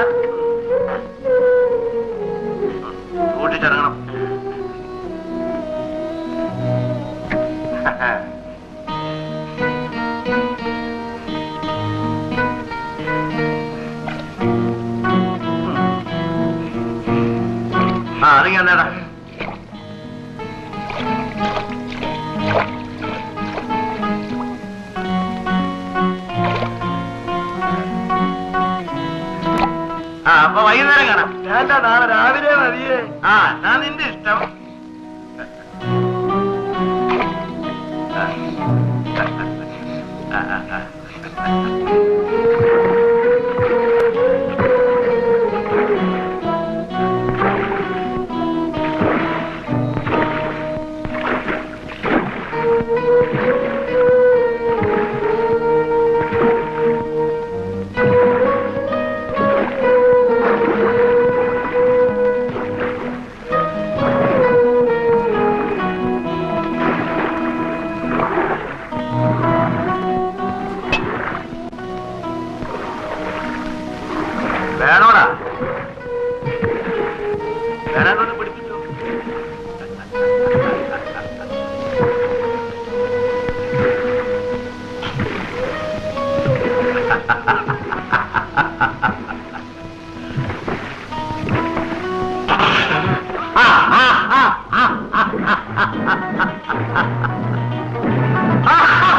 കൂട്ടിച്ചിറങ്ങണം ആ അറിയാം നേടാ അപ്പൊ വൈകുന്നേരം കാണാം വേണ്ട നാളെ രാവിലെ മതിയേ ആ ഞാൻ നിന്റെ ഇഷ്ടം വേണോടാ വേണമെന്ന് പിടിപ്പിച്ചു ആ